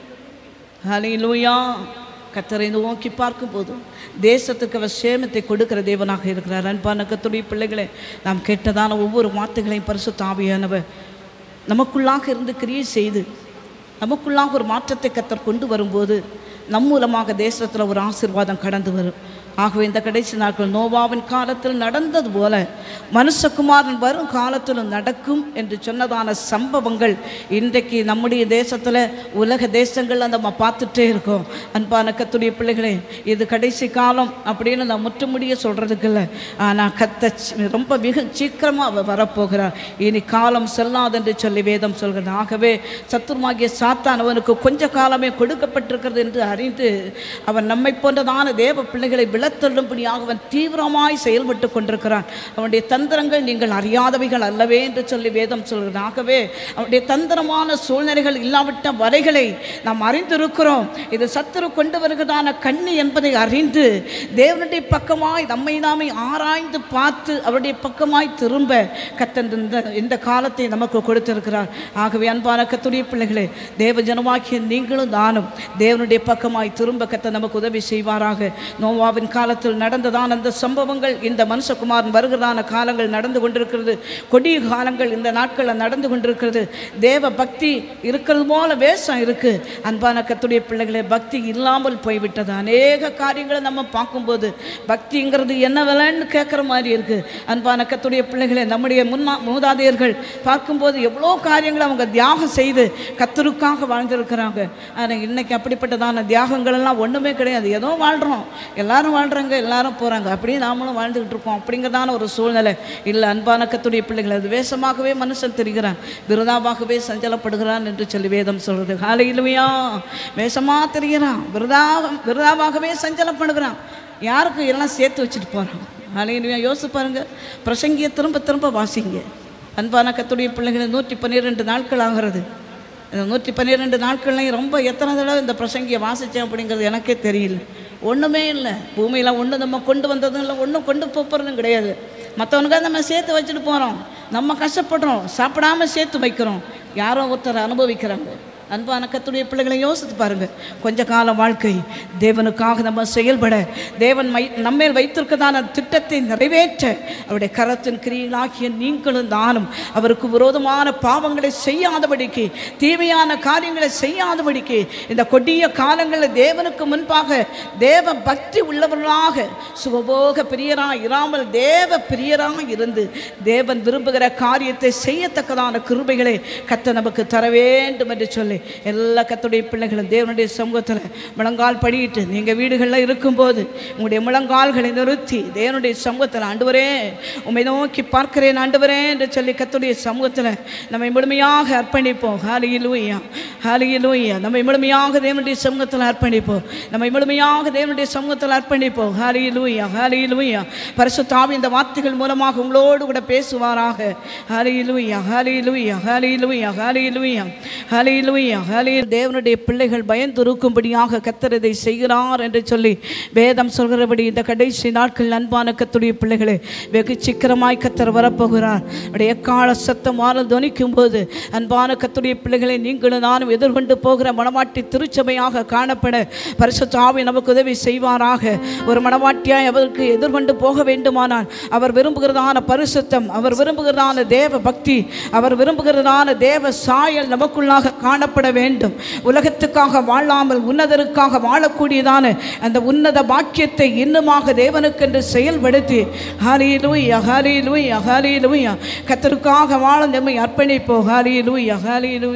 ஹalleluya கத்தரை நோக்கி பார்க்கும்போது தேசத்துக்கு அவர் சேமத்தை கொடுக்கிற தேவனாக இருக்கிறார் அன்பான கத்துடைய பிள்ளைகளே நாம் கேட்டதான ஒவ்வொரு வார்த்தைகளையும் பரிசு தாவியானவர் நமக்குள்ளாக இருந்து கிரியை செய்து நமக்குள்ளாக ஒரு மாற்றத்தை கத்தர் கொண்டு வரும்போது நம் மூலமாக தேசத்தில் ஒரு ஆசீர்வாதம் கடந்து வரும் ஆகவே இந்த கடைசி நாட்கள் நோவாவின் காலத்தில் நடந்தது போல மனுஷகுமாரன் வரும் காலத்திலும் நடக்கும் என்று சொன்னதான சம்பவங்கள் இன்றைக்கு நம்முடைய தேசத்தில் உலக தேசங்கள் நம்ம பார்த்துட்டே இருக்கோம் அன்பான கத்துடைய பிள்ளைகளே இது கடைசி காலம் அப்படின்னு நான் முற்றுமுடிய சொல்கிறதுக்கு இல்லை ஆனால் கத்த சி- ரொம்ப மிக சீக்கிரமாக அவர் வரப்போகிறார் இனி காலம் செல்லாது என்று சொல்லி வேதம் சொல்கிறது ஆகவே சத்துருமாகிய சாத்தான் அவனுக்கு கொஞ்ச காலமே கொடுக்கப்பட்டிருக்கிறது என்று அறிந்து அவன் நம்மை போன்றதான தேவ பிள்ளைகளை விழத்தள்ளும்படியாக அவன் தீவிரமாய் செயல்பட்டு கொண்டிருக்கிறான் அவனுடைய தந்திரங்கள் நீங்கள் அறியாதவைகள் அல்லவே என்று சொல்லி வேதம் சொல்கிறது ஆகவே அவனுடைய தந்திரமான சூழ்நிலைகள் இல்லாவிட்ட வரைகளை நாம் அறிந்திருக்கிறோம் இது சத்துரு கொண்டு வருகிறதான கண்ணி என்பதை அறிந்து தேவனுடைய பக்கமாய் நம்மை நாமே ஆராய்ந்து பார்த்து அவருடைய பக்கமாய் திரும்ப கத்தன் இந்த இந்த காலத்தை நமக்கு கொடுத்திருக்கிறார் ஆகவே அன்பான கத்துடைய பிள்ளைகளே தேவ ஜனமாக்கிய நீங்களும் நானும் தேவனுடைய பக்கமாய் திரும்ப கத்த நமக்கு உதவி செய்வாராக நோவாவின் காலத்தில் நடந்ததான அந்த சம்பவங்கள் இந்த மனுஷகுமாரன் வருகிறதான காலங்கள் நடந்து கொண்டிருக்கிறது கொடிய காலங்கள் இந்த நாட்களில் நடந்து கொண்டிருக்கிறது தேவ பக்தி இருக்கிறது போல வேஷம் இருக்கு அன்பான கத்துடைய பிள்ளைகளே பக்தி இல்லாமல் போய்விட்டது அநேக காரியங்களை நம்ம பார்க்கும்போது பக்திங்கிறது என்ன விலைன்னு கேட்குற மாதிரி இருக்கு அன்பான கத்துடைய பிள்ளைகளே நம்முடைய முன்னா மூதாதையர்கள் பார்க்கும்போது எவ்வளோ காரியங்களை அவங்க தியாகம் செய்து கத்தருக்காக வாழ்ந்திருக்கிறாங்க ஆனால் இன்னைக்கு அப்படிப்பட்டதான தியாகங்கள் எல்லாம் ஒன்றுமே கிடையாது ஏதோ வாழ்கிறோம் எல்லாரும் வாழ்கிறாங்க எல்லாரும் போகிறாங்க அப்படியே நாமளும் வாழ்ந்துக்கிட்டு இருக்கோம் அப்படிங்கிறதான ஒரு சூழ்நிலை இல்லை அன்பான கத்துடைய பிள்ளைகள் அது வேஷமாகவே மனுஷன் தெரிகிறான் விருதாவாகவே சஞ்சலப்படுகிறான் என்று சொல்லி வேதம் சொல்கிறது காலையிலுமையா வேஷமாக தெரிகிறான் விருதாக விருதாவாகவே சஞ்சலப்படுகிறான் யாருக்கு எல்லாம் சேர்த்து வச்சுட்டு போகிறான் காலையிலுமையா யோசிச்சு பாருங்க பிரசங்கிய திரும்ப திரும்ப வாசிங்க அன்பான கத்துடைய பிள்ளைகள் நூற்றி பன்னிரெண்டு நாட்கள் ஆகிறது இந்த நூற்றி பன்னிரெண்டு நாட்கள்லையும் ரொம்ப எத்தனை தடவை இந்த பிரசங்கியை வாசித்தேன் அப்படிங்கிறது எனக்கே தெரியல ஒன்றுமே இல்லை பூமியில் ஒன்று நம்ம கொண்டு வந்ததும் இல்லை ஒன்றும் கொண்டு போகிறதும் கிடையாது மற்றவனுக்காக நம்ம சேர்த்து வச்சுட்டு போகிறோம் நம்ம கஷ்டப்படுறோம் சாப்பிடாம சேர்த்து வைக்கிறோம் யாரோ ஒருத்தர் அனுபவிக்கிறாங்க அன்பான கத்துடைய பிள்ளைகளை யோசித்து பாருங்க கொஞ்ச கால வாழ்க்கை தேவனுக்காக நம்ம செயல்பட தேவன் மை நம்மேல் வைத்திருக்கதான திட்டத்தை நிறைவேற்ற அவருடைய கரத்தின் கிரியலாகிய நீங்களும் நானும் அவருக்கு விரோதமான பாவங்களை செய்யாதபடிக்கு தீமையான காரியங்களை செய்யாதபடிக்கு இந்த கொடிய காலங்களில் தேவனுக்கு முன்பாக தேவ பக்தி உள்ளவர்களாக சுகபோக பிரியராக இராமல் தேவ பிரியராக இருந்து தேவன் விரும்புகிற காரியத்தை செய்யத்தக்கதான கிருபைகளை கத்த நமக்கு தர வேண்டும் என்று சொல்லி எல்லா கத்துடைய பிள்ளைகளும் தேவனுடைய சமூகத்தில் முழங்கால் படியிட்டு நீங்கள் வீடுகளில் இருக்கும்போது உங்களுடைய முழங்கால்களை நிறுத்தி தேவனுடைய சமூகத்தில் ஆண்டவரே உம்மை நோக்கி பார்க்கிறேன் ஆண்டவரே என்று சொல்லி கத்துடைய சமூகத்தில் நம்மை முழுமையாக அர்ப்பணிப்போம் ஹாலியிலூயா ஹாலியிலூயா நம்மை முழுமையாக தேவனுடைய சமூகத்தில் அர்ப்பணிப்போம் நம்மை முழுமையாக தேவனுடைய சமூகத்தில் அர்ப்பணிப்போம் ஹாலியிலூயா ஹாலியிலூயா பரிசுத்தாவி இந்த வார்த்தைகள் மூலமாக உங்களோடு கூட பேசுவாராக ஹாலியிலூயா ஹாலியிலூயா ஹாலியிலூயா ஹாலியிலூயா ஹாலியிலூயா ஹாலி தேவனுடைய பிள்ளைகள் பயந்துருக்கும்படியாக கத்தர் இதை செய்கிறார் என்று சொல்லி வேதம் சொல்கிறபடி இந்த கடைசி நாட்கள் அன்பான கத்துடைய பிள்ளைகளே வெகு சீக்கிரமாய் கத்தர் வரப்போகிறார் அவருடைய எக்கால சத்தம் மாற துணிக்கும் போது அன்பான கத்துடைய பிள்ளைகளை நீங்களும் நானும் எதிர்கொண்டு போகிற மணவாட்டி திருச்சபையாக காணப்பட பரிசுத்த ஆவி நமக்கு உதவி செய்வாராக ஒரு மணவாட்டியாய் அவருக்கு எதிர்கொண்டு போக வேண்டுமானால் அவர் விரும்புகிறதான பரிசுத்தம் அவர் விரும்புகிறதான தேவ பக்தி அவர் விரும்புகிறதான தேவ சாயல் நமக்குள்ளாக காணப்பட வேண்டும் உலகத்துக்காக வாழாமல் உன்னதருக்காக வாழக்கூடியதான அந்த உன்னத பாக்கியத்தை இன்னுமாக தேவனுக்கென்று செயல்படுத்தி ஹாலியிலூயா ஹாலியிலூயா ஹாலியிலூயா கத்தருக்காக வாழ நம்மை அர்ப்பணிப்போம் ஹாலியிலூயா ஹாலியிலூயா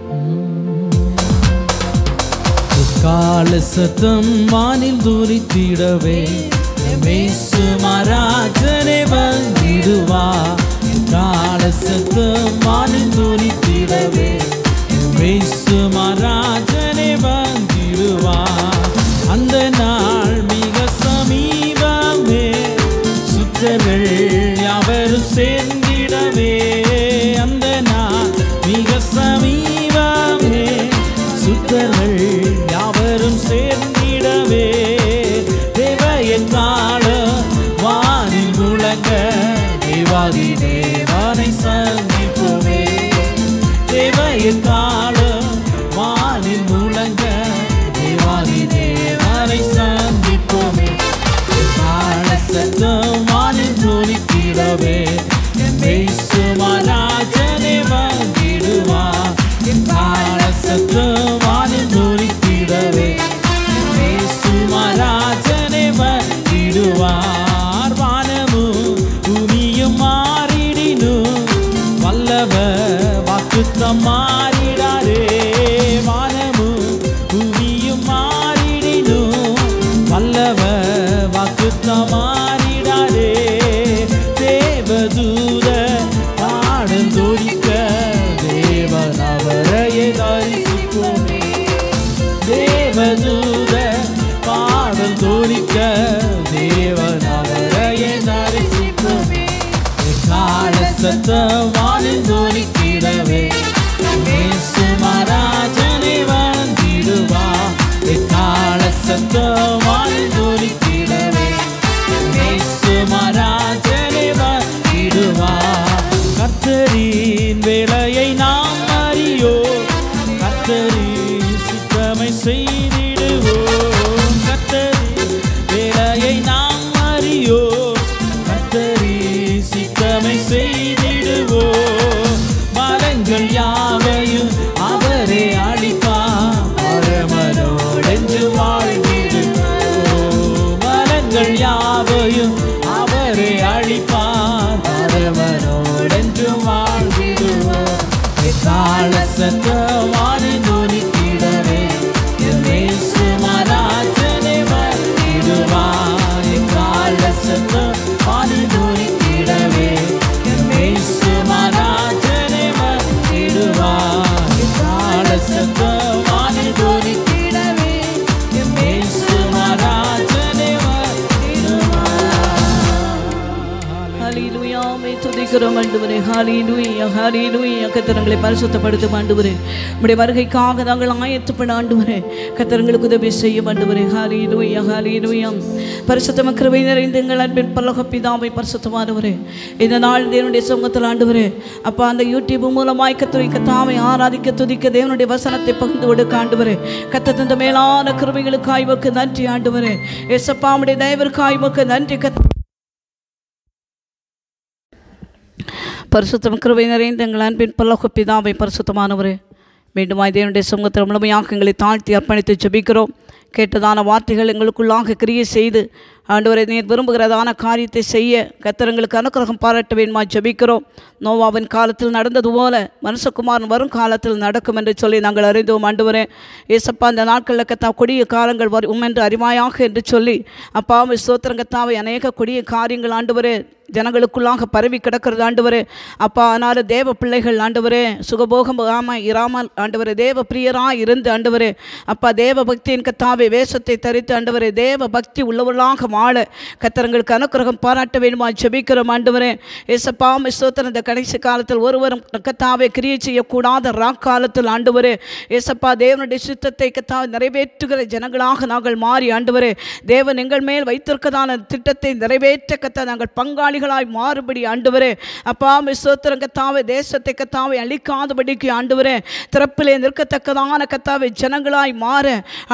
கால சத்தம் வானில் தூரித்திடவே மேசு மராஜனே வந்திடுவா கால சத்தம் வானில் தூரித்திடவே மேசு மராஜனே வந்திடுவா அந்த நாள் மிக சமீபமே சுத்தர்கள் யாவரும் சேர்ந்திடவே அந்த நாள் மிக சமீபமே சுத்தர்கள் யாவரும் சேர்ந்திடவே தேவ என்றால வானில் முழங்க தேவாதி தேவனை சந்திப்போமே தேவ என்றால வானில் முழங்க தேவாதி தேவனை சந்திப்போமே கால சத்தம் வானில் துணித்திடவே பேசு மராஜனே வந்திடுவா கால சத்தம் வானில் துணித்திடவே பேசு மராஜனே வந்திடுவார் வானமும் பூமியும் மாறிடினும் வல்லவ வாக்குத்தம் மாறிடாரே வானமும் பூமியும் மாறிடினும் வல்லவ வாக்குத்தம் மாறிடாரே தேவதூத பாடல் தோடிக்க தேவன் அவரையே தரிசிப்போமே தேவதூத பாடல் தோடிக்க தேவன் அவரையே தரிசிப்போமே கால சத்தம் வானில் தோணிக்கிடவே இயேசு மராஜனே வந்திடுவா கால சத்தம் வானில் தோணிக்கிடவே இயேசு மராஜனே வந்திடுவா கர்த்தரின் வேலையை நாம் அறியோ கர்த்தரின் சுத்தமை செய்திடுவோம் கர்த்தரின் வேலையை நாம் அறியோ கர்த்தரி சித்தமை செய்திடுவோம் மரங்கள் யாவையும் அவரே அழிப்பார் பரமனோடென்று வாழ்ந்திடுவோம் மரங்கள் யாவையும் அவரே அழிப்பார் பரமனோடென்று வாழ்ந்திடுவோம் கால சத்தவாணி துணித்திடவே இயேசு மராஜனே வந்திடுவார் கால சத்தவாணி துணித்திடவே இயேசு மராஜனே வந்திடுவார் கால சத்தவாணி துணித்திடவே இயேசு மராஜனே வந்திடுவார் ஹalleluya மே துதிக்கிறோம் ஆண்டவரே ஹalleluya ஹalleluya கர்த்தரங்களை பரிசுத்தப்படுத்தும் ஆண்டவரே உம்முடைய வருகைக்காக நாங்கள் ஆயத்தப்பட ஆண்டவரே கர்த்தரங்களுக்கு உதவி செய்யும் ஆண்டவரே ஹalleluya ஹalleluya பரிசுத்தம கிருபை நிறைந்த எங்கள் அன்பின் பரலோக பிதாவை பரிசுத்தமானவரே இந்த நாள் தேவனுடைய சமூகத்தில் ஆண்டவரே அப்பா அந்த யூடியூப் மூலமாய் கத்துரை கத்தாவை ஆராதிக்க துதிக்க தேவனுடைய வசனத்தை பகிர்ந்து கொடுக்க ஆண்டவரே கத்த தந்த மேலான கிருபைகளுக்காய் உமக்கு நன்றி ஆண்டவரே ஏசப்பா உம்முடைய தயவிற்காய் உமக்கு நன்றி கத்த பரிசுத்தம் கிருபை நிறைந்த எங்கள் அன்பின் பல்லோக பிதாவை பரிசுத்தமானவரே மீண்டுமாய் தேவனுடைய சமூகத்தில் முழுமையாக எங்களை தாழ்த்தி அர்ப்பணித்து ஜெபிக்கிறோம் கேட்டதான வார்த்தைகள் எங்களுக்குள்ளாக கிரியை செய்து ஆண்டவரை நீர் விரும்புகிறதான காரியத்தை செய்ய கத்தரங்களுக்கு அனுக்கிரகம் பாராட்ட வேண்டுமா ஜெபிக்கிறோம் நோவாவின் காலத்தில் நடந்தது போல மனுஷகுமாரன் வரும் காலத்தில் நடக்கும் என்று சொல்லி நாங்கள் அறிந்தோம் ஆண்டவரே ஏசப்பா அந்த நாட்களில் கத்தா கொடிய காலங்கள் வரும் என்று அறிவாயாக என்று சொல்லி அப்பாவை சோத்திரங்கத்தாவை அநேக கொடிய காரியங்கள் ஆண்டவரே ஜனங்களுக்குள்ளாக பரவி கிடக்கிறது ஆண்டவரே அப்பா ஆனாலும் தேவ பிள்ளைகள் ஆண்டவரே சுகபோகம் ஆம இராமல் ஆண்டவரே தேவ பிரியராக இருந்து ஆண்டவரே அப்பா தேவ பக்தியின் கத்தாவை வேஷத்தை தரித்து ஆண்டவரே தேவ பக்தி உள்ளவர்களாக வாழ கத்தரங்களுக்கு அனுக்கிரகம் பாராட்ட வேண்டுமா ஜெபிக்கிறோம் ஆண்டவரே ஏசப்பா ஸ்தோத்திரம் இந்த கடைசி காலத்தில் ஒருவரும் கத்தாவை கிரியை செய்யக்கூடாத ராக்காலத்தில் ஆண்டவரே ஏசப்பா தேவனுடைய சித்தத்தை கத்தாவை நிறைவேற்றுகிற ஜனங்களாக நாங்கள் மாறி ஆண்டவரே தேவன் எங்கள் மேல் வைத்திருக்கதான திட்டத்தை நிறைவேற்ற கத்த நாங்கள் பங்காளிகளாய் மாறுபடி ஆண்டவரே அப்பா ஸ்தோத்திரம் கத்தாவை தேசத்தை கத்தாவை அழிக்காதபடிக்கு ஆண்டவரே திறப்பிலே நிற்கத்தக்கதான கத்தாவை ஜனங்களாய் மாற ஆண்டவரே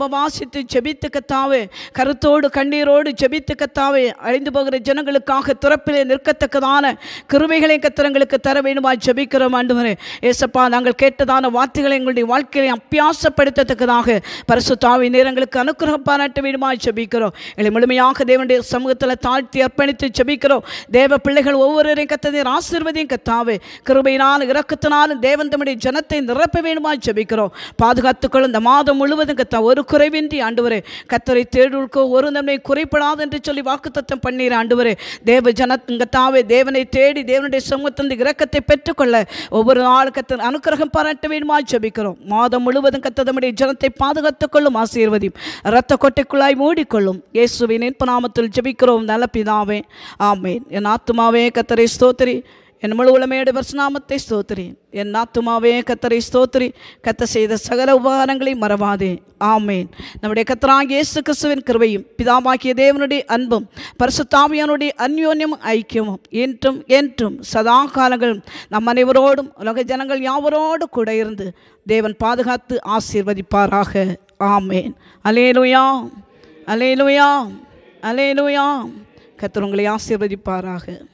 உபவாசித்து ஜெபித்து கத்தாவே கருத்தோடு கண்ணீரோடு ஜெபித்து கத்தாவே அழிந்து போகிற ஜனங்களுக்காக துறப்பிலே நிற்கத்தக்கதான கிருபைகளை கத்திரங்களுக்கு தர வேண்டுமா ஜெபிக்கிறோம் ஆண்டவரே ஏசப்பா நாங்கள் கேட்டதான வார்த்தைகளை எங்களுடைய வாழ்க்கையை அப்பியாசப்படுத்தத்தக்கதாக பரிசுத்தாவி நேரங்களுக்கு அனுக்கிரகம் பாராட்ட வேண்டுமா ஜெபிக்கிறோம் எங்களை முழுமையாக தேவனுடைய சமூகத்தில் தாழ்த்தி அர்ப்பணித்து ஜெபிக்கிறோம் தேவ பிள்ளைகள் ஒவ்வொருவரையும் கத்ததை ஆசீர்வதியும் கத்தாவே கிருபையினாலும் இரக்கத்தினாலும் தேவன் தம்முடைய ஜனத்தை நிரப்ப வேண்டுமா ஜெபிக்கிறோம் பாதுகாத்துக்கொள்ள இந்த மாதம் முழுவதும் கத்தா ஒரு குறைவின்றி ஆண்டவரே கத்தரை தேடுக்கோ ஒரு நன்மை குறைப்படாது என்று சொல்லி வாக்குத்தத்தம் பண்ணீர் ஆண்டவரே தேவ ஜனத்துங்கத்தாவே தேவனை தேடி தேவனுடைய சமூகத்தின் இரக்கத்தை பெற்றுக்கொள்ள ஒவ்வொரு நாள் கத்தர் அனுக்கிரகம் பாராட்ட வேண்டுமா ஜெபிக்கிறோம் மாதம் முழுவதும் கத்த தம்முடைய ஜனத்தை பாதுகாத்துக் கொள்ளும் ஆசீர்வதியும் இரத்த கொட்டைக்குள்ளாய் மூடிக்கொள்ளும் இயேசுவின் இன்ப நாமத்தில் ஜெபிக்கிறோம் நல்ல பிதாவே ஆமேன் என் ஆத்துமாவே கத்தரை ஸ்தோத்திரி என் முழு உளமையோட வருஷநாமத்தை ஸ்தோத்திரி என் ஆத்துமாவே கத்தரை ஸ்தோத்திரி கத்த செய்த சகல உபகாரங்களை மறவாதே ஆமேன் நம்முடைய கத்தராகிய இயேசு கிறிஸ்துவின் கிருபையும் பிதாமாக்கிய தேவனுடைய அன்பும் பரிசுத்தாமியானுடைய அந்யோன்யம் ஐக்கியமும் என்றும் என்றும் சதா காலங்களும் நம் அனைவரோடும் உலக ஜனங்கள் யாவரோடு கூட இருந்து தேவன் பாதுகாத்து ஆசீர்வதிப்பாராக ஆமேன் அலேலுயா அலேலுயா அலேலுயா கத்தர் உங்களை ஆசீர்வதிப்பாராக